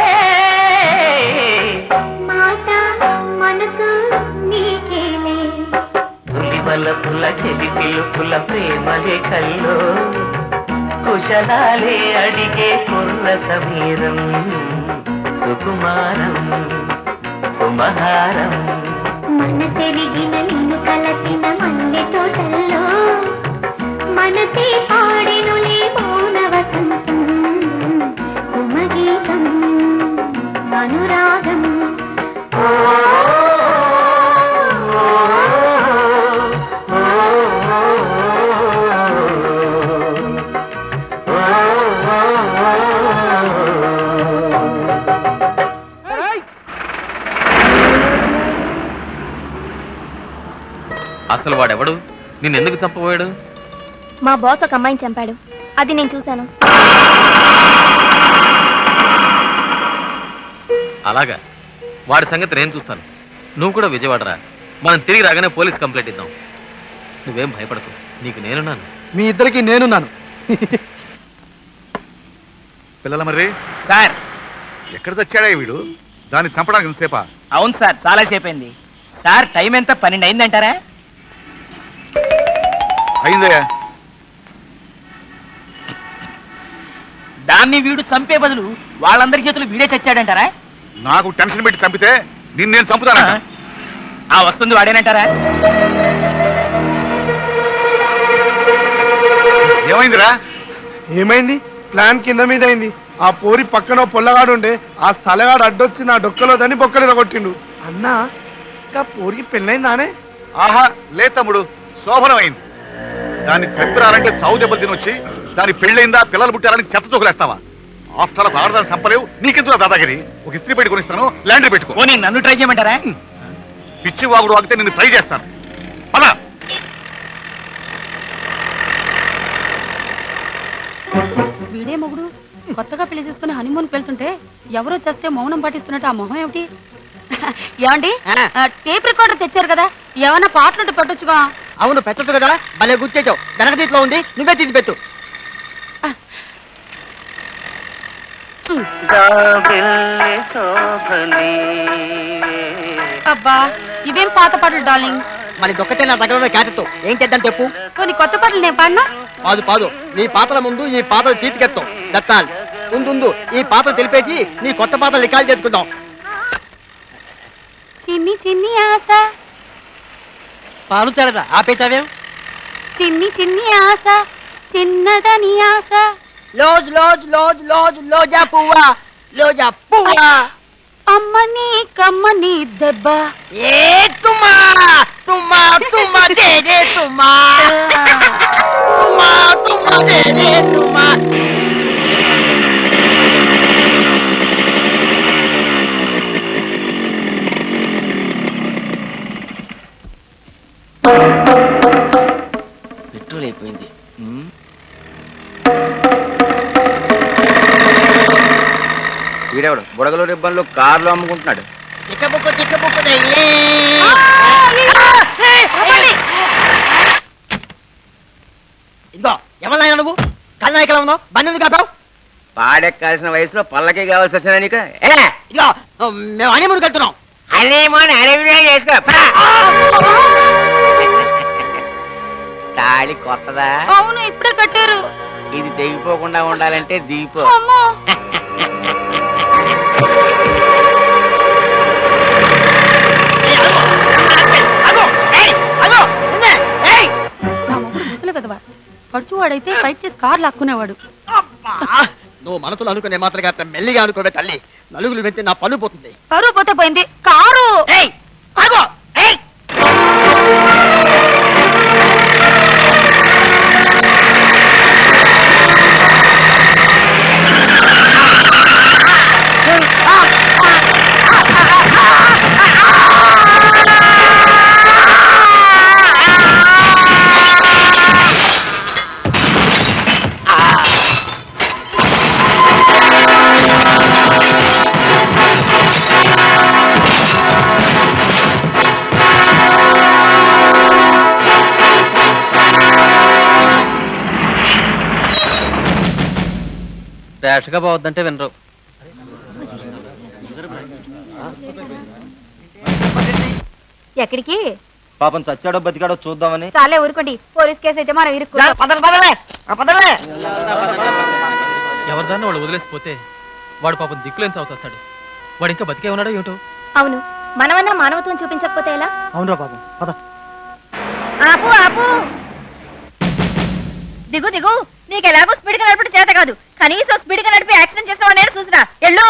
మాట మనసు నీకేలే పులివల పుల చెలి పిలుపుల ప్రేమ లేఖల్లో కుశలాలే అడిగే కుర్ర సమీరం సుకుమారం సుమహారం మనసెరిగిన నిన్ను కలసిన మల్లె తోటల్లో మనసే పాడెనులే మౌన వసంతం సుమగీతం అనురాగం అసలు వాడెవడు నిన్ను ఎందుకు చంపబోయాడు మా బాస్ ఒక అమ్మాయిని చంపాడు అది నేను చూశాను అలాగా వాడి సంగతి నేను చూస్తాను నువ్వు కూడా విజయవాడ రా మనం తిరిగి రాగానే పోలీస్ కంప్లైంట్ ఇద్దాం నువ్వేం భయపడకు నీకు నేనున్నాను మీ ఇద్దరికి నేనున్నాను పిల్లల మరి సార్ ఎక్కడ చచ్చాడా ఈ వీడు దాన్ని చంపడానికి ఎంతసేపా అవును సార్ చాలా సేపు అయింది సార్ టైం ఎంత పన్నెండు అయిందంటారా అయిందయ్యా దాన్ని వీడు చంపే బదులు వాళ్ళందరి చేతులు వీడే చచ్చాడంటారా నాకు టెన్షన్ పెట్టి చంపితే నిన్ను నేను చంపుతాను ఆ వస్తుంది వాడేనంటారా ఏమైందిరా ఏమైంది ప్లాన్ కింద మీద అయింది ఆ పోరి పక్కన పొల్లగాడు ఉండే ఆ సలగాడు అడ్డొచ్చి నా డొక్కలో దాన్ని బొక్కలు కొట్టిండు అన్నా ఇంకా పోరికి పెళ్ళైందానే ఆహా లే తమ్ముడు శోభనం అయింది దాన్ని చంపిరారంటే చావు దెబ్బలు తినొచ్చి దాని పెళ్ళైందా పిల్లలు పుట్టారని చెత్త చూకులేస్తావా ఆఫ్టర్ ఆల్ ఆడదాన్ని చంపలేవు నీకెందుకు దాదాగిరి ఒక ఇస్త్రీ పెట్టి కొనిస్తాను ల్యాండర్ పెట్టుకో పోనీ నన్ను ట్రై చేయమంటారా పిచ్చి వాగుడు వాగితే నిన్ను ట్రై చేస్తాను పద వీడే మొగుడు కొత్తగా పెళ్లి చేసుకుని హనీమూన్ వెళ్తుంటే ఎవరో చేస్తే మౌనం పాటిస్తున్నట్టు ఆ మొహం ఏమిటి ఏమండి ఆ, టేప్ రికార్డర్ తెచ్చారు కదా ఏమైనా పాటలు పెట్టొచ్చుగా అవును పెట్టదు కదా భలే గుర్చేచావు జనగదీట్లో ఉంది నువ్వే తీసి పెట్టు అబ్బా ఇవేం పాత పాటలు డార్లింగ్ మరి దొక్కతే నా దగ్గర ఉన్న క్యారెట్తో ఏం చేద్దాం చెప్పు కొన్ని కొత్త పాటలు నేను పాడినా పాదు పాదు నీ పాతల ముందు ఈ పాతలు తీర్చికెత్తాం దత్తాల్ ఉందు ఈ పాతలు తెలిపేసి నీ కొత్త పాతలు రికాల్ చేసుకుందాం చిన్ని చిన్ని ఆశ పాలు తెలదా ఆపేచావేం చిన్ని చిన్ని ఆశ చిన్నదని ఆశ లోజ్ లోజ్ లోజ్ లోజ్ లోజా పువ్వా లోజా పువ్వా అమ్మని కమ్మని దెబ్బ ఏ తుమ్మా తుమ్మా తుమ్మా దే దే తుమ్మా తుమ్మా తుమ్మా దే దే తుమ్మా పెట్రోల్ అయిపోయింది ఉమ్. వీడెవడు బుడగలు రిబ్బన్లు కార్లు అమ్ముకుంటున్నాడు చిక్కబుక్కు చిక్కబుక్కు ఇదిగో ఎవరినైనా నువ్వు కళ్ళనాయకలా ఉన్నావు బండి ఎందుకు కాపావు పాడెక్కాల్సిన వయసులో పల్లకి కావాల్సి వచ్చిందా నీకు ఏ ఇదిగో మేము హనీమూన్కి వెళ్తున్నాం హనీమూన్ హనీమూన్ చేసుకో తాళి కొత్తదా అవును ఇప్పుడే కట్టారు ఇది తెగిపోకుండా ఉండాలంటే దీపో అమ్మో నా మొగుడు ముసలి కదవా పడుచువాడైతే ఫైట్ చేసి కార్ లాక్కునేవాడు నువ్వు మనసులో అనుకునే మాత్రమే కాస్త మెల్లిగా అనుకోవే తల్లి నలుగులు వెంటే నా పళ్ళు పోతుంది పరువు పోతే పోయింది కారు ఆగో ఏయ్ ర్యాష్గా పోవద్దంటే వినరు ఎక్కడికి పాపం చచ్చాడో బతికాడో చూద్దామని చాలే ఊరుకోండి పోలీస్ కేసు అయితే మనం ఇరుక్కు ఎవరిదాన్ని వాళ్ళు వదిలేసిపోతే వాడు పాపం దిక్కులేని చావుతాడు వాడు ఇంకా బతికే ఉన్నాడో ఏమిటో అవును మనమన్నా మానవత్వం చూపించకపోతే ఎలా అవునరా బాబు పద ఆపు ఆపు దిగు దిగు నీకు ఎలాగో స్పీడ్ గా నడపడం చేత కాదు కనీసం స్పీడ్ గా నడిపి యాక్సిడెంట్ చేసిన వాడు నేను చూసినా ఎల్లు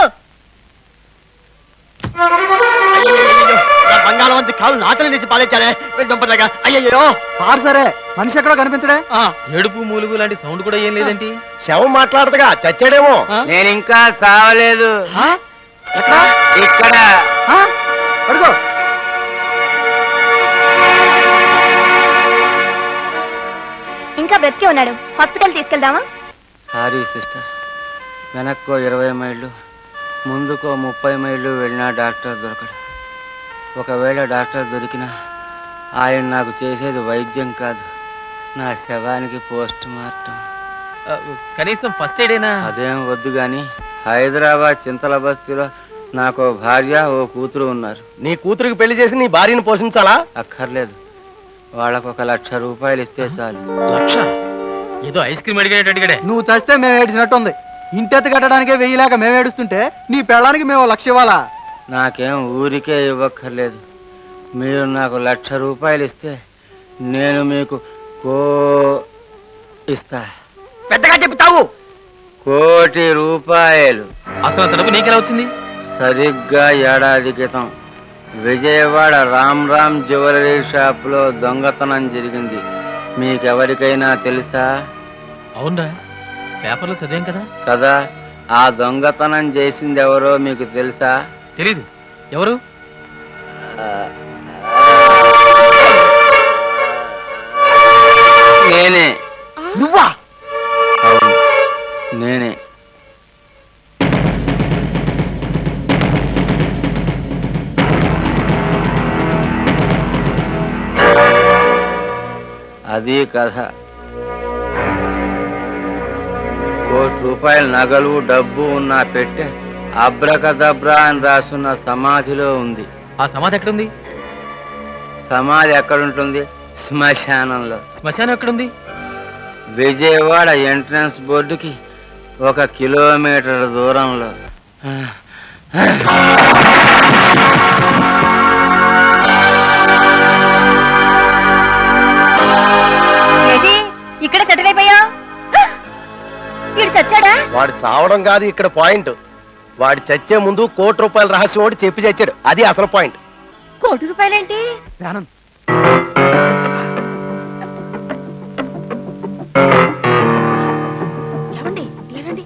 నా బంగాళవంతి కాలు నాకలి నుంచి పాలేచాలే దుంపదగా అయ్యయ్యో కారు సరే మనిషి ఎక్కడో కనిపించడే ఏడుపు మూలుగు లాంటి సౌండ్ కూడా ఏం లేదేంటి శవం మాట్లాడదుగా చచ్చాడేమో నేను ఇంకా చావలేదు ఇక్కడ అడుగు ఇంకా బ్రతికే ఉన్నాడు హాస్పిటల్ తీసుకెళ్దామా సారీ సిస్టర్ వెనక్కో ఇరవై మైళ్ళు ముందుకో ముప్పై మైళ్ళు వెళ్ళినా డాక్టర్ దొరకడు ఒకవేళ డాక్టర్ దొరికినా ఆయన నాకు చేసేది వైద్యం కాదు నా శవానికి పోస్ట్ మార్టం ఆ, కనీసం ఫస్ట్ ఎయిడేనా అదేం వద్దు గాని హైదరాబాద్ చింతల బస్తీలో నాకు ఓ భార్య ఓ కూతురు ఉన్నారు నీ కూతురికి పెళ్లి చేసి నీ భార్యను పోషించాలా అక్కర్లేదు వాళ్ళకు ఒక లక్ష రూపాయలు ఇస్తే చాలు లక్ష ఏదో ఐస్ క్రీమ్ అడిగినట్టు అడిగాడే నువ్వు చస్తే మేము ఏడిచినట్టుంది ఇంటెత్తు కట్టడానికే వెయ్యిలాక మేము ఏడుస్తుంటే నీ పెళ్ళానికి మేము లక్ష ఇవ్వాలా నాకేం ఊరికే ఇవ్వక్కర్లేదు మీరు నాకు లక్ష రూపాయలు ఇస్తే నేను మీకు కో ఇస్తా పెద్దగా చెప్తావు కోటి రూపాయలు అసలు అంత డబ్బు నీకెలా వచ్చింది సరిగ్గా ఏడాది క్రితం విజయవాడ రామ్ రామ్ జ్యువెలరీ షాప్లో దొంగతనం జరిగింది మీకెవరికైనా తెలుసా అవునరా పేపర్లో చదివాం కదా కదా ఆ దొంగతనం చేసింది ఎవరో మీకు తెలుసా తెలీదు ఎవరు నేనే నువ్వా అవును నేనే అది కథ కోటి రూపాయల నగలు డబ్బు ఉన్న పెట్టె అబ్రకదబ్రా అని రాసున్న సమాధిలో ఉంది ఆ సమాధి ఎక్కడుంది సమాధి ఎక్కడుంటుంది శ్మశానంలో శ్మశానం ఎక్కడుంది విజయవాడ ఎంట్రన్స్ బోర్డుకి ఒక కిలోమీటర్ దూరంలో ఏంటి ఇక్కడ సెటిల్ అయిపోయా వీడు చచ్చాడా వాడు చావడం కాదు ఇక్కడ పాయింట్ వాడు చచ్చే ముందు కోటి రూపాయల రహస్యం ఒకటి చెప్పి చచ్చాడు అది అసలు పాయింట్ కోటి రూపాయలేంటి ఏమండి లేరండి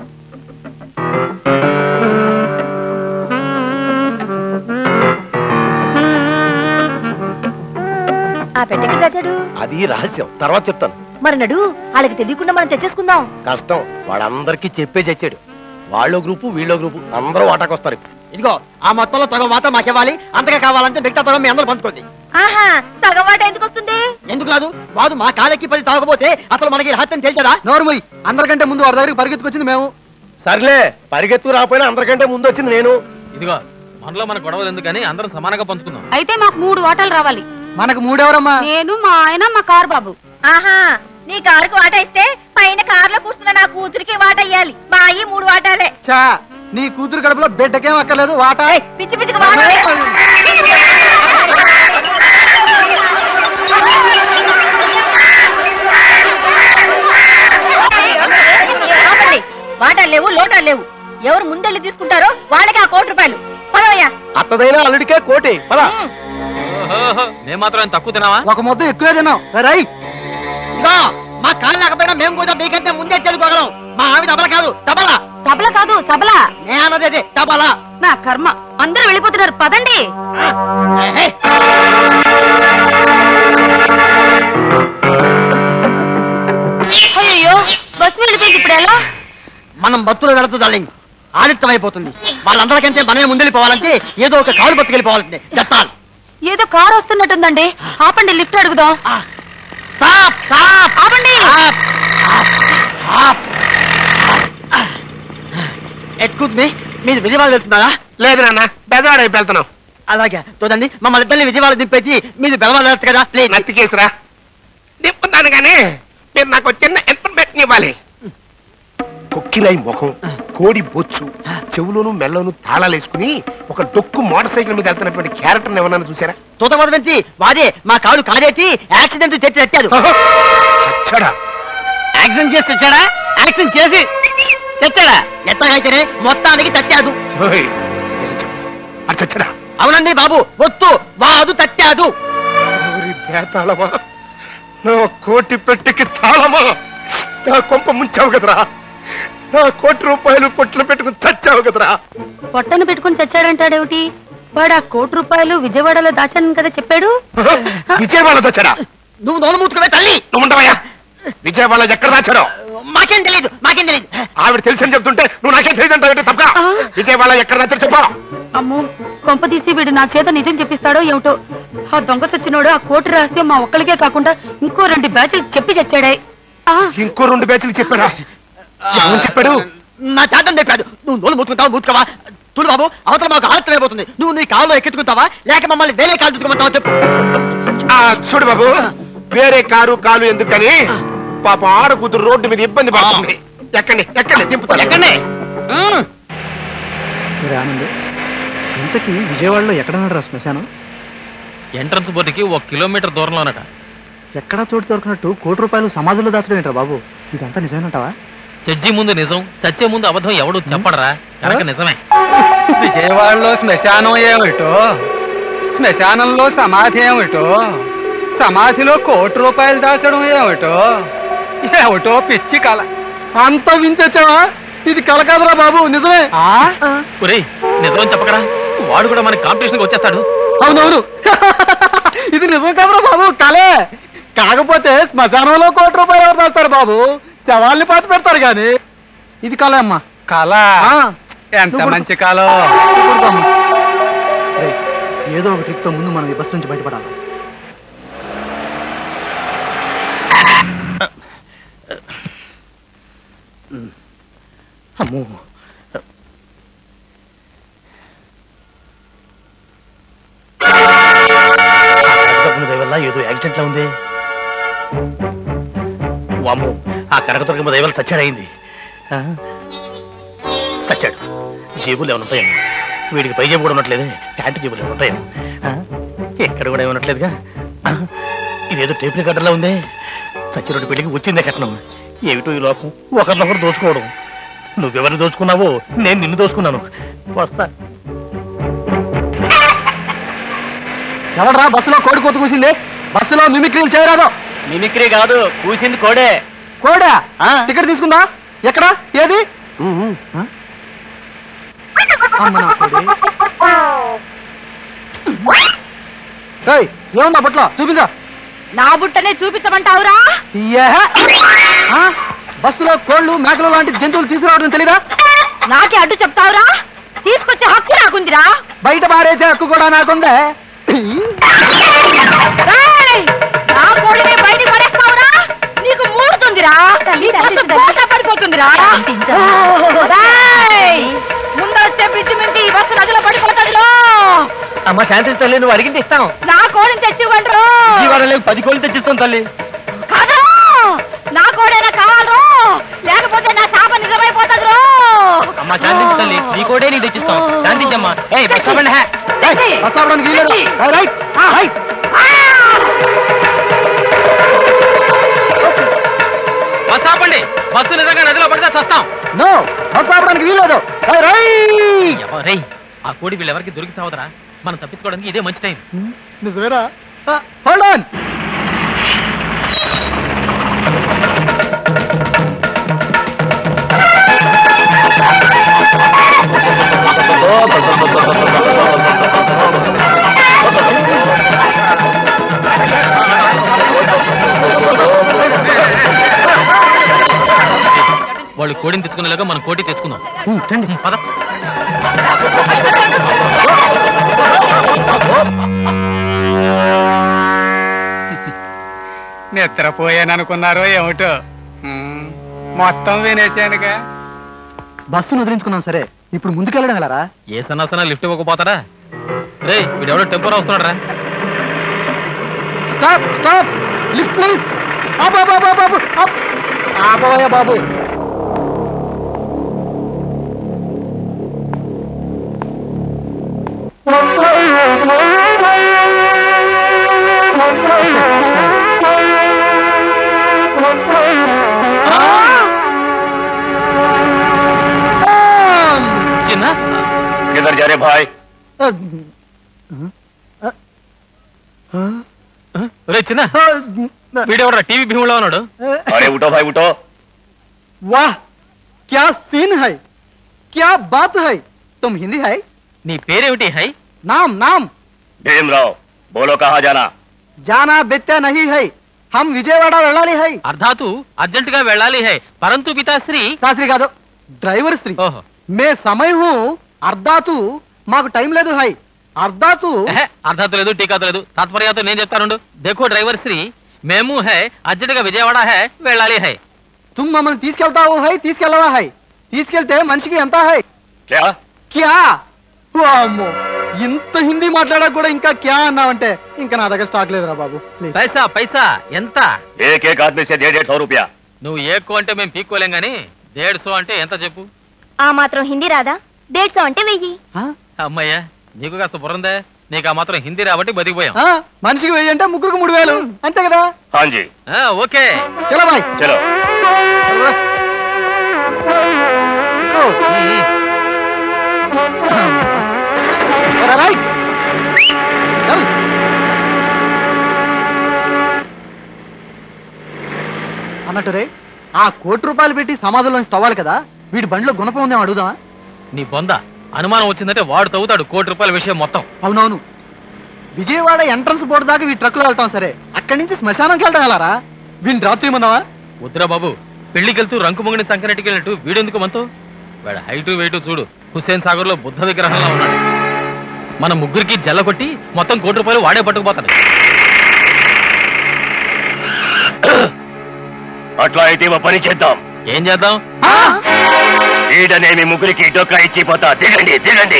ఆ పెట్టెక్కడ చచ్చాడు అది రహస్యం తర్వాత చెప్తాను మరి నడు వాళ్ళకి తెలియకుండా మనం తెచ్చేసుకుందాం కష్టం వాడందరికీ చెప్పే చచ్చాడు వాళ్ళో గ్రూపు వీళ్ళో గ్రూపు అందరూ వాటాకు వస్తారు ఇదిగో ఆ మొత్తంలో సగం మాత్రం మాకు ఇవ్వాలి అంతగా కావాలంటే మిగతా సగం మీ అందరూ పంచుకోండి ఆహా సగం వాట ఎందుకు వస్తుంది ఎందుకు రాదు వాడు మా కాలెక్కి పది తాగపోతే అసలు మనకి రహస్యం తెలియదా నోరుమూయ్ అందరికంటే ముందు వాడి దగ్గరికి పరిగెత్తుకొచ్చింది మేము సర్లే పరిగెత్తు రాపోయినా అందరికంటే ముందు వచ్చింది నేను ఇదిగో మనలో మన గొడవలు ఎందుకని అందరం సమానంగా పంచుకుందాం అయితే మాకు మూడు వాటాలు రావాలి మనకు మూడెవరమ్మా నేను మా ఆయన మా కారు బాబు ఆహా నీ కారుకు వాట ఇస్తే పైన కారులో కూర్చున్న నా కూతురికి వాట ఇయ్యాలి మా అయ్యి మూడు వాటాలే చా నీ కూతురు కడుపులో బిడ్డకేం అక్కర్లేదు వాటా పిచ్చి పిచ్చికి వాట ఆపండి. వాటాలు లేవు లోటాలు లేవు ఎవరు ముందెళ్ళి తీసుకుంటారో వాళ్ళకి ఆ కోటి రూపాయలు పదవయ్యా అత్తదైనా అల్లుడికే కోటి పదా మేము మాత్రం ఏం తక్కువ తినావా ఒక మొత్తం ఎక్కువే తిన్నాం రై ఇదిగో మా కాళ్ళు లేకపోయినా మేము కూడా మీకంటే ముందే తెలుసుకోగలం మా ఆవిడ అబల కాదు తబలా తబల కాదు సబలా నేను అన్నది అదే తబలా నా కర్మ అందరూ వెళ్ళిపోతున్నారు పదండి అయ్యో బస్సు వెళ్ళిపోయింది ఇప్పుడు ఎలా మనం బతులు వెళుతూ డార్లింగ్ ఆదిత్యం అయిపోతుంది వాళ్ళందరికంటే మనమే ముందెళ్ళిపోవాలంటే ఏదో ఒక కాలు బతుకెళ్ళిపోవాలంటే దట్టాలి ఏదో కారు వస్తున్నట్టుందండి ఆపండి లిఫ్ట్ అడుగుదాం స్టాప్ స్టాప్ ఆపండి ఎట్కుత్ మీ మీరు విజయవాడ వెళ్తున్నారా లేదు నాన్న బెదవాడ అయిపోయి వెళ్తున్నాం అలాగే చూడండి మమ్మల్ని ఇద్దరిని విజయవాడ దింపేసి మీరు బెలవాడ వెళ్ళచ్చు కదా ప్లీజ్ నత్తికేసిరా దిప్పుతాను కానీ మీరు నాకు చిన్న ఇన్ఫర్మేషన్ ఇవ్వాలి కొక్కిలై ముఖం కోడి బొచ్చు చెవులోను మెల్లోను తాళాలు వేసుకుని ఒక డొక్కు మోటార్ సైకిల్ మీద వెళ్తున్నటువంటి క్యారెక్టర్ ఎవరన్నా చూసారా తూతమొదటి నుంచి వాడే మా కాలు కాదేసి యాక్సిడెంట్ తెచ్చి తెచ్చాడు చచ్చాడా యాక్సిడెంట్ చేసి తెచ్చాడా యాక్సిడెంట్ చేసి తెచ్చాడా ఎట్లాగైతేనే మొత్తానికి తట్టాడు ఓయ్, నిజం చెప్పు. అది చచ్చాడా అవునండి బాబు ఒత్తు వాదు తట్టాడు ఓరి బేతాళమా నా కోటి పెట్టెకి తాళమా నా కొంప ముంచావు కదరా నా కోటి రూపాయలు పొట్లు పెట్టుకుని చచ్చావు కదరా పొట్టను పెట్టుకుని చచ్చాడంటాడేమిటి వాడు ఆ కోటి రూపాయలు విజయవాడలో దాచానని కదా చెప్పాడు విజయవాడ దాచాడా నువ్వు నోలు మూసుకునే తల్లి నువ్వు ఉండవయ్యా విజయవాడ ఎక్కడ దాచాడో మాకేం తెలియదు మాకేం తెలియదు ఆవిడ తెలుసని చెప్తుంటే నువ్వు నాకేం తెలియదంటావు తప్ప విజయవాడ ఎక్కడ రాత్రి చెప్పా అమ్మో కొంప తీసి వీడు నా చేత నిజం చెప్పిస్తాడో ఏమిటో ఆ దొంగ సచ్చినోడు ఆ కోటి రహస్యం మా ఒక్కడికే కాకుండా ఇంకో రెండు బ్యాచ్లు చెప్పి చచ్చాడే ఇంకో రెండు బ్యాచ్లు చెప్పారా ఏమని చెప్పాడు నా చేతం చెప్పాడు నువ్వు నోలు మూసుకుంటావా మూసుకువా చూడు బాబు అవతల మాకు ఆలస్యం అయిపోతుంది నువ్వు నీ కాల్లో ఎక్కించుకుంటావా లేక మమ్మల్ని వేరే కాలు చుట్టుకోమంటావా చెప్పు ఆ, చూడు బాబు వేరే కారు కాలు ఎందుకని పాప ఆడ కూతురు రోడ్డు మీద ఇబ్బంది పడుతుంది ఎక్కండి ఎక్కండి దింపుతాను ఎక్కండి మరి ఆనంద్ ఇంతకీ విజయవాడలో ఎక్కడన్నాడు రా శ్మశానం ఎంట్రన్స్ బోర్డుకి ఒక కిలోమీటర్ దూరంలోనట ఎక్కడా చోటు దొరికినట్టు కోటి రూపాయలు సమాధుల్లో దాచడం ఏంట్రా బాబు ఇదంతా నిజమేనంటావా చచ్చి ముందు నిజం చచ్చే ముందు అబద్ధం ఎవడు చెప్పడరా కనుక నిజమే విజయవాడలో శ్మశానం ఏమిటో శ్మశానంలో సమాధి ఏమిటో సమాధిలో కోటి రూపాయలు దాచడం ఏమిటో ఏమిటో పిచ్చి కళ అంత వించొచ్చావా ఇది కల కాదురా బాబు నిజమే ఒరేయ్ నిజమని చెప్పకరా వాడు కూడా మన కాంపిటీషన్ వచ్చేస్తాడు అవునవును ఇది నిజం కాదురా బాబు కలే కాకపోతే శ్మశానంలో కోటి రూపాయలు ఎవరు దాస్తారు బాబు శవాల్ని పాత పెడతారు గాని ఇది కలే అమ్మా కళ ఎంత మంచి కాలం ఏదో ఒక ట్రిప్ తో ముందు మనం ఈ బస్సు నుంచి బయటపడాలి అమ్మో కనకదుర్గమ్మ వల్ల ఏదో యాక్సిడెంట్ లా ఉంది వాము ఆ కనకదుర్గమ్మ దయ వల్ల చచ్చాడయింది ఆ? చచ్చాడు జేబులు ఏమైనా ఉంటాయేమో వీడికి పై జేబు కూడా ఉన్నట్లేదే ప్యాంటు జేబులు ఏమైనా ఉంటాయేమో ఆ? ఎక్కడ కూడా ఏమన్నట్లేదుగా ఆ? ఇదేదో టేప్ రికార్డర్లా ఉంది సచ్చినోడి పెళ్లికి వచ్చిందే కట్నం ఏమిటో ఈ లోకం ఒకరినొకరు దోచుకోవడం నువ్వెవరిని దోచుకున్నావో నేను నిన్ను దోచుకున్నాను వస్తా ఎవడరా బస్సులో కోడి కోత కూసింది బస్సులో మిమిక్రీలు చేయరాదు మిమిక్రీ కాదు కూసింది కోడే కోడా టికెట్ తీసుకుందా ఎక్కడ ఏది ఆ? అమ్మ నా కోడి. ఏయ్, ఏముందా బుట్లో చూపించా నా బుట్టనే చూపించమంటావురా ఇయ్యహ. ఆ? బస్సులో కోళ్ళు మేకలు లాంటి జంతువులు తీసుకురావడం తెలీదా నాకే అడ్డు చెప్తావురా తీసుకొచ్చే హక్కు నాకుందిరా బయట పారేసే హక్కు కూడా నాకుందే రేయ్! నా కోడిని బయటికి పడేస్తావురా నీకు మూడుతుందిరా నీ బస్సు బోట పడిపోతుందిరా రేయ్! ముందొచ్చే బ్రిడ్జ్ మించి ఈ బస్సు నదిలో పడిపోతుందిలో అమ్మ శాంతి తల్లి నువ్వు అడిగింది ఇస్తాం నా కోడిని తెచ్చివ్వండ్రు ఇవాళ పది కోళ్ళు తెచ్చిస్తాం తల్లి కాదు నా కోడైనా కావాలరు లేకపోతే నా శాప నిజమైపోతుంది అమ్మా శాంతించు తల్లి నీ కోడే నీ తెచ్చిస్తాం శాంతించమ్మా ఏ బస్ ఆపండి, హే. బస్ ఆపడానికి వీలేదు రైట్, రైట్ రైట్ బస్ ఆపండి బస్సు నిజంగా నదిలో పడితే చస్తాం నో బస్ ఆపడానికి వీలేదు రైట్, రైట్ ఎవ- రేయ్ ఆ కోడి వీళ్ళెవరికి దొరికి చావదరా మనం తప్పించుకోవడానికి ఇదే మంచి టైం నిజమేనా హోల్డ్ ఆన్ వాళ్ళు కోడిని తెచ్చుకునేలాగా మనం కోటి తెచ్చుకుందాం పద నిద్రపోయాననుకున్నారో ఏమిటో హ్మ్. మొత్తం వినేశానుగా బస్సును వదిలించుకున్నాం సరే ఇప్పుడు ముందుకెళ్ళడం వెళ్ళరా ఏ సన్నాసన లిఫ్ట్ ఇవ్వకపోతారా రే వీడెవడో టెంపో వస్తున్నాడు రా స్టాప్ స్టాప్ లిఫ్ట్ ప్లీజ్ బాబు బాబు బాబు ఆపవయ్యా బాబు చిన్న किधर जा रहे भाई రే చిన్న వీడెవడరా టీవీ భీములో ఉన్నాడు अरे उठो भाई उठो वाह क्या सीन है क्या बात है तुम हिंदी है నీ పేరేమిటి హై नाम नाम भीमराव बोलो कहाँ जाना जाना बेटा नहीं है హమ్ విజయవాడ వెళ్ళాలి హై అర్ధాతు అర్జెంట్ గా వెళ్ళాలి హై పరంతు పితాశ్రీ శాస్త్రి కాదు డ్రైవర్ శ్రీ ఓహో మే సమయం అర్ధాతు మాకు టైం లేదు హై అర్ధాతు ఎహె, అర్ధాతు లేదు టీకాతు లేదు తాత్పర్యాతో నేను చెప్తాను దేఖో డ్రైవర్ శ్రీ మేము హై అర్జెంట్ గా విజయవాడ హై వెళ్ళాలి హై తుమ్ మమ్మల్ని తీసుకెళ్తావు హై తీసుకెళ్ళవా హై తీసుకెళ్తే మనిషికి ఎంత హై క్యా ఓ అమ్మో ఇంత హిందీ మాట్లాడక కూడా ఇంకా క్యా అన్నావంటే ఇంకా నా దగ్గర స్టాక్ లేదురా బాబు ప్లీజ్ పైసా పైసా ఎంత एक एक आदमी से डेढ़ डेढ़ सौ रुपया నువ్వు ఎక్కువ అంటే మేము పీక్కోలేం గానీ దేడు సో అంటే ఎంత చెప్పు ఆ మాత్రం హిందీ రాదా డేట్స్ అంటే వెయ్యి అమ్మయ్యా నీకు కాస్త బుర్రందే నీకు ఆ మాత్రం హిందీ రాబట్టి బతికిపోయాం ఆ, మనిషికి వెయ్యి అంటే ముగ్గురికి మూడు వేలు అంతే కదా हाँ जी ఆ, ఓకే చలో బాయ్ चलो రైట్ అన్నట్టు రే ఆ కోటి రూపాయలు పెట్టి సమాధుల్లోంచి తవ్వాలి కదా వీడి బండిలో గుణపం ఉందేమో అడుగుదామా నీ బొంద అనుమానం వచ్చిందంటే వాడు తవ్వుతాడు కోటి రూపాయల విషయం మొత్తం అవునవును విజయవాడ ఎంట్రన్స్ బోర్డు దాకా వీడి ట్రక్కులో వెళ్తాం సరే అక్కడి నుంచి శ్మశానంకి వెళ్తాం వెళ్ళారా వీడిని రాత్రి ఏమన్నావా వద్దురా బాబు పెళ్లికెళ్తూ రంకుమొంగిని సంకరెట్టికి వెళ్ళినట్టు వీడెందుకు మనతో వాడు హైటు వెయిటు చూడు హుస్సేన్ సాగర్ లో బుద్ధ విగ్రహంలో ఉన్నాడు మన ముగ్గురికి జల్ల కొట్టి మొత్తం కోటి రూపాయలు వాడే పట్టుకుపోతాడు అట్లా అయితే ఓ పని చేద్దాం ఏం చేద్దాం ఈడనే మీ ముగ్గురికి డొక్కా ఇచ్చిపోతా దిగండి దిగండి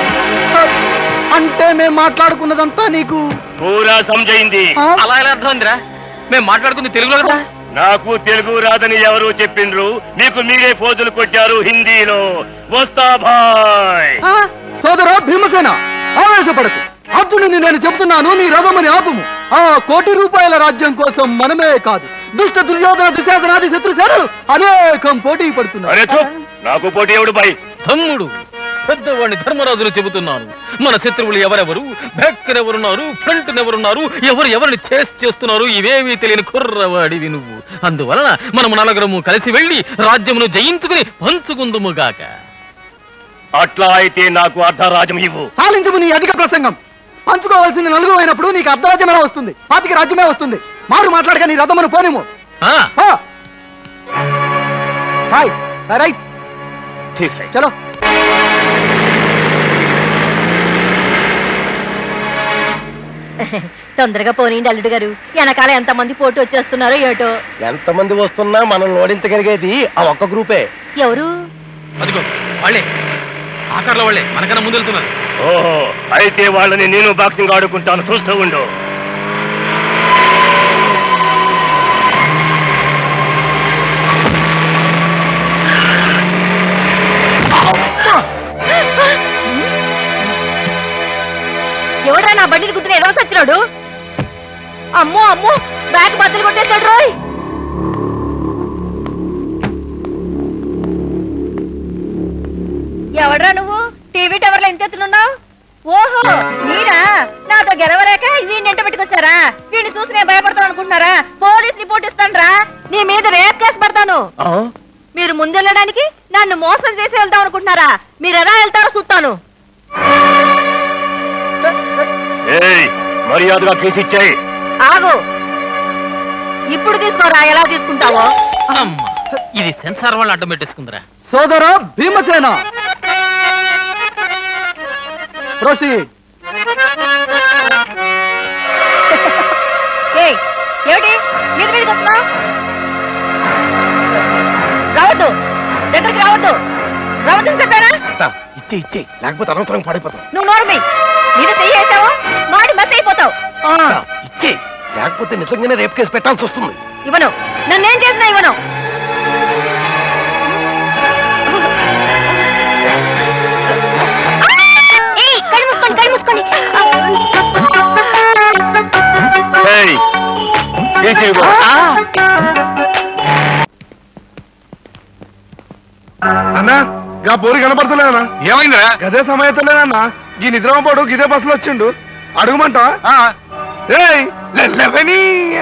అంటే మేము మాట్లాడుకున్నదంతా నీకు పూరా సమజైంది అలా ఎలా అర్థమైందిరా మేము మాట్లాడుకుంది తెలుగులో కదా నాకు తెలుగు రాదని ఎవరు చెప్పిండ్రు మీకు మీరే పోజులు కొట్టారు హిందీలో వస్తా భాయ్ ఆ, సోదరా భీమసేన ఆవేశపడకు అర్జునుని నేను చెబుతున్నాను నీ రథమని ఆపుము ఆ కోటి రూపాయల రాజ్యం కోసం మనమే కాదు దుష్ట దుర్యోధన దుశాసనాది శత్రు సేనలు అనేకం పోటీ అరే పడుతున్నారు చూ నాకు పోటీ ఎవడు బాయ్ తమ్ముడు పెద్దవాడిని ధర్మరాజులు చెబుతున్నాను మన శత్రువులు ఎవరెవరు బ్యాక్కర్ ఎవరున్నారు ఫ్రంట్ ఎవరున్నారు ఎవరు ఎవరిని చేసి చేస్తున్నారు ఇవేమీ తెలియని కుర్రవాడివి నువ్వు అందువలన మనము నలుగురము కలిసి వెళ్ళి రాజ్యమును జయించుకుని పంచుకుందుము గాక అట్లా అయితే నాకు అర్ధరాజ్యం ఇవ్వు సాలించము నీ అధిక ప్రసంగం పంచుకోవాల్సింది నలుగు అయినప్పుడు నీకు అర్ధరాజ్యమే వస్తుంది పాతికి రాజ్యమే వస్తుంది మారు మాట్లాడక నీ రథమును పోనేము ఆ, హాయ్ రైట్ చలో తొందరగా పోనీండి అల్లుడు గారు వెనకాల ఎంత మంది పోటీ వచ్చేస్తున్నారో ఏటో ఎంతమంది వస్తున్నా మనం ఓడించగలిగేది ఆ ఒక్క గ్రూపే ఎవరు అదిగో వాళ్ళే ఆకార్లో వాళ్ళే మనకన్నా ముందు వెళ్తున్నారు ఓహో అయితే వాళ్ళని నేను బాక్సింగ్ ఆడుకుంటాను చూస్తూ ఉండు ఎవడ్రా నా బండిని గుద్దున ఏదో సచ్చినాడు అమ్మో అమ్మో బ్యాగ్ బద్దలు కొట్టేశాడు రోయ్ ఎవడ్రా నువ్వు టీవీ టవర్లో ఎంత ఎత్తునున్నావు ఓహో మీరా నాతో గెలవలేక వీడిని ఎంట పెట్టుకొచ్చారా వీడిని చూసి నేను భయపడతాను అనుకుంటున్నారా పోలీస్ రిపోర్ట్ ఇస్తాను నీ మీద రేప్ కేసు పడతాను మీరు ముందెళ్ళడానికి నన్ను మోసం చేసి వెళ్దాం అనుకుంటున్నారా మీరు ఎలా వెళ్తారో చూస్తాను ఏయ్ మర్యాదగా కేసు ఇచ్చాయి ఆగు ఇప్పుడు తీసుకోరా ఎలా తీసుకుంటావో అమ్మ ఇది సెన్సార్ వాళ్ళు అడ్డం పెట్టేసుకుందిరా సోదర భీమసేన ప్రొసీడ్ ఏయ్ ఏమిటి మీద మీదకి వస్తున్నావు రావద్దు దగ్గరికి రావద్దు రావద్దని చెప్పారా ఇచ్చే ఇచ్చే లేకపోతే అనవసరం పడిపోతాం నువ్వు నోరమి మీద చెయ్యి వేసావు మాడి మస్ అయిపోతావు ఇచ్చే లేకపోతే నిజంగానే రేపు కేసు పెట్టాల్సి వస్తుంది ఇవ్వను నన్నేం చేసినా ఇవ్వను ఏయ్, కళ్ళు మూసుకోండి కళ్ళు మూసుకోండి ఏయ్ కేసు ఇవ్వు. అన్నా గా పోరి కనపడతలేదన్నా ఏమైందిరా గదే సమయతలేదన్నా ఈ నిద్రపోడు గిదే బస్సులో వచ్చిండు అడుగుమంటా ఏయ్ లె- లెవెనీ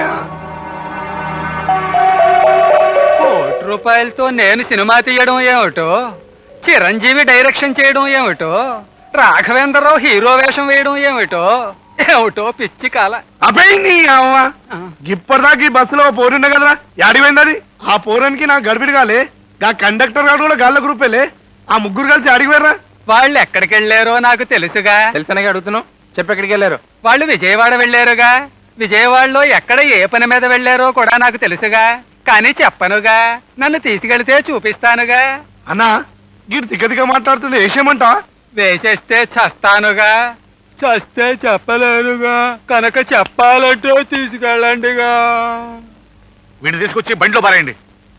కోటి రూపాయలతో నేను సినిమా తీయడం ఏమిటో చిరంజీవి డైరెక్షన్ చేయడం ఏమిటో రాఘవేంద్రరావు హీరో వేషం వేయడం ఏమిటో ఏమిటో పిచ్చి కాల అబ్బాయి నీ అవ్వ ఇప్పటిదాకా ఈ బస్సులో ఓ పోరుండే కదరా అడిపోయింది అది ఆ పోరానికి నా గడిపిడి కాలే ఆ కండక్టర్ గారు కూడా గాళ్ళ గ్రూపేలే ఆ ముగ్గురు కలిసి అడిగిపోయారా వాళ్ళు ఎక్కడికి వెళ్ళారో నాకు తెలుసుగా తెలుసనగా అడుగుతున్నావు చెప్పు ఎక్కడికి వెళ్ళారు వాళ్ళు విజయవాడ వెళ్ళారుగా విజయవాడలో ఎక్కడ ఏ పని మీద వెళ్ళారో కూడా నాకు తెలుసుగా కానీ చెప్పనుగా నన్ను తీసుకెళ్తే చూపిస్తానుగా అన్నా గీడు తిగ్గదిగా మాట్లాడుతుండే వేసేయమంటా వేసేస్తే చస్తానుగా చస్తే చెప్పలేనుగా కనుక చెప్పాలంటే తీసుకెళ్ళండిగా వీడిని తీసుకొచ్చి బండిలో పారేయండి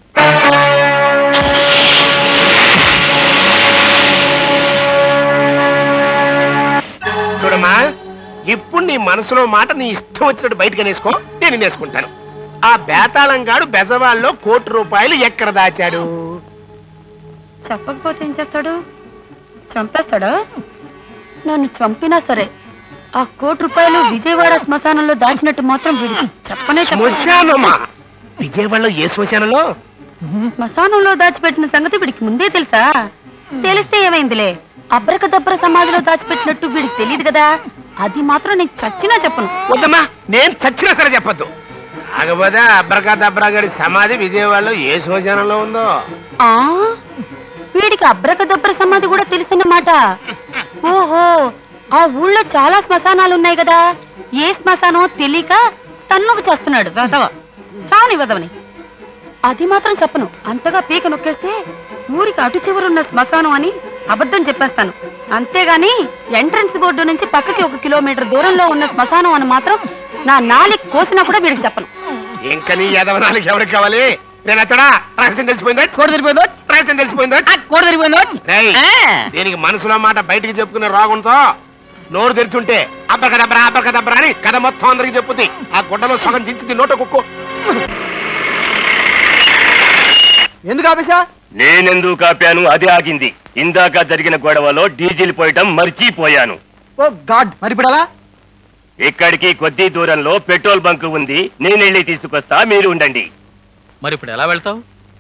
చూడమ్మా ఇప్పుడు నీ మనసులో మాట నీ ఇష్టం వచ్చినట్టు బయటకు నేసుకో నేను నేసుకుంటాను ఆ బేతాళంగాడు బెజవాళ్ళలో కోటి రూపాయలు ఎక్కడ దాచాడు చెప్పకపోతే ఏం చేస్తాడు చంపేస్తాడా నన్ను చంపినా సరే ఆ కోటి రూపాయలు విజయవాడ శ్మశానంలో దాచినట్టు మాత్రం వీడికి చెప్పనే చెప్పను. శ్మశానమా విజయవాడలో ఏ శ్మశానంలో శ్మశానంలో దాచిపెట్టిన సంగతి వీడికి ముందే తెలుసా తెలిస్తే ఏమైందిలే అబ్రకదబ్ర సమాధిలో దాచిపెట్టినట్టు వీడికి తెలియదు కదా అది మాత్రం నేను చచ్చినా చెప్పను వద్దమ్మా నేను చచ్చినా సరే చెప్పొద్దు కాకపోతే అబ్రకా దబ్రాగడి సమాధి విజయవాడలో ఏ శ్మశానంలో ఉందో ఆ వీడికి అబ్రకదబ్ర సమాధి కూడా తెలిసినమాట ఓహో ఆ ఊళ్ళో చాలా శ్మశానాలు ఉన్నాయి కదా ఏ శ్మశానమో తెలియక తన్నుకు చేస్తున్నాడు వెదవ చావని వెదవని అది మాత్రం చెప్పను అంతగా పీక నొక్కేస్తే ఊరికి అటు చివరున్న శ్మశానం అని అబద్ధం చెప్పేస్తాను అంతేగాని ఎంట్రన్స్ బోర్డు నుంచి పక్కకి ఒక కిలోమీటర్ దూరంలో ఉన్న శ్మశానం అని మాత్రం నా నాలికి కోసినా కూడా వీడికి చెప్పను ఇంకా నీ యదవనాలకు ఎవరికి కావాలి నేను అతడా రహస్యం తెలిసిపోయిందా కోడి తెలిపోయిందో రహస్యం తెలిసిపోయిందా కోడి తెలిపోయిందో దీనికి మనసులో మాట బయటికి చెప్పుకునే రోగంతో నోరు తెరిచుంటే అబ్బరకదబ్బరా అబ్బరకదబ్బరా అని కథ మొత్తం అందరికి చెప్పుద్ది ఆ గుడ్డలో సగం చించింది నోట కుక్కు ఎందుకు ఆపేశా నేనెందుకు కాపాను అదే ఆగింది ఇందాక జరిగిన గొడవలో డీజిల్ పోయటం మర్చిపోయాను ఓ గాడ్ మరి ఇప్పుడు ఎలా ఇక్కడికి కొద్ది దూరంలో పెట్రోల్ బంక్ ఉంది నేను వెళ్ళి తీసుకొస్తా మీరు ఉండండి మరి ఇప్పుడు ఎలా వెళ్తావు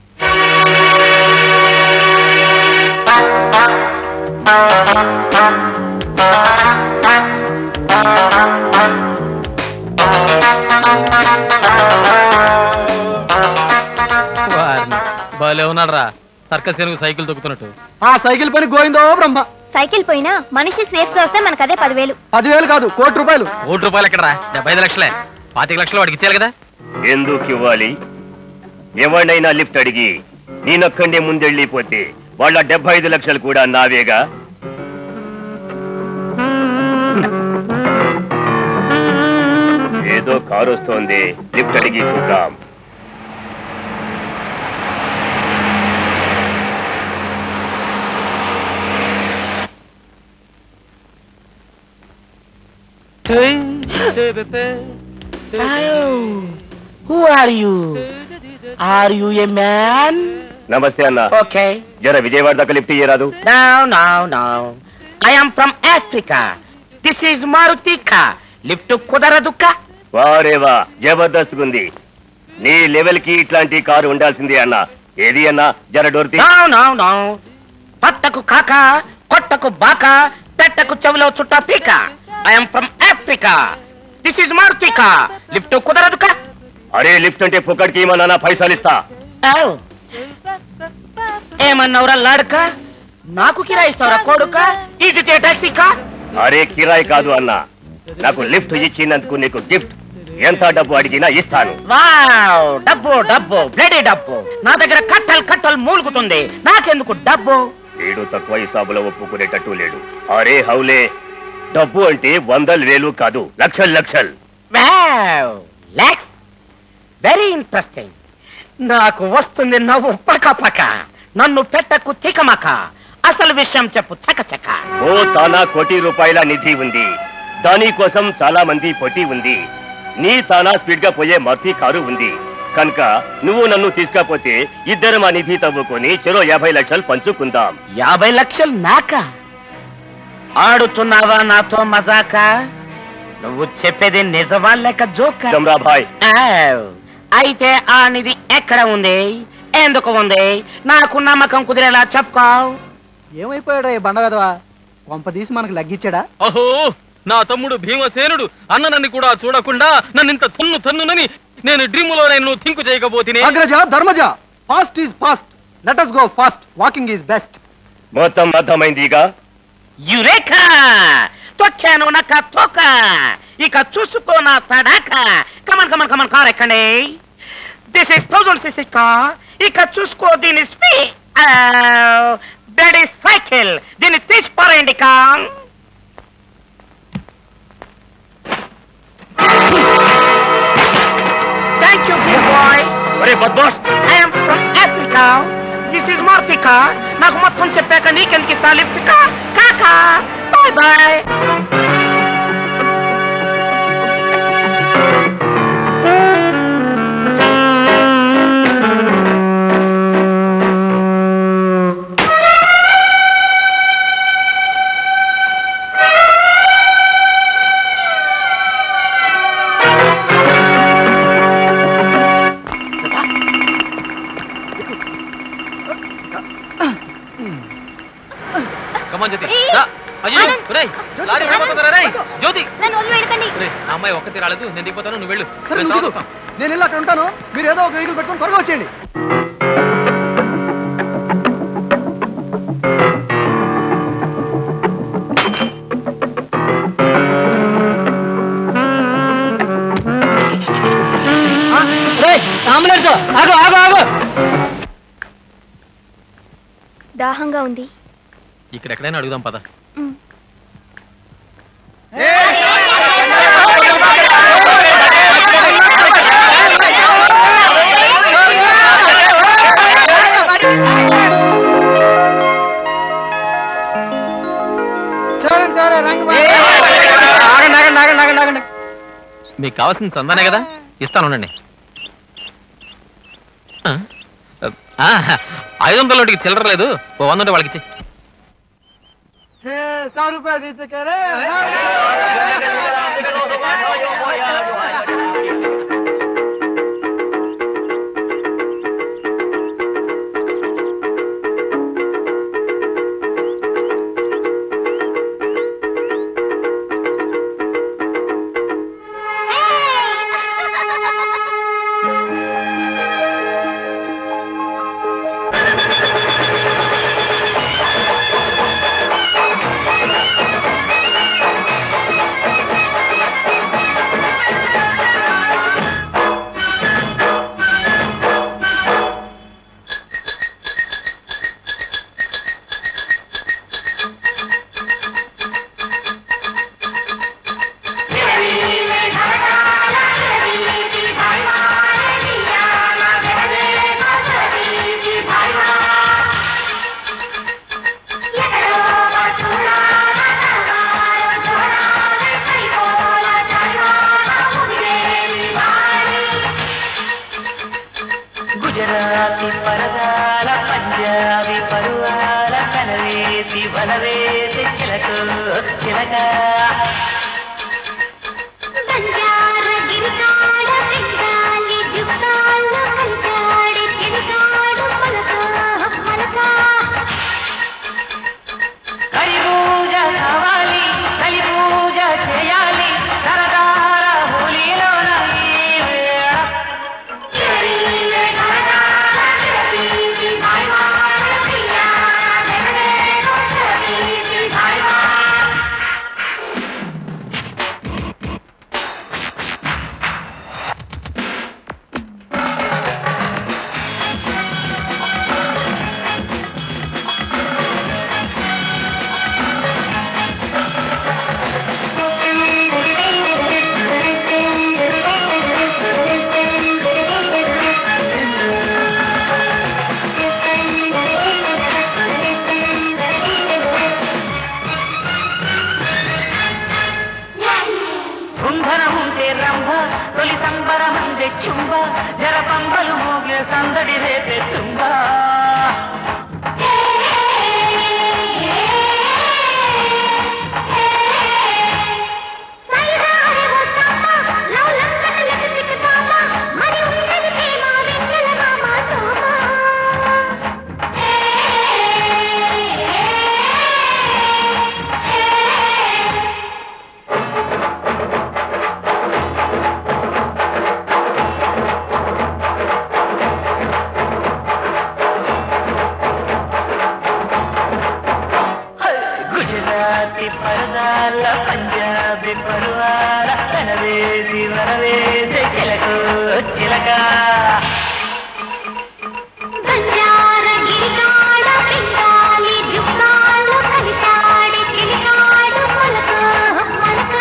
వారిని, భలే ఉన్నాడు రా సర్కస్ ఏనుగు సైకిల్ తొక్కుతున్నట్టు ఆ సైకిల్ పని గోయిందో బ్రహ్మ సైకిల్ పోయినా మనిషి సేఫ్ గా వస్తే మనకు అదే పదివేలు పదివేలు కాదు కోటి రూపాయలు కోటి రూపాయలు ఎక్కడరా డెబ్బై ఐదు లక్షలే పాతిక లక్షలు వాడికి ఇచ్చేయాలి కదా ఎందుకు ఇవ్వాలి ఎవరినైనా లిఫ్ట్ అడిగి నేనొక్కండే ముందెళ్ళిపోతే వాళ్ళ డెబ్బై ఐదు లక్షలు కూడా నావేగా ఏదో కారు వస్తోంది లిఫ్ట్ అడిగి చూద్దాం who are you are you a man నమస్తే అన్న ఓకే జర విజయవాడ దాకా లిఫ్ట్ ఇయ్యరాదు now now now I am from Africa this is Maruti కా లిఫ్ట్ కుదరదు కా వారేవా జబర్దస్త్ ఉంది నీ లెవెల్ కి ఇట్లాంటి కారు ఉండాల్సిందే అన్న ఏది అన్న జర డోర్తి నౌ నౌ నౌ పట్టకు కాక కొట్టకు బాక పెట్టకు చెవిలో చుట్ట పీక I'm from Africa this is Maruti కా లిఫ్ట్ కుదరదు కా అరే లిఫ్ట్ అంటే పొక్కడికి ఏమన్నా పైసలు ఇస్తా ఔ. ఏమన్నావురా లాడక నాకు కిరాయి ఇస్తావురా కొడుక ఇది టాక్సీ కా అరే కిరాయి కాదు అన్న నాకు లిఫ్ట్ ఇచ్చినందుకు నీకు గిఫ్ట్ ఎంత డబ్బు అడిగినా ఇస్తాను వావ్ డబ్బు డబ్బు బ్లడీ డబ్బు నా దగ్గర కట్టలు కట్టలు మూలుగుతుంది నాకెందుకు డబ్బు వీడు తక్కువ హిసాబులో ఒప్పుకునేటట్టు లేడు అరే హౌలే డబ్బు అంటే వందలు వేలు కాదు లక్షలు లక్షలు వావ్ లాక్స్ వెరీ ఇంట్రెస్టింగ్ నాకు వస్తుంది నవ్వు పక పక నన్ను పెట్టకు తికమక అసలు విషయం చెప్పు చకచక ఓ తానా కోటి రూపాయల నిధి ఉంది దాని కోసం చాలా మంది పోటీ ఉంది నీ తానా స్పీడ్ గా పోయే మర్తి కారు ఉంది కనుక నువ్వు నన్ను తీసుకపోతే ఇద్దరం ఆ నిధి తవ్వుకొని చెరో యాభై లక్షలు పంచుకుందాం యాభై లక్షలు నాక ఆడుతున్నావా నాతో మజాక నువ్వు చెప్పేది నిజమా లేక జోక జమ్రాభాయ్ ఆవ్. అయితే ఆ నిధి ఎక్కడ ఉంది ఎందుకు ఉంది నాకు నమ్మకం కుదిరేలా చెప్పుకో ఏమైపోయాడా ఈ బండ వెదవా కొంప తీసి మనకు లగ్గిచ్చాడా ఓహో నా తమ్ముడు భీమసేనుడు అన్ననని కూడా చూడకుండా నన్ను ఇంత తన్ను తన్నునని నేను డ్రీములో నేను థింక్ చేయకపోతేనే అగ్రజ ధర్మజ fast is fast let us go fast walking is best మొత్తం అర్థమైందిగా యురేకా తొక్కాను నక్క తోక ఇక చూసుకో నా తడాక కమన్ కమన్ కమన్ కార్ ఎక్కండి this is thousand CC car ఇక చూసుకో దీని స్పీ డాడీ సైకిల్ దీన్ని తీసి పారేయండి కా థ్యాంక్ యూ బిగ్ బాయ్ ఒరే బద్మాష్ I'm from Africa this is మార్తికా నాకు మొత్తం చెప్పాక నీకెందుకు ఇస్తా లిఫ్ట్ కా కాకా బాయ్ బాయ్ కమాన్ జ్యోతి రా. అయ్యో ఒరేయ్, లారీ వెళ్ళిపోతుందిరా రేయ్. జ్యోతి నన్ను వదిలిపెట్టకండి ఒరేయ్, నా అమ్మాయి ఒక్కతి రాలేదు నేను దిగిపోతాను నువ్వు వెళ్ళు సరే నేను నువ్వు తర్వాత దిగు. నేను ఇలా అక్కడ ఉంటాను మీరు ఏదో ఒక వెహికల్ పెట్టుకొని త్వరగా వచ్చేయండి అంబులెన్స్ ఆగు ఆగు ఆగు దాహంగా ఉంది ఇక్కడ ఎక్కడైనా అడుగుదాం పద ఆగండి ఆగండి ఆగండి ఆగండి ఆగండి మీకు కావాల్సిన చందానే కదా ఇస్తాను ఉండండి ఆ? ఆ, ఐదు వందలకి చిల్లర లేదు ఓ వంద ఉంటే వాళ్ళకి ఇచ్చి सौ रुपया दीजिए कह గుజరాతి పరదాల పంజాబీ పరువాల కనవేసి వలవేసి చిలక చిలక హరి పూజ కావాలి చలి పూజ చేయాలి సరదార హోలీలోన ఈ వేళ ఉంటే రంభ తొలి సంబరమందే చుంబ జర పంబలు మోగే సందడి రేపే తుంబా గుజరాతి పరదాల పంజాబీ పరువాల కనవేసి వరవేసే చిలక చిలక బంజార గిరికాడ పింగాలి జుక్కాలు కలిసాడి చిలికాడు మొలక మొలక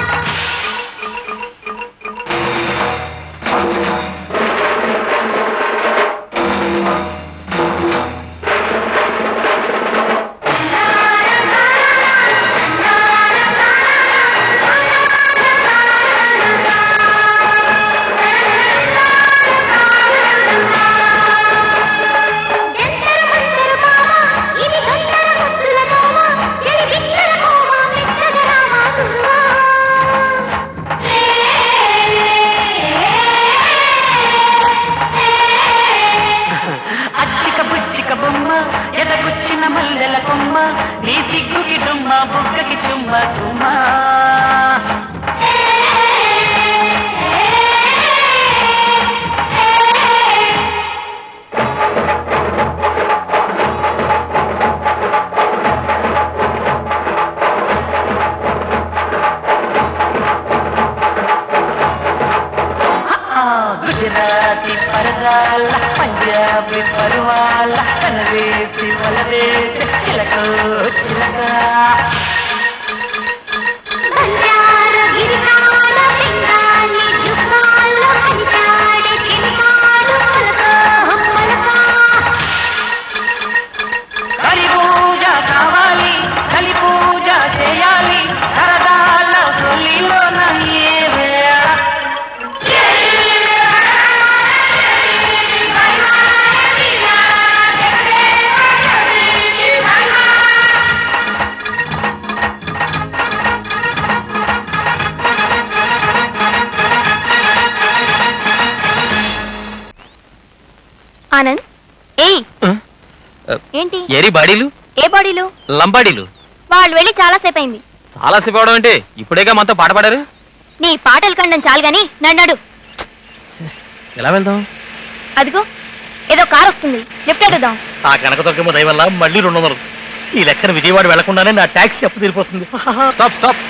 ఇది గంటల ముద్దుల కోమ చెలి బిక్కల కోమ మెత్తగ రామ గురువా అచ్చిక బుచ్చిక బొమ్మ ఎదగుచ్చిన మల్లెల కొమ్మ నీ సిగ్గుకి దుమ్మ బుగ్గకి చుమ్మ చుమ్మ గుజరాతి పరదాల పంజాబీ పరువాల కనవేసి వలవేసి చిలక చిలక బంజార గిరికాడ పింగాలి జుక్కాలు కలిసాడి చిలికాడు మొలక మొలక కలి పూజ కావాలి కలి పూజ చేయాలి సరదాల తొలిలో ఏ వేళ ఆనంద్ ఏయ్ ఏంటి ఏరి బాడీలు ఏ బాడీలు లంబాడీలు వాళ్ళు వెళ్ళి చాలా సేపు అయింది చాలా సేపు అవడం అంటే ఇప్పుడేగా మనతో పాట పాడారు నీ పాటలు కండం చాలు గాని నన్నాడు ఎలా వెళ్దాం అదిగో ఏదో కార్ వస్తుంది లిఫ్ట్ అడుగుదాం ఆ కనకదుర్గమ్మ దయ వల్ల మళ్ళీ రెండు వందలు ఈ లెక్కన విజయవాడ వెళ్లకుండానే నా ట్యాక్సీ అప్పు తీరిపోతుంది స్టాప్ స్టాప్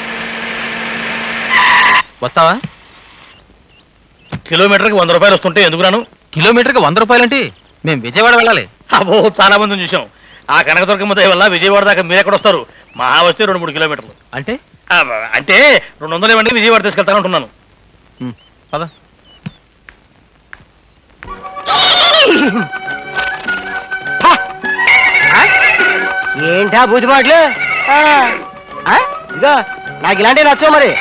వస్తావా కిలోమీటర్కి వంద రూపాయలు వస్తుంటే ఎందుకు రాను కిలోమీటర్కి వంద రూపాయలంటే మేము విజయవాడ వెళ్ళాలి అబ్బో చాలా మందిని చూసాం ఆ కనకదుర్గమ్మ దయ వల్ల విజయవాడ దాకా మీరు ఎక్కడ వస్తారు మహా వస్తే రెండు మూడు కిలోమీటర్లు అంటే ఆ, అంటే రెండు వందలు ఇవ్వండి విజయవాడ తీసుకెళ్తానంటున్నాను పద ఏంటా బూతిమాటలు ఆ, ఆ, ఇదిగో నాకు ఇలాంటివి నచ్చవు మరి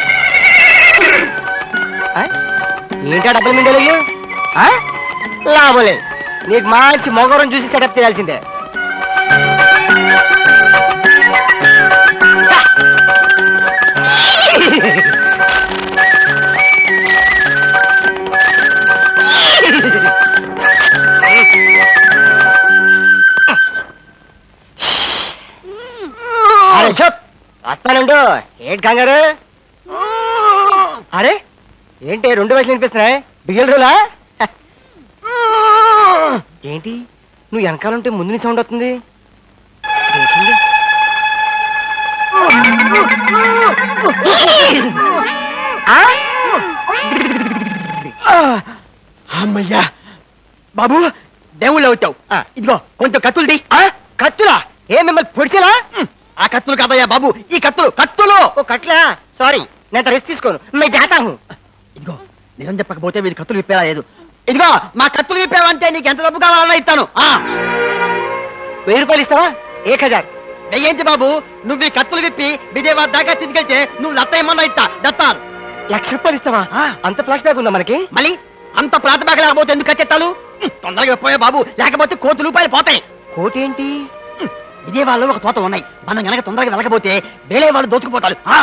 ఆ, ఏంటా డబ్బులు మిండలేదు లాభం లేదు నీకు మంచి మొగరం చూసి సెటప్ చేయాల్సిందే అరే చెప్ వస్తానండు ఏంటి కంగారు అరే ఏంటి రెండు వయసులు వినిపిస్తున్నాయి బిగిల్ రూలా ఏంటి నువ్వు వెనకాలంటే ముందు నీ సౌండ్ వస్తుంది ఏంటిది? ఆ? అమ్మయ్యా బాబు దేవుళ్ళు వచ్చావు ఇదిగో కొంచెం కత్తులు కత్తులా ఏ మిమ్మల్ని పొడిచేలా ఆ కత్తులు కాదయ్యా బాబు ఈ కత్తులు కత్తులు ఓ కట్లా సారీ నేను రిస్క్ తీసుకోను మే జాతా హూ ఇదిగో నిజం చెప్పకపోతే వీడి కత్తులు విప్పేలా లేదు ఇదిగో మా కత్తులు విప్పావంటే నీకు ఎంత డబ్బు కావాలన్నా ఇస్తాను ఆ. వెయ్యి రూపాయలు ఇస్తావా ఏక్ హజార్ వెయ్యేంటి బాబు నువ్వు ఈ కత్తులు విప్పి విజయవాడ దాకా తీసుకెళ్తే నువ్వు లత్త ఏమన్నా ఇస్తా దత్తాలు లక్ష రూపాయలు ఇస్తావా అంత ఫ్లాష్ బ్యాక్ ఉందా మనకి మళ్ళీ అంత ప్రాత బ్యాగ్ లేకపోతే ఎందుకు కట్టెత్తాలు హ్మ్, తొందరగా పోయా బాబు లేకపోతే కోటి రూపాయలు పోతాయి కోటి ఏంటి హ్మ్, విజయవాడలో ఒక తోట ఉన్నాయి మనం గనక తొందరగా వెళ్ళకపోతే వేరే వాళ్ళు దోచుకుపోతారు ఆ.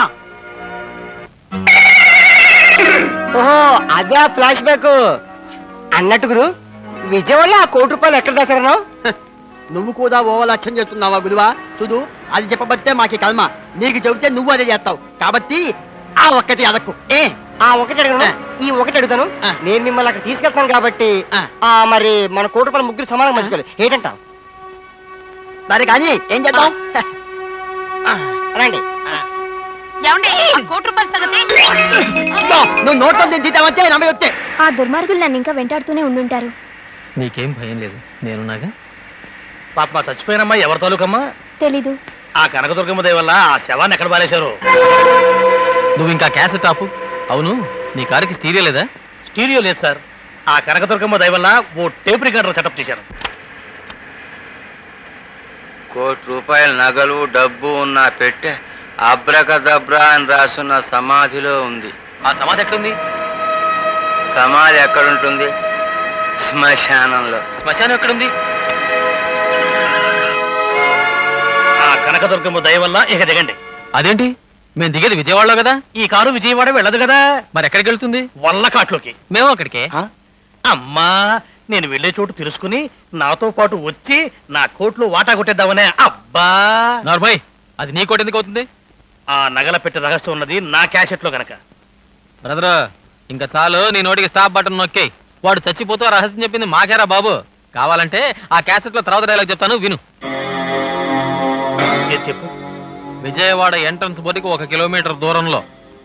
ఓహో అదే ఫ్లాష్ బ్యాక్ అన్నట్టు గురు విజయవాడలో ఆ కోటి రూపాయలు ఎక్కడ దాసారన్నావు నువ్వు కూడా ఓ లక్ష్యం చేస్తున్నావా గురువా చూడు అది చెప్పబట్టే మాకి కల్మ నీకు చెబితే నువ్వు అదే చేస్తావు కాబట్టి ఆ ఒక్కటి అదక్కు ఏ ఆ ఒకటి అడగను ఈ ఒకటి అడుగుతాను నేను మిమ్మల్ని అక్కడ తీసుకెళ్తాను కాబట్టి ఆ మరి మన కోటి రూపాయల ముగ్గురు సమానం పంచుకోవాలి ఏంటంటావు సరే కానీ ఏం చేద్దాం రండి ఏమండి ఆ కోటి రూపాయల సంగతి నువ్వు నోట్లో దిద్దామంటే నమ్మే వచ్చే ఆ దుర్మార్గులు నన్ను ఇంకా వెంటాడుతూనే ఉండుంటారు నీకేం భయం లేదు నేనున్నాగా పాప మా చచ్చిపోయినమ్మా ఎవరి తాలూకమ్మా తెలీదు ఆ కనకదుర్గమ్మ దయ వల్ల ఆ శవాన్ని ఎక్కడ పారేశారు నువ్వు ఇంకా క్యాసెట్ ఆపు అవును నీ కారుకి స్టీరియో లేదా స్టీరియో లేదు సార్ ఆ కనకదుర్గమ్మ దయ వల్ల ఓ టేప్ రికార్డర్ సెటప్ చేశారు కోటి రూపాయల నగలు డబ్బు ఉన్న పెట్టె అబ్రకదబ్రా అని రాసున్న సమాధిలో ఉంది ఆ సమాధి ఎక్కడుంది సమాధి ఎక్కడుంటుంది శ్మశానంలో శ్మశానం ఎక్కడుంది ఆ కనకదుర్గమ్మ దయ వల్ల ఇక దిగండి అదేంటి మేము దిగేది విజయవాడలో కదా ఈ కారు విజయవాడ వెళ్ళదు కదా మరి ఎక్కడికి వెళ్తుంది వల్లకాట్లోకి మేము అక్కడికే అమ్మా నేను వెళ్ళే చోటు తెలుసుకుని నాతో పాటు వచ్చి నా కోట్లో వాటా కొట్టేద్దామనే అబ్బా నార్మయ్ అది నీ కోట ఎందుకు అవుతుంది ఆ నగల పెట్టే రహస్యం ఉన్నది నా క్యాసెట్ లో గనక బ్రదర్ ఇంకా చాలు నీ నోటికి స్టాప్ బటన్ నొక్కే వాడు చచ్చిపోతూ ఆ రహస్యం చెప్పింది మాకేరా బాబు కావాలంటే ఆ క్యాసెట్ లో తర్వాత డైలాగ్ చెప్తాను విను ఏం చెప్పు విజయవాడ ఎంట్రన్స్ బోర్డుకి ఒక కిలోమీటర్ దూరంలో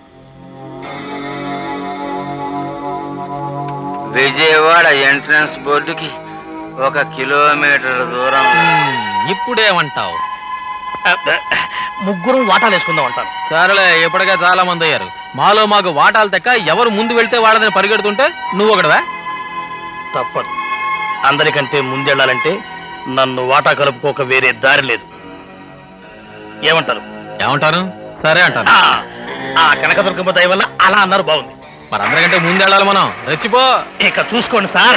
విజయవాడ ఎంట్రన్స్ బోర్డుకి ఒక కిలోమీటర్ దూరం ఇప్పుడేమంటావు ముగ్గురం వాటాలు వేసుకుందాం అంటాను సరేలే ఇప్పటికే చాలా మంది అయ్యారు మాలో మాకు వాటాలు తెక్క ఎవరు ముందు వెళ్తే వాళ్ళని పరిగెడుతుంటే నువ్వు ఒకడవా తప్పదు అందరికంటే ముందెళ్ళాలంటే నన్ను వాటా కలుపుకోక వేరే దారి లేదు ఏమంటారు ఏమంటాను సరే అంటాను ఆ, ఆ కనకదుర్గమ్మ దయ వల్ల అలా అన్నారు బాగుంది మరి అందరికంటే ముందు వెళ్ళాలి మనం రెచ్చిపో ఇక చూసుకోండి సార్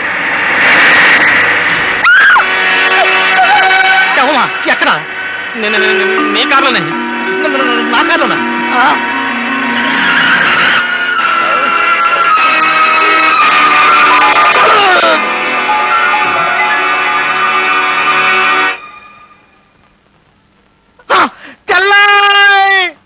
శవమా ఎక్కడ నేను నీ కార్లోనే నా కార్లోనా ఆ. తెల్లాయ్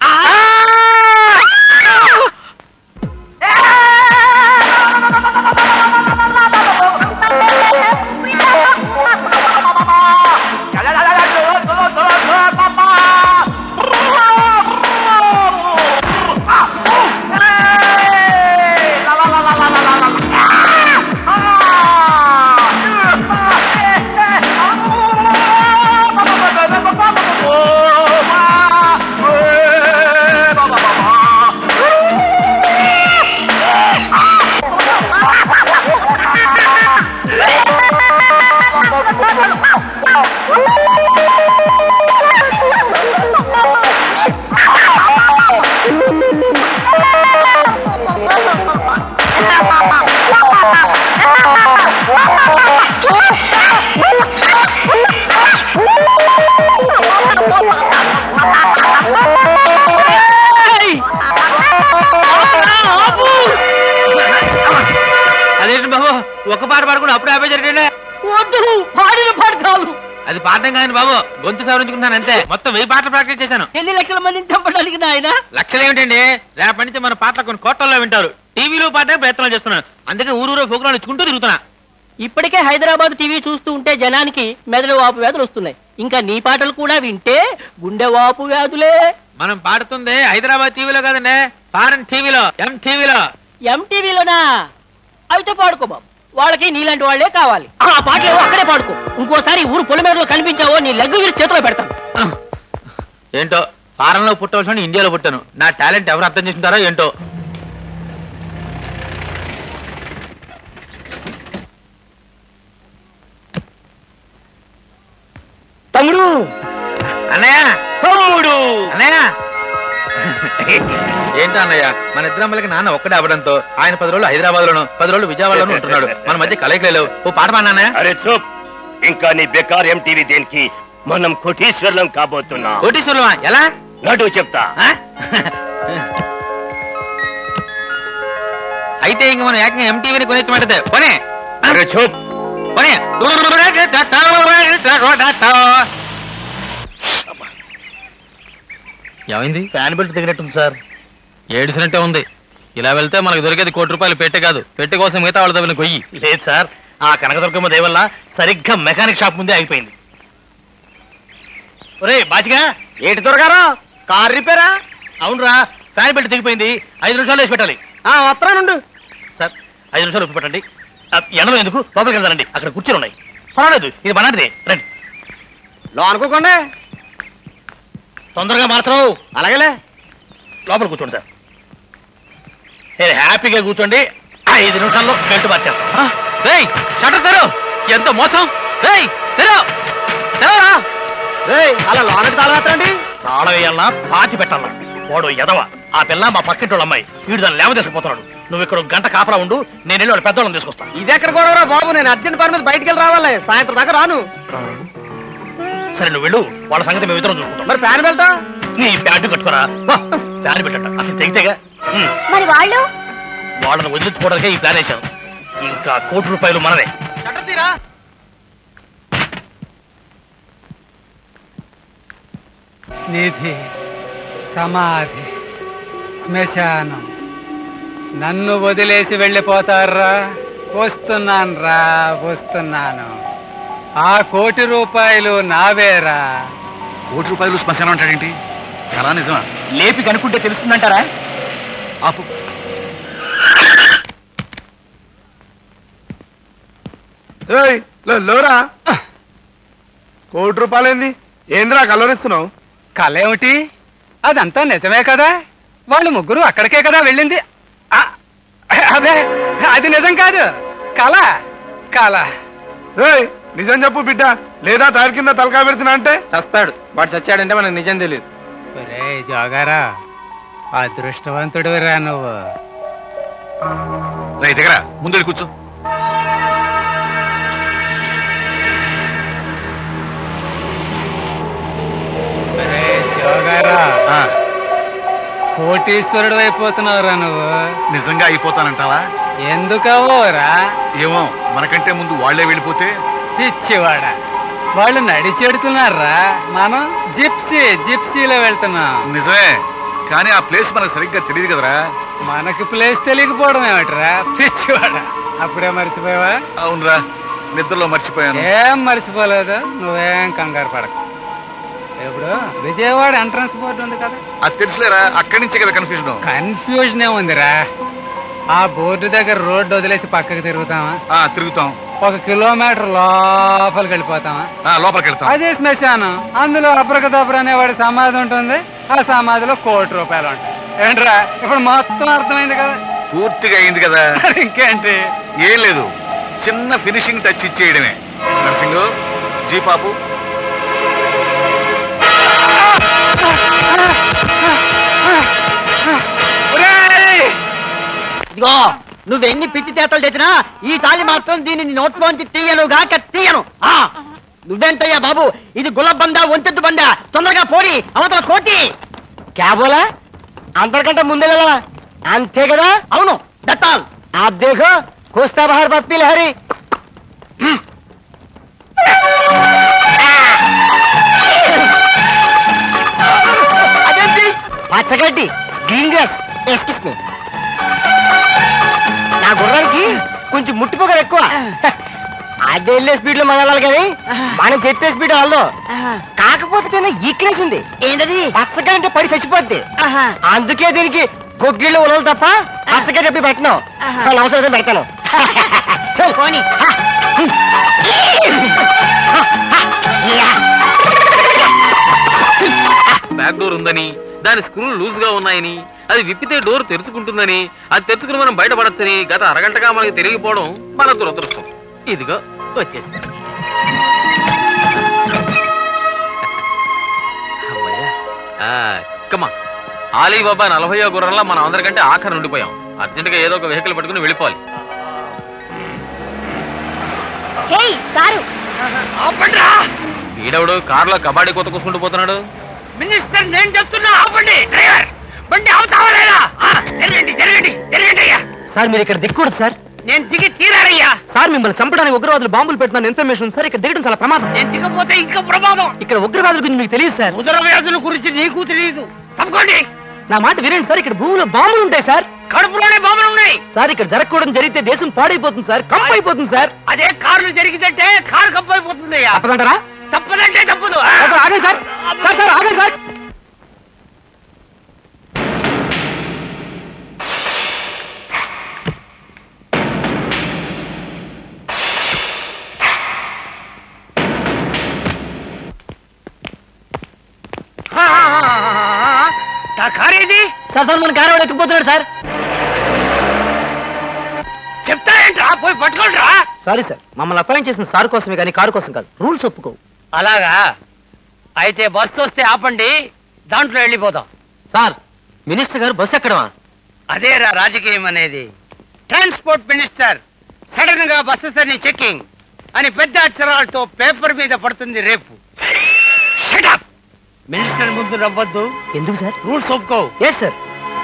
అదేంటి బాబు ఒక పాట పాడుకుని అప్పుడే ఆపే జరిగిండే వద్దు పాడిన పాట చాలు అది పాడడం కాదు బాబు గొంతు సవరించుకుంటున్నాను అంతే మొత్తం వెయ్యి పాటలు ప్రాక్టీస్ చేశాను ఎన్ని లక్షల మందిని చంపడానికి నాయన లక్షలు ఏమిటండి రేపటి నుంచి మన పాటలు కొన్ని కోట్లలో వింటారు టీవీలో పాటే ప్రయత్నాలు చేస్తున్నాను అందుకే ఊరూరు ఫోకులు ఇచ్చుకుంటూ తిరుగుతున్నా ఇప్పటికే హైదరాబాద్ టీవీ చూస్తూ ఉంటే జనానికి మెదడు వాపు వ్యాధులు వస్తున్నాయి ఇంకా నీ పాటలు కూడా వింటే గుండె వాపు వ్యాధులే మనం పాడుతుంది హైదరాబాద్ టీవీలో కాదండి ఫారెన్ టీవీలో ఎం టీవీలో ఎంటీవీలోనా అయితే పాడుకో బాబు వాళ్ళకి నీలాంటి వాళ్ళే కావాలి ఆ పాటలేవో అక్కడే పాడుకో ఇంకోసారి ఊరు పొలిమేరలో కనిపించావో నీ లెగ్గు విరిచి చేతిలో పెడతాను ఏంటో ఫారెన్ లో పుట్టవలసిన ఇండియాలో పుట్టాను నా టాలెంట్ ఎవరు అర్థం చేసుకుంటారో ఏంటో తమ్ముడు అన్నయ్య తమ్ముడు అన్నయ్య ఏంటో అన్నయ్య మన ఇద్దరు అమ్మలకి నాన్న ఒక్కడే అవ్వడంతో ఆయన పది రోజులు హైదరాబాద్ లోను పది రోజులు విజయవాడలోనూ ఉంటున్నాడు మన మధ్య కలయికలు లేవు ఓ పాట పాడినా అన్నయ్య అరే చూప్ ఇంకా నీ బెకార్ ఎంటీవీ దేనికి మనం కోటీశ్వరులం కాబోతున్నాం కోటీశ్వరులమా ఎలా నటు చెప్తా అయితే ఇంక మనం ఏకంగా ఎంటీవీని కొనేచ్చమంటే కొనే అరే చూప్ కొనే ఏమైంది ఫ్యాన్ బెల్ట్ దిగినట్టుంది సార్ ఏడిసినట్టే ఉంది ఇలా వెళ్తే మనకు దొరికేది కోటి రూపాయలు పెట్టే కాదు పెట్టె కోసం మిగతా వాళ్ళ దగ్గర కొయ్యి లేదు సార్ ఆ కనకదుర్గమ్మ దయ వల్ల సరిగ్గా మెకానిక్ షాప్ ముందే ఆగిపోయింది ఒరే బాచిగా ఏటి దొరగారు కార్ రిపేరా అవునరా ఫ్యాన్ బెల్ట్ తెగిపోయింది ఐదు నిమిషాలు వేసి పెట్టాలి వస్తానుండు సార్ ఐదు నిమిషాలు ఉప్పు పెట్టండి ఆ, ఎండలో ఎందుకు లోపలికి వెళ్తానండి అక్కడ కుర్చీలు ఉన్నాయి పర్వాలేదు ఇది మనాటిదే రండి లో అనుకోకుండా తొందరగా మార్చరు అలాగేలే లోపల కూర్చోండి సార్ ఏ హ్యాపీగా కూర్చోండి ఐదు నిమిషాల్లో బెల్ట్ మార్చేస్తాం రేయ్ షటర్ తెరు ఎంత మోసం రేయ్ తెరు తెరవరా రేయ్ అలా లోనకి తాళవేత్రండి తాళం వేయాలన్నా పాతి పెట్టాలా వాడు ఎదవ ఆ పిల్ల మా పక్కింటి వాళ్ళ అమ్మాయి వీడు దాన్ని లేవ తీసుకుపోతున్నాడు నువ్వు ఇక్కడ ఒక గంట కాపలా ఉండు నేను వెళ్ళి వాళ్ళ పెద్దవాళ్ళని తీసుకొస్తాను ఇది ఎక్కడ గొడవరా బాబు నేను అర్జెంట్ పని మీద బయటికి వెళ్ళి రావాలి సాయంత్రం దాకా రాను సరే నువ్వు వెళ్ళు వాళ్ళ సంగతి మేము ఇద్దరం చూసుకుంటాం మరి ఫ్యాన్ వెళ్తా నీ ప్యాంటు కట్టుకోరా వా, ఫ్యాన్ పెట్టట అసలు తెగితేగా ఉమ్. మరి వాళ్ళు వాళ్ళని వదిలించుకోవడానికే ఈ ప్లాన్ వేశాను ఇంకా కోటి రూపాయలు మనదే నిధి సమాధి శ్మశానం నన్ను వదిలేసి వెళ్ళిపోతారా వస్తున్నాను రా వస్తున్నాను ఆ కోటి రూపాయలు నావేరా కోటి రూపాయలు శ్మశానం అంటాడేంటి ఎలా నిజమా లేపి కనుక్కుంటే తెలుస్తుందంటారా ఆపు ఏయ్, లో- లోరా కోటి రూపాయలేంది ఏంద్రా కలవరిస్తున్నావు కళ ఏమిటి అదంతా నిజమే కదా వాళ్ళు ముగ్గురు అక్కడికే కదా వెళ్ళింది ఆ, అదే అది నిజం కాదు కళ కళ ఏయ్, నిజం చెప్పు బిడ్డ లేదా టైర్ కింద తలకాయ పెడుతున్నా అంటే చస్తాడు వాడు చచ్చాడంటే మనకు నిజం తెలియదు ఒరే జోగారా అదృష్టవంతుడు రా నువ్వు రైట్ దగ్గర ముందు కూర్చో ఒరే జోగారా కోటీశ్వరుడు అయిపోతున్నావురా నువ్వు నిజంగా అయిపోతానంటావా ఎందుకవ్వరా ఏమో మనకంటే ముందు వాళ్లే వెళ్ళిపోతే పిచ్చివాడ వాళ్ళు నడిచెడుతున్నారా మనం జిప్సీ జిప్సీలో వెళ్తున్నాం నిజమే కానీ ఆ ప్లేస్ మనకు సరిగ్గా తెలియదు కదరా మనకి ప్లేస్ తెలియకపోవడం ఏమిట్రా పిచ్చివాడ అప్పుడే మర్చిపోయావా అవునరా నిద్రలో మర్చిపోయాను ఏం మర్చిపోలేదు నువ్వేం కంగారు పడకు ఇప్పుడు విజయవాడ ఎంట్రన్స్ బోర్డు ఉంది కదా అది తెలుసులేరా అక్కడి నుంచే కదా కన్ఫ్యూజన్ కన్ఫ్యూజన్ ఏముందిరా ఆ బోర్డు దగ్గర రోడ్డు వదిలేసి పక్కకి తిరుగుతామా ఆ తిరుగుతాం ఒక కిలోమీటర్ లోపలికి వెళ్ళిపోతామా ఆ లోపలికి వెళ్తాం అదే శ్మశానం అందులో అప్రకదప్ర అనేవాడి సమాధి ఉంటుంది ఆ సమాధిలో కోటి రూపాయలు ఉంటాయి ఏంట్రా ఇప్పుడు మొత్తం అర్థమైంది కదా పూర్తిగా అయింది కదా మరి ఇంకేంటి ఏం లేదు చిన్న ఫినిషింగ్ టచ్ ఇచ్చేయడమే నర్సింగ్ జీపాపు ఇదిగో నువ్వెన్ని పిచ్చి చేతలు తెచ్చినా ఈ తాళి మాత్రం దీనిని నోట్లోంచి తీయను గాక తీయను ఆ నువ్వేంటయ్యా బాబు ఇది గులాబ్ బందా ఒంటెద్దు బందా తొందరగా పోడి అవతల కోటి క్యాబోలా అందరికంటే ముందే కదా అంతే కదా అవును దత్తాల్ आप देखो कोस्ता बाहर बत्ती लहरी అదేంటి పచ్చగడ్డి గ్రీన్ గ్రాస్ ఎక్స్కిస్ మీ నా గుర్రానికి కొంచెం ముట్టిపోగలు ఎక్కువ అదే వెళ్ళే స్పీడ్ లో మనం వెళ్ళాలి కానీ మనం చెప్పే స్పీడ్ వాళ్ళు కాకపోతే చిన్న ఈక్నెస్ ఉంది ఏంటది పచ్చగా అంటే పడి చచ్చిపోద్ది అందుకే దీనికి గొగ్గిళ్ళు ఉలలు తప్ప పచ్చగా చెప్పి పెట్టను నా అవసరం అయితే పెడతాను చల్, పోనీ. హా. బ్యాక్ డోర్ ఉందని దాని స్క్రూలు లూజ్ గా ఉన్నాయని అది విప్పితే డోర్ తెరుచుకుంటుందని అది తెరుచుకుని మనం బయటపడచ్చని గత అరగంటగా మనకి తెలియకపోవడం మన దురదృష్టం ఇదిగో వచ్చేసి కమ్మా ఆలీబాబా నలభయో గుర్రంలో మనం అందరికంటే ఆఖరి ఉండిపోయాం అర్జెంటుగా ఏదో ఒక వెహికల్ పట్టుకుని వెళ్ళిపోవాలి హేయ్ కారు ఈడవుడు కారులో కబాడీ కొత్త కూసుకుంటూ పోతున్నాడు మినిస్టర్ నేను చెప్తున్నా ఆపండి డ్రైవర్ బండి అవుతావలేదా జరగండి జరగండి జరగండి అయ్యా సార్ మీరు ఇక్కడ దిక్కూడదు సార్ నేను దిగి తీరారయ్యా సార్ మిమ్మల్ని చంపడానికి ఉగ్రవాదులు బాంబులు పెడుతున్న ఇన్ఫర్మేషన్ సార్ ఇక్కడ దిగడం చాలా ప్రమాదం నేను దిగపోతే ఇంకా ప్రమాదం ఇక్కడ ఉగ్రవాదుల గురించి మీకు తెలియదు సార్ ఉదర వ్యాధుల గురించి నీకు తెలియదు తప్పుకోండి నా మాట వినండి సార్ ఇక్కడ భూమిలో బాంబులు ఉంటాయి సార్ కడుపులోనే బాంబులు ఉన్నాయి సార్ ఇక్కడ జరగకూడదు జరిగితే దేశం పాడైపోతుంది సార్ కంపు అయిపోతుంది సార్ అదే కార్లు జరిగితే కారు కప్పు అయిపోతుంది తప్పదంటారా తప్పదంటే తప్పదు సార్, ఆగండి సార్ సార్ సార్ ఆగండి సార్ కార్ ఏది సార్ సార్ మన కారు ఎక్కిపోతున్నాడు సార్ చెప్తా ఏంట్రా పోయి పట్టుకోండిరా సారీ సార్ మమ్మల్ని అపాయింట్ చేసిన సార్ కోసమే కానీ కారు కోసం కాదు రూల్స్ ఒప్పుకోవు అలాగా అయితే బస్సు వస్తే ఆపండి దాంట్లో వెళ్ళిపోదాం సార్ మినిస్టర్ గారు బస్సు ఎక్కడమా అదేరా రాజకీయం అనేది ట్రాన్స్పోర్ట్ మినిస్టర్ సడన్ గా బస్సెస్ అని చెకింగ్ అని పెద్ద అక్షరాలతో పేపర్ మీద పడుతుంది రేపు Shut up! మినిస్టర్ ముందు నవ్వద్దు ఎందుకు సార్ రూల్స్ ఒప్పుకో ఎస్ సార్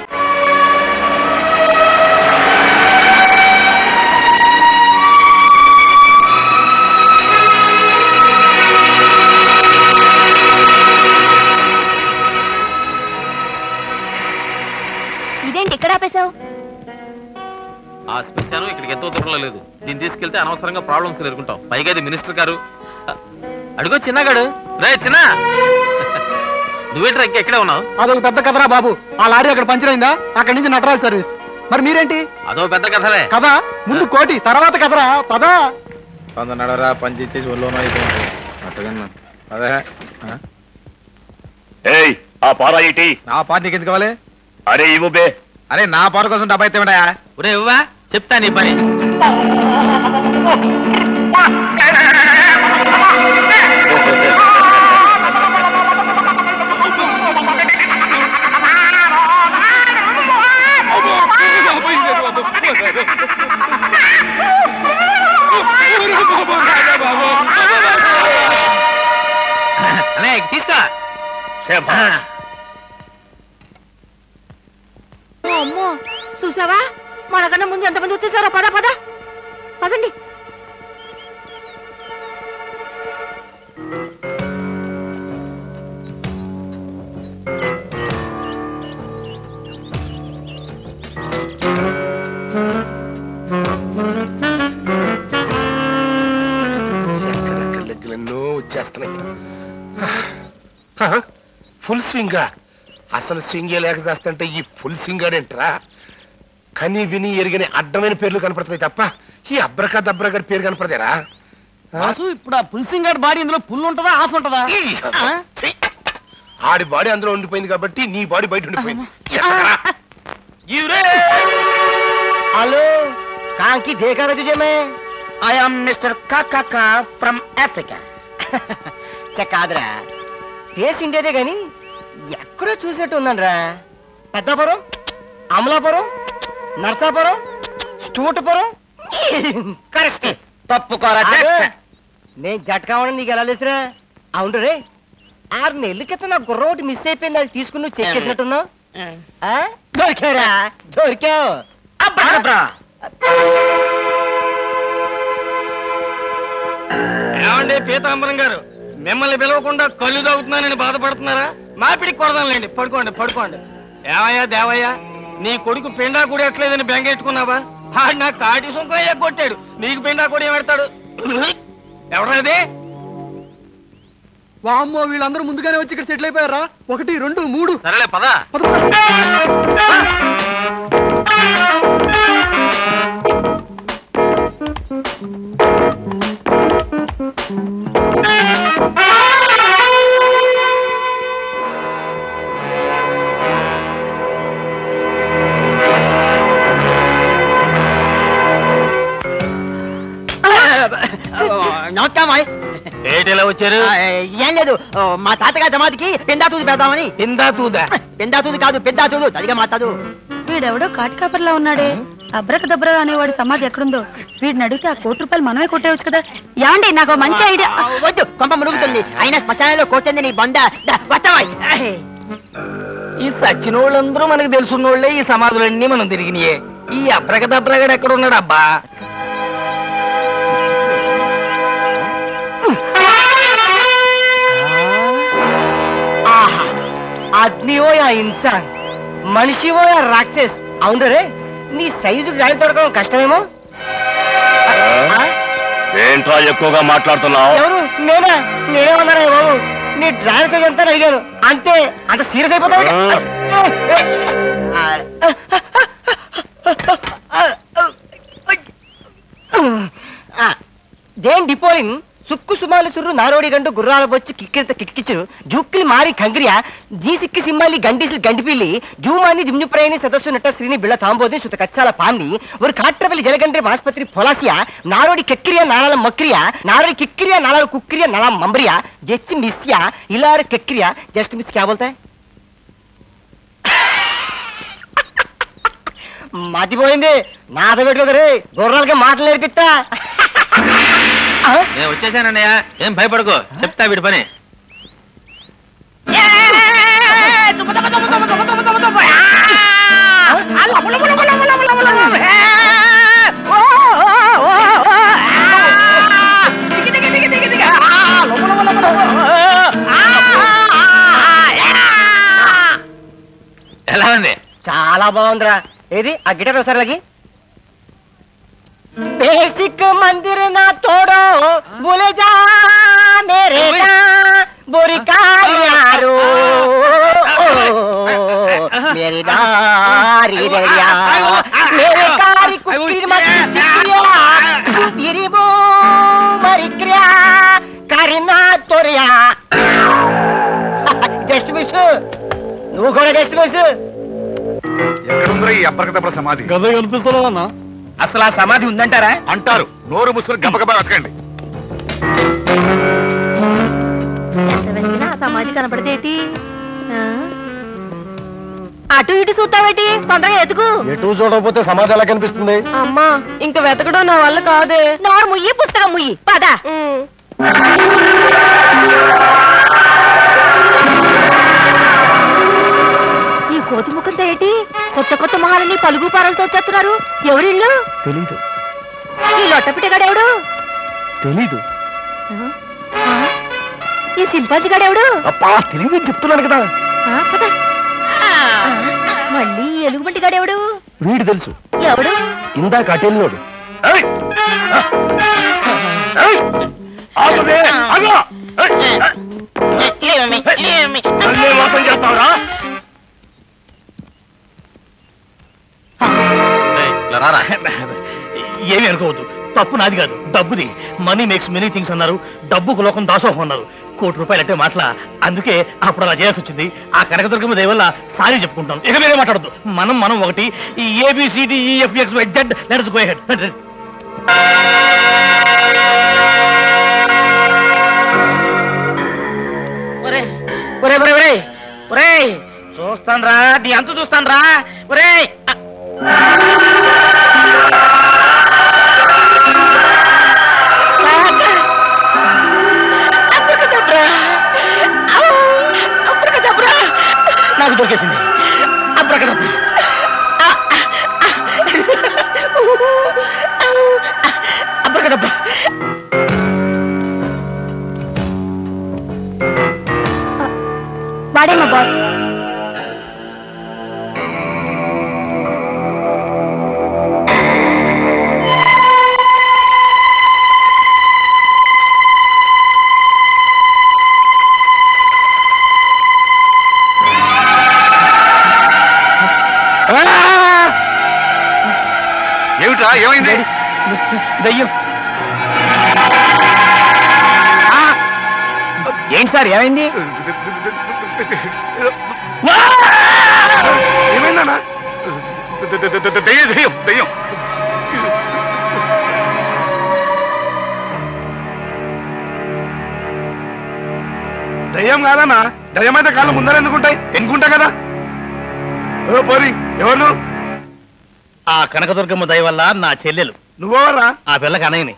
ఇదేంటి ఇక్కడ ఆపేశావు ఆ శ్మశానం ఇక్కడికి ఎంతో దూరంలో లేదు దీన్ని తీసుకెళ్తే అనవసరంగా ప్రాబ్లమ్స్ ఎదుర్కొంటాం పైగా ఇది మినిస్టర్ గారు అ, అడుగో చిన్నగాడు రే చిన్న నువ్వేంట్రా ఇంకా ఎక్కడే ఉన్నావు అదొక పెద్ద కథరా బాబు ఆ లారీ అక్కడ పంచర్ అయిందా అక్కడి నుంచి నటరాజ్ సర్వీస్ మరి మీరేంటి అదో పెద్ద కథలే కదా ముందు కోటి తర్వాత కథరా పదా వంద నడవరా పని చేసేసి ఒళ్ళోనో అయిపోయింది అట్టగా అదే ఆ? ఏయ్ ఆ పారా ఇటీ నా పార్టీకి ఎందుకు కావాలి అరే ఇవ్వు బే అరే నా పాట కోసం డబ్బా అయితే ఒరే ఇవ్వా చెప్తా నీ పని అనే తీసుకో ఓ అమ్మో చూసావా మనకన్నా ముందు ఎంతమంది వచ్చేసారో పద పద పదండి ఎన్నో వచ్చేస్తున్నాయి ఫుల్ స్వింగా అసలు స్వింగే లేక చేస్తుంటే ఈ ఫుల్ స్వింగ్ ఏంట్రా కని విని ఎరిగని అడ్డమైన పేర్లు కనపడుతున్నాయి తప్ప ఈ అబ్రకా దబ్రా గారి పేరు కనపడదేరా వాసు ఇప్పుడు ఆ పుల్సింగ్ గారి బాడీ ఇందులో ఫుల్ ఉంటుందా హాఫ్ ఉంటుందా ఆడి బాడీ అందులో ఉండిపోయింది కాబట్టి నీ బాడీ బయట ఉండిపోయింది हेलो कहाँ की देखा था तुझे मैं I am mister Kaka from Africa కాదురా టేస్ట్ ఇండేదే గాని ఎక్కడో చూసినట్టు ఉందనరా పెద్దాపురం అమలాపురం నర్సాపురం స్టూటపురం కరెక్ట్ తప్పుకోరా నేను జట్కా ఉండడం నీకు ఎలా లేసిరా అవును రే ఆరు నెలల క్రితం నా గుర్ర ఒకటి మిస్ అయిపోయింది అది తీసుకుని నువ్వు చెక్ చేసినట్టున్నావు ఆ? దొరికావురా దొరికావు అబ్బా ఏమండి పీతాంబరం గారు మిమ్మల్ని పిలవకుండా కళ్ళు తాగుతున్నానని బాధపడుతున్నారా మాపిడికి కొడదాంలేండి పడుకోండి పడుకోండి ఏమయ్యా దేవయ్యా నీ కొడుకు పిండా కూడా ఎట్లేదని బెంగెట్టుకున్నావా ఆడు నా కాటి సుంకయ్య కొట్టాడు నీకు పిండా కూడా ఏమెడతాడు ఎవరది వామ్మో వీళ్ళందరూ ముందుగానే వచ్చి ఇక్కడ సెటిల్ అయిపోయారా ఒకటి రెండు మూడు సరేలే పదా నమస్కారం ఏంటి ఇలా వచ్చారు ఏం లేదు ఓ, మా తాతగారి జమాతికి పెందా తూది పెడదామని పెందా తూదా పెందా తూది కాదు పెద్దా తూదు సరిగా మాట్లాడు వీడెవడో కాటికాపర్లా ఉన్నాడే అబ్రక దబ్ర అనేవాడి సమాధి ఎక్కడుందో వీడిని అడిగితే ఆ కోటి రూపాయలు మనమే కొట్టేయచ్చు కదా యాండి నాకు ఓ మంచి ఐడియా ఆ, వద్దు కొంప మునుగుతుంది అయినా శ్మశానంలో కొట్టింది నీ బొంద దా, వస్తావా? ఈ సచ్చినోళ్ళందరూ మనకు తెలుసున్నోళ్ళే ఈ సమాధులన్నీ మనం తిరిగినాయే ఈ అబ్రగదబ్రగడు ఎక్కడ ఉన్నాడు అబ్బా ఆహా అగ్నివో యా ఇన్సాన్ మనిషివో యా రాక్షస్ అవును రే నీ సైజు డ్రైవ్ దొరకడం కష్టమేమో ఏంట్రా ఎక్కువగా మాట్లాడుతున్నావు ఎవరు నేనా నేనేమన్నారా బాబు నీ డ్రైవర్ సైజ్ ఎంత అడిగాను అంతే అంత సీరియస్ అయిపోతావు దేని డిపోలింగ్ సుక్కు సుమాలు సుర్రు నారోడి గండు గుర్రాల బొచ్చు కిక్కిరిత కిక్కిచ్చు జుక్కిలి మారి కంగ్రియ జీ సిక్కి సింహాలి గండిసిల్ గంటిపిల్లి జూమాని జిమ్నుప్రాయని సదస్సు నట శ్రీని బిళ్ళ తాంబోది సుత కచ్చాల పాండి ஒரு காற்றவெளி ஜலகண்டரி ஆஸ்பத்திரி பொலாசியா நாரோடி கெக்கிரியா நாளால மக்கிரியா நாரோடி கிக்கிரியா நாளால குக்கிரியா நாளா மம்பரியா ஜெச்சு மிஸ்யா இல்லாரு கெக்கிரியா జస్ట్ మిస్ క్యా బోల్తా మతిపోయింది నాతో పెట్టుకోదరే గుర్రాలకి మాటలు నేర్పిస్తా నేను వచ్చేసానన్నయ్య ఏం భయపడకు చెప్తా వీడి పని ఎలా ఉంది చాలా బాగుందిరా ఏది ఆ గిటార్ ఒకసారి లాగి బేసిక్ మందిర్ నా తోడో బోలే జా మేరే నా బొరికాయారు मेरी नारी रैया मेरे कारी कुटीर मत चिटिया बिरिबो मरिक्रिया करिना तोरिया జస్ట్ మిస్ నువ్వు కూడా జస్ట్ మిస్ ఎక్కడుందిరా ఈ అప్పటికప్పుడు సమాధి గదే కనిపిస్తున్నా అసలు ఆ సమాధి ఉందంటారా అంటారు నోరు మూసుకుని గబగబా వెతకండి ఎంత వెతికినా ఆ సమాధి కనపడితేటి అటు ఇటు చూస్తావేటి తొందరగా ఎతుకు ఎటు చూడకపోతే సమాధి ఎలా కనిపిస్తుంది అమ్మా ఇంక వెతకడం నా వల్ల కాదే నోరు ముయ్యి పుస్తకం ముయ్యి పద ఈ కోతి ముఖంతో ఏంటి కొత్త కొత్త మహాలని పలుగు పారలతో వచ్చేస్తున్నారు ఎవరిళ్ళు తెలీదు ఈ లొట్టపిట్టగాడెవడు తెలీదు ఆ? ఈ సింపాజిగాడెవడు అప్పా తెలియదు చెప్తున్నాను కదా ఆ, పద. ఆ, మళ్ళీ ఈ ఎలుగుబంటిగాడెవడు వీడు తెలుసు ఎవడు ఇందాక అటెళ్ళినోడు మోసం చేస్తావురా రారా ఏమి అనుకోవద్దు తప్పు నాది కాదు డబ్బుది మనీ మేక్స్ మెనీ థింగ్స్ అన్నారు డబ్బుకు లోకం దాసోహం అన్నారు కోటి రూపాయలు అంటే మాటల అందుకే అప్పుడు అలా చేయాల్సి వచ్చింది ఆ కనకదుర్గమ్మ దయ వల్ల సారీ చెప్పుకుంటాం ఇక మీరే మాట్లాడద్దు మనం మనం ఒకటి ఈ A B C D E F X Y Z let's go head ఒరే ఒరే ఒరే ఒరే ఒరే చూస్తాను రా నీ అంతు చూస్తాను రా ఒరే నాకు దొరికేసింది అబ్రకదబ్రా అబ్రకదబ్రా వాడేమో బాస్ ఏమిట్రా ఏమైంది దయ్యం ఏంటి సార్ ఏమైంది ఏమైందన్నా దయ్యం దయ్యం దయ్యం దయ్యం కాదన్నా దయ్యం అయితే కాళ్ళు ముందర ఎందుకుంటాయి ఎన్నుకుంటా కదా ఓ పోరి ఎవరు నువ్వు? ఆ కనకదుర్గమ్మ దయ వల్ల నా చెల్లెలు నువ్వెవర్రా ఆ పిల్లకి అనయని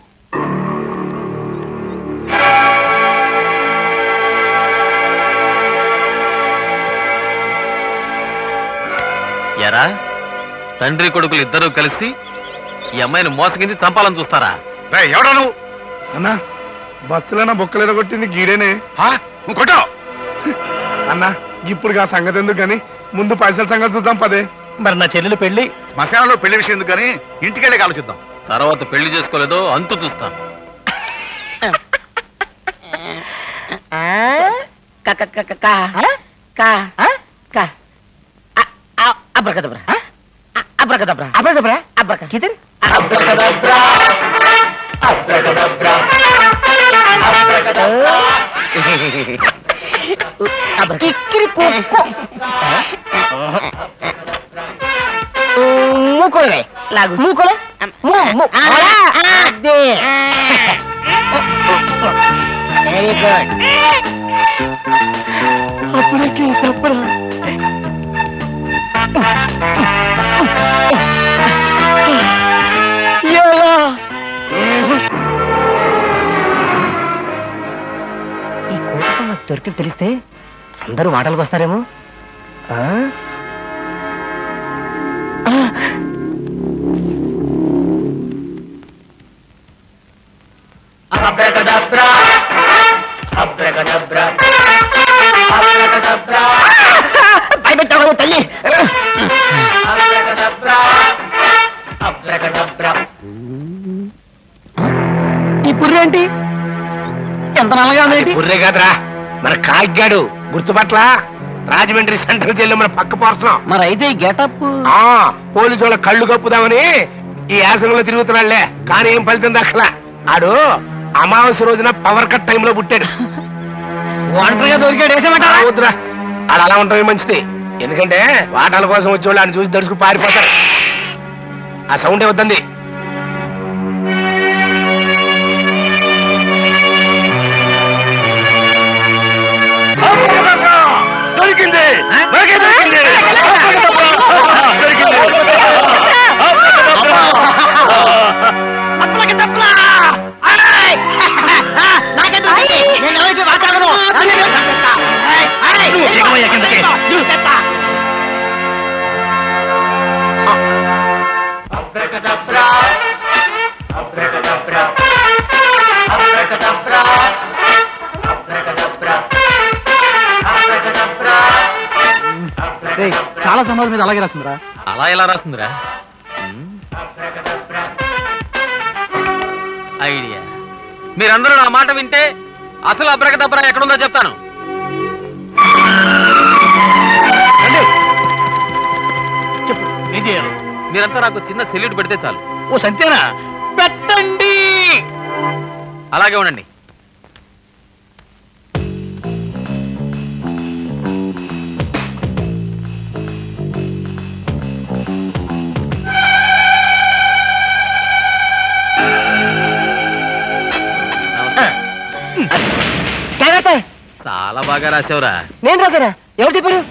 ఎరా తండ్రి కొడుకులు ఇద్దరూ కలిసి ఈ అమ్మాయిని మోసగించి చంపాలని చూస్తారా ఎవడా నువ్వు అన్నా బస్సులోనా బొక్కలేదో కొట్టింది గీడేనే నువ్వు కొట్టావు అన్నా ఇప్పుడు ఆ సంగతి ఎందుకు కానీ ముందు పైసల సంగతి చూద్దాం పదే మరి నా చెల్లెలు పెళ్లి శ్మశానంలో పెళ్లి విషయం ఎందుకు కానీ ఇంటికెళ్ళి ఆలోచిద్దాం తర్వాత పెళ్లి చేసుకోలేదో అంతు చూస్తా క క క క క క క అబ్రకదబ్రా అబ్రకదబ్రా అబ్రకదబ్రా అబ్రక కిదర్ అబ్రకదబ్రా అబ్రకదబ్రా కిక్కిరి కుక్కు మూకులే లాగు మూకులే అదే వెరీ గుడ్ అప్పుడకే తప్పరా ఈ కోటతో దొరికి తెలిస్తే అందరూ మాటలకు వస్తారేమో ఆ? ఆ. అబ్రకదబ్రా అబ్రకదబ్రా అబ్రకదబ్రా భయపెట్టావు తల్లి అబ్రకదబ్రా అబ్రకదబ్రా ఈ పుర్రి ఏంటి ఎంత నల్లగా ఉంది బుర్రే కాదురా మన కాగ్గాడు గుర్తుపట్ల రాజమండ్రి సెంట్రల్ జైల్లో మన పక్క పోర్చడం మరి అయితే గెటప్ ఆ పోలీసు వాళ్ళ కళ్ళు కప్పుదామని ఈ యాసంలో తిరుగుతున్నాడులే కానీ ఏం ఫలితం దక్కలా ఆడు అమావాస్య రోజున పవర్ కట్ టైంలో పుట్టాడు ఒంటరిగా దొరికాడు వేసేమంటావా? ఆ, వద్దురా ఆడు అలా ఉండటమే మంచిది ఎందుకంటే వాటాల కోసం వచ్చేవాళ్ళు ఆయన చూసి దడుచుకు పారిపోతారు ఆ సౌండే వద్దంది దొరికింది మనకే దొరికింది నేను ఎవరికి మాట్లాడను abracadabra abracadabra abracadabra abracadabra abracadabra రేయ్, చాలా సంబంధం మీద అలాగే రాస్తుందిరా అలా ఎలా రాస్తుందిరా ఐడియా మీరందరూ నా మాట వింటే అసలు అబ్రకదబ్రా ఎక్కడుందో చెప్తాను ఏం చేయాలి మీరంతా నాకు చిన్న సెల్యూట్ పెడితే చాలు ఓ సంతేనా పెట్టండి అలాగే ఉండండి జాగ్రత్త చాలా బాగా రాసావురా నేను రాసానా ఎవరు చెప్పారు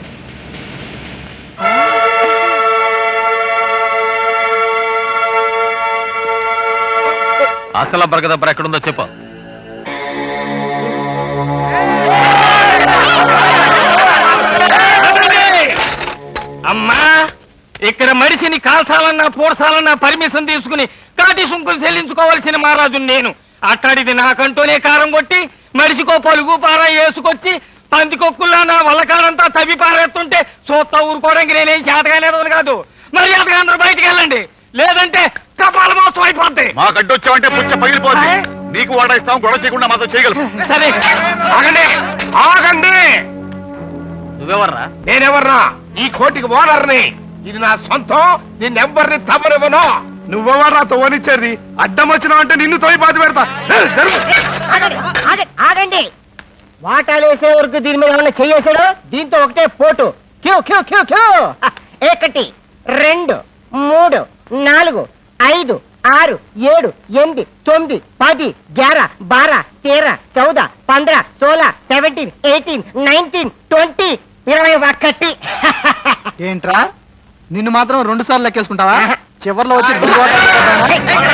అసలు అబ్రకదబ్రా ఎక్కడుందో చెప్పు అమ్మా ఇక్కడ మనిషిని కాల్చాలన్నా పోర్చాలన్నా పర్మిషన్ తీసుకుని కాటి సుంకులు చెల్లించుకోవాల్సిన మహారాజు నేను అట్టాడిది నాకంటూనే కారం కొట్టి మనిషికో పలుగు పార వేసుకొచ్చి పందికొక్కుల్లా నా వల్లకారంతా తవ్వి పారేస్తుంటే చూస్తా ఊరుకోవడానికి నేనేం చేతగానేది కాదు మరి అందరూ బయటికి వెళ్ళండి లేదంటే కపాల మోసం అయిపోద్ది మాకు అడ్డొచ్చావంటే పుచ్చ పగిలిపోతుంది నీకు వాటా ఇస్తాం గొడవ చేయకుండా మాతో చేయగలరు సరే ఆగండి ఆగండి నువ్వెవర్రా నేనెవర్రా ఈ కోటికి ఓనర్ని ఇది నా సొంతం నిన్నెవ్వరిని తవ్వనివ్వను నువ్వెవర్రా తవ్వనిచ్చేది అడ్డం వచ్చినావు అంటే నిన్ను తోయి బాధ పెడతా ఏ, జరుగు ఆగండి, ఆగండి, ఆగండి వాటాలు వేసే వరకు దీని మీద ఏమన్నా చెయ్యేశాడు దీంతో ఒకటే పోటు క్యూ క్యూ క్యూ క్యూ హ, ఒకటి రెండు మూడు నాలుగు ఐదు ఆరు ఏడు ఎనిమిది తొమ్మిది పది గ్యారా బారా తేరా చౌద పంద్ర సోలా సెవెంటీన్ ఎయిటీన్ నైన్టీన్ ట్వంటీ ఇరవై ఒక్కటి ఏంట్రా నిన్ను మాత్రం రెండు సార్లు లెక్కేసుకుంటావా చివర్లో వచ్చి దుర్వార్త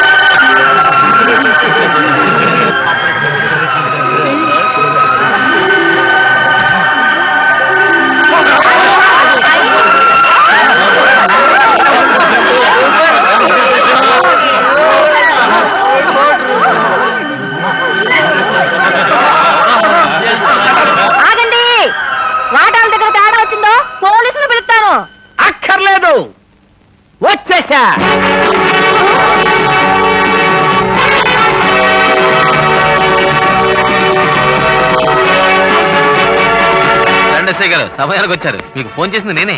ఆ లేదు వచ్చేసా రండి ఎస్ఐ గారు సమయానికి వచ్చారు మీకు ఫోన్ చేసింది నేనే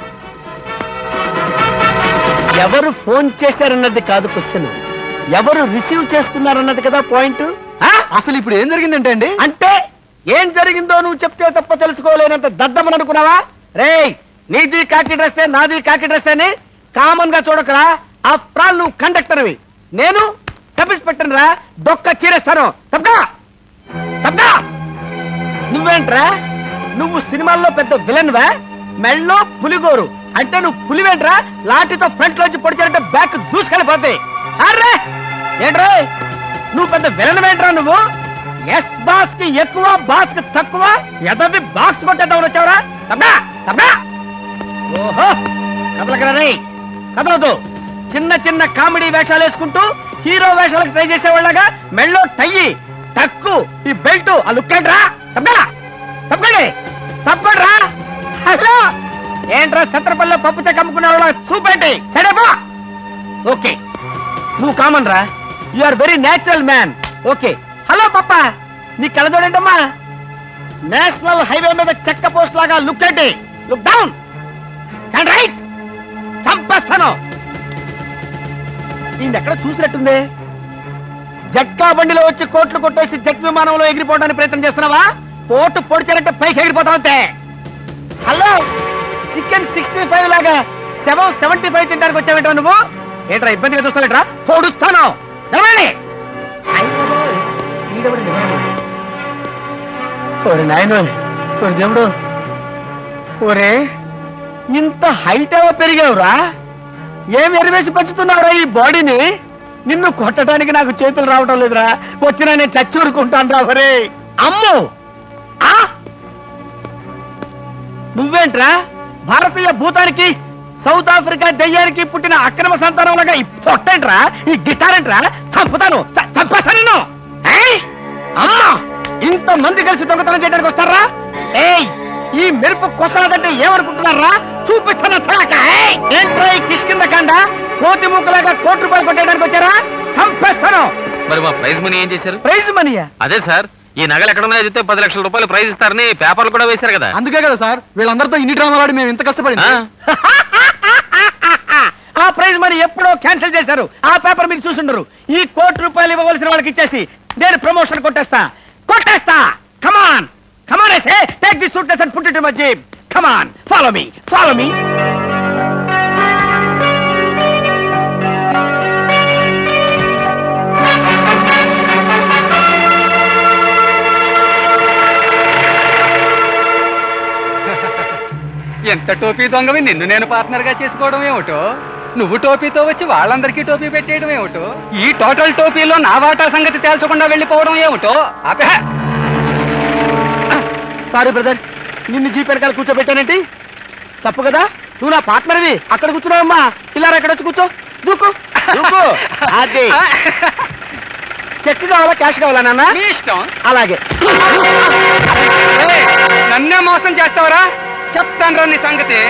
ఎవరు ఫోన్ చేశారన్నది కాదు క్వశ్చన్ ఎవరు రిసీవ్ చేసుకున్నారన్నది కదా పాయింట్ అసలు ఇప్పుడు ఏం జరిగిందంటే అండి అంటే ఏం జరిగిందో నువ్వు చెప్తే తప్ప తెలుసుకోలేనంత దద్దమని అనుకున్నావా రేయ్ నీది కాకి డ్రెస్ నాది కాకి డ్రెస్ అని కామన్ గా చూడకరా ఆఫ్టర్ ఆల్ నువ్వు కండక్టర్వి నేను సబ్ ఇన్స్పెక్టర్ రా దొక్క చీరేస్తాను తప్పగా తప్పగా నువ్వేంట్రా నువ్వు సినిమాల్లో పెద్ద విలన్ వా మెళ్ళో పులిగోరు అంటే నువ్వు పులివేంట్రా లాఠీతో ఫ్రంట్ లోంచి పొడిచారంటే బ్యాక్ దూసుకెళ్ళిపోతాయి అర్రే ఏంట్రా నువ్వు పెద్ద విలన్ ఏంట్రా నువ్వు ఎస్ బాస్ కి ఎక్కువ బాస్ కి తక్కువ ఎదవి బాక్స్ కొట్టేద్దామని వచ్చావురా తప్పా తప్పా ఓహో కదలకరా రే కదలదు చిన్న చిన్న కామెడీ వేషాలు వేసుకుంటూ హీరో వేషాలకు ట్రై చేసేవాళ్ళగా మెళ్ళో టయ్యి టక్కు ఈ బెల్ట్ ఆ లుక్ ఏంట్రా తప్పగా తప్పకండి తప్పకుండా హలో ఏంట్రా సత్రపల్లి పప్పు చెక్క అమ్ముకునే వాళ్ళ చూపేంటి సరేపా ఓకే నువ్వు కామన్ రా you are very natural man okay hello పప్ప నీ కళ్ళజోడేంటమ్మా నేషనల్ హైవే మీద చెక్క పోస్ట్ లాగా లుక్ ఏంటి లుక్ డౌన్ స్టాండ్ రైట్ చంపేస్తాను ఈయన ఎక్కడ చూసినట్టుంది జట్కా బండిలో వచ్చి కోట్లు కొట్టేసి జట్ విమానంలో ఎగిరిపోవడానికి ప్రయత్నం చేస్తున్నావా పోటు పొడిచారంటే పైకి ఎగిరిపోతావు అంతే హలో చికెన్ సిక్స్టీ ఫైవ్ లాగా సెవెన్ సెవెంటీ ఫైవ్ తినడానికి వచ్చావేంటో నువ్వు ఏంట్రా ఇబ్బందిగా చూస్తావేంట్రా పొడుస్తాను నిలబడండి. ఈడెవడండి? ఓరి నాయన ఓరి దేవుడు ఓరే ఇంత హైట్ ఏవో పెరిగావురా ఏం ఎరివేసి పెంచుతున్నావురా ఈ బాడీని నిన్ను కొట్టడానికి నాకు చేతులు రావటం లేదురా వచ్చినా నేను చచ్చూరుకుంటాను రా ఒరే అమ్ము ఆ? నువ్వేంట్రా భారతీయ భూతానికి సౌత్ ఆఫ్రికా దెయ్యానికి పుట్టిన అక్రమ సంతానంలాగా ఈ పొట్టేంట్రా ఈ గిటారేంట్రా చంపుతాను చ- చంపేస్తాను నిన్ను ఏయ్! అమ్మా ఇంత మంది కలిసి దొంగతనం చేయడానికి వస్తారా ఏయ్ ఈ మెరుపు కొసలాదంటే ఏమనుకుంటున్నారా చూపిస్తాను తలాక ఏయ్! ఏంట్రా ఈ కిష్కింద కాండ కోతి ముక్కలాగా కోటి రూపాయలు కొట్టేయడానికి వచ్చారా చంపేస్తాను మరి మా ప్రైజ్ మనీ ఏం చేశారు ప్రైజ్ మనీయా అదే సార్ ఈ నగలు ఎక్కడ ఉన్నాయో చెప్తే పది లక్షల రూపాయలు ప్రైజ్ ఇస్తారని పేపర్లు కూడా వేశారు కదా అందుకే కదా సార్ వీళ్ళందరితో ఇన్ని డ్రామాలు ఆడి మేము ఇంత కష్టపడి ఆ ప్రైజ్ మరి ఎప్పుడో క్యాన్సిల్ చేశారు ఆ పేపర్ మీరు చూసుండరు ఈ కోటి రూపాయలు ఇవ్వవలసిన వాళ్ళకి ఇచ్చేసి నేను ప్రమోషన్ కొట్టేస్తా కొట్టేస్తా కమాన్ కమాన్ ఐసే take the suit and put it in my jeep come on follow me follow me ఎంత టోపీ దొంగవి నిన్ను నేను పార్ట్నర్ గా చేసుకోవడం ఏమిటో నువ్వు టోపీతో వచ్చి వాళ్ళందరికీ టోపీ పెట్టేయడం ఏమిటో ఈ టోటల్ టోపీలో నా వాటా సంగతి తేల్చకుండా వెళ్ళిపోవడం ఏమిటో ఆపే సారీ బ్రదర్ నిన్ను జీప్ వెనకాల కూర్చోబెట్టానంటే తప్పు కదా నువ్వు నా పార్ట్నర్వి అక్కడ కూర్చున్నావమ్మా ఇలా ఎక్కడ వచ్చి కూర్చో దూకు దూకు అదే చెక్ కావాలా క్యాష్ కావాలా నాన్న నీ ఇష్టం అలాగే ఏయ్, నన్నే మోసం చేస్తావరా చెప్తాను నీ సంగతి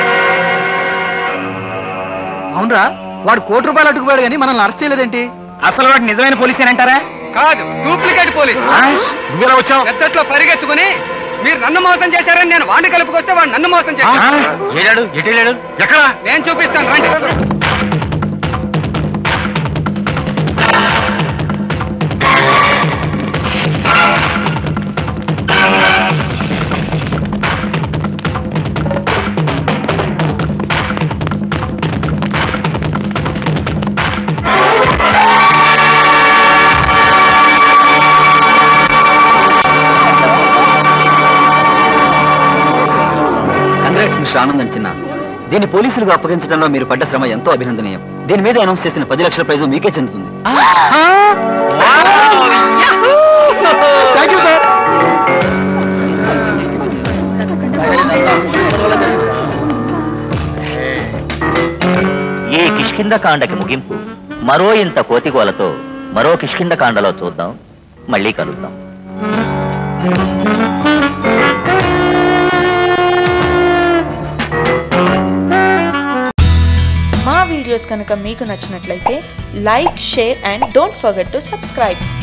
అవునరా వాడు కోటి రూపాయలు అడ్డుకుపోయాడు కానీ మనల్ని అరెస్ట్ చేయలేదేంటి అసలు వాడు నిజమైన పోలీసేనంటారా కాదు డూప్లికేట్ పోలీస్ నువ్వెలా వచ్చావు పెద్దట్లో పరిగెత్తుకుని మీరు నన్ను మోసం చేశారని నేను వాడిని కలుపుకొస్తే వాడు నన్ను మోసం చేశాడు ఏడాడు ఎటు వెళ్ళాడు ఎక్కడ నేను చూపిస్తాను రండి కంగ్రాట్స్ మిస్టర్ ఆనందం చిన్న దీన్ని పోలీసులకు అప్పగించడంలో మీరు పడ్డ శ్రమ ఎంతో అభినందనీయం దీని మీద అనౌన్స్ చేసిన పది లక్షల ప్రైజు మీకే చెందుతుంది థ్యాంక్ యూ సార్ ఈ కిష్కింద కాండకి ముగింపు మరో ఇంత కోతిగోలతో మరో కిష్కింద కాండలో చూద్దాం మళ్ళీ కలుద్దాం వీడియోస్ కనుక మీకు నచ్చినట్లయితే like share and don't forget to subscribe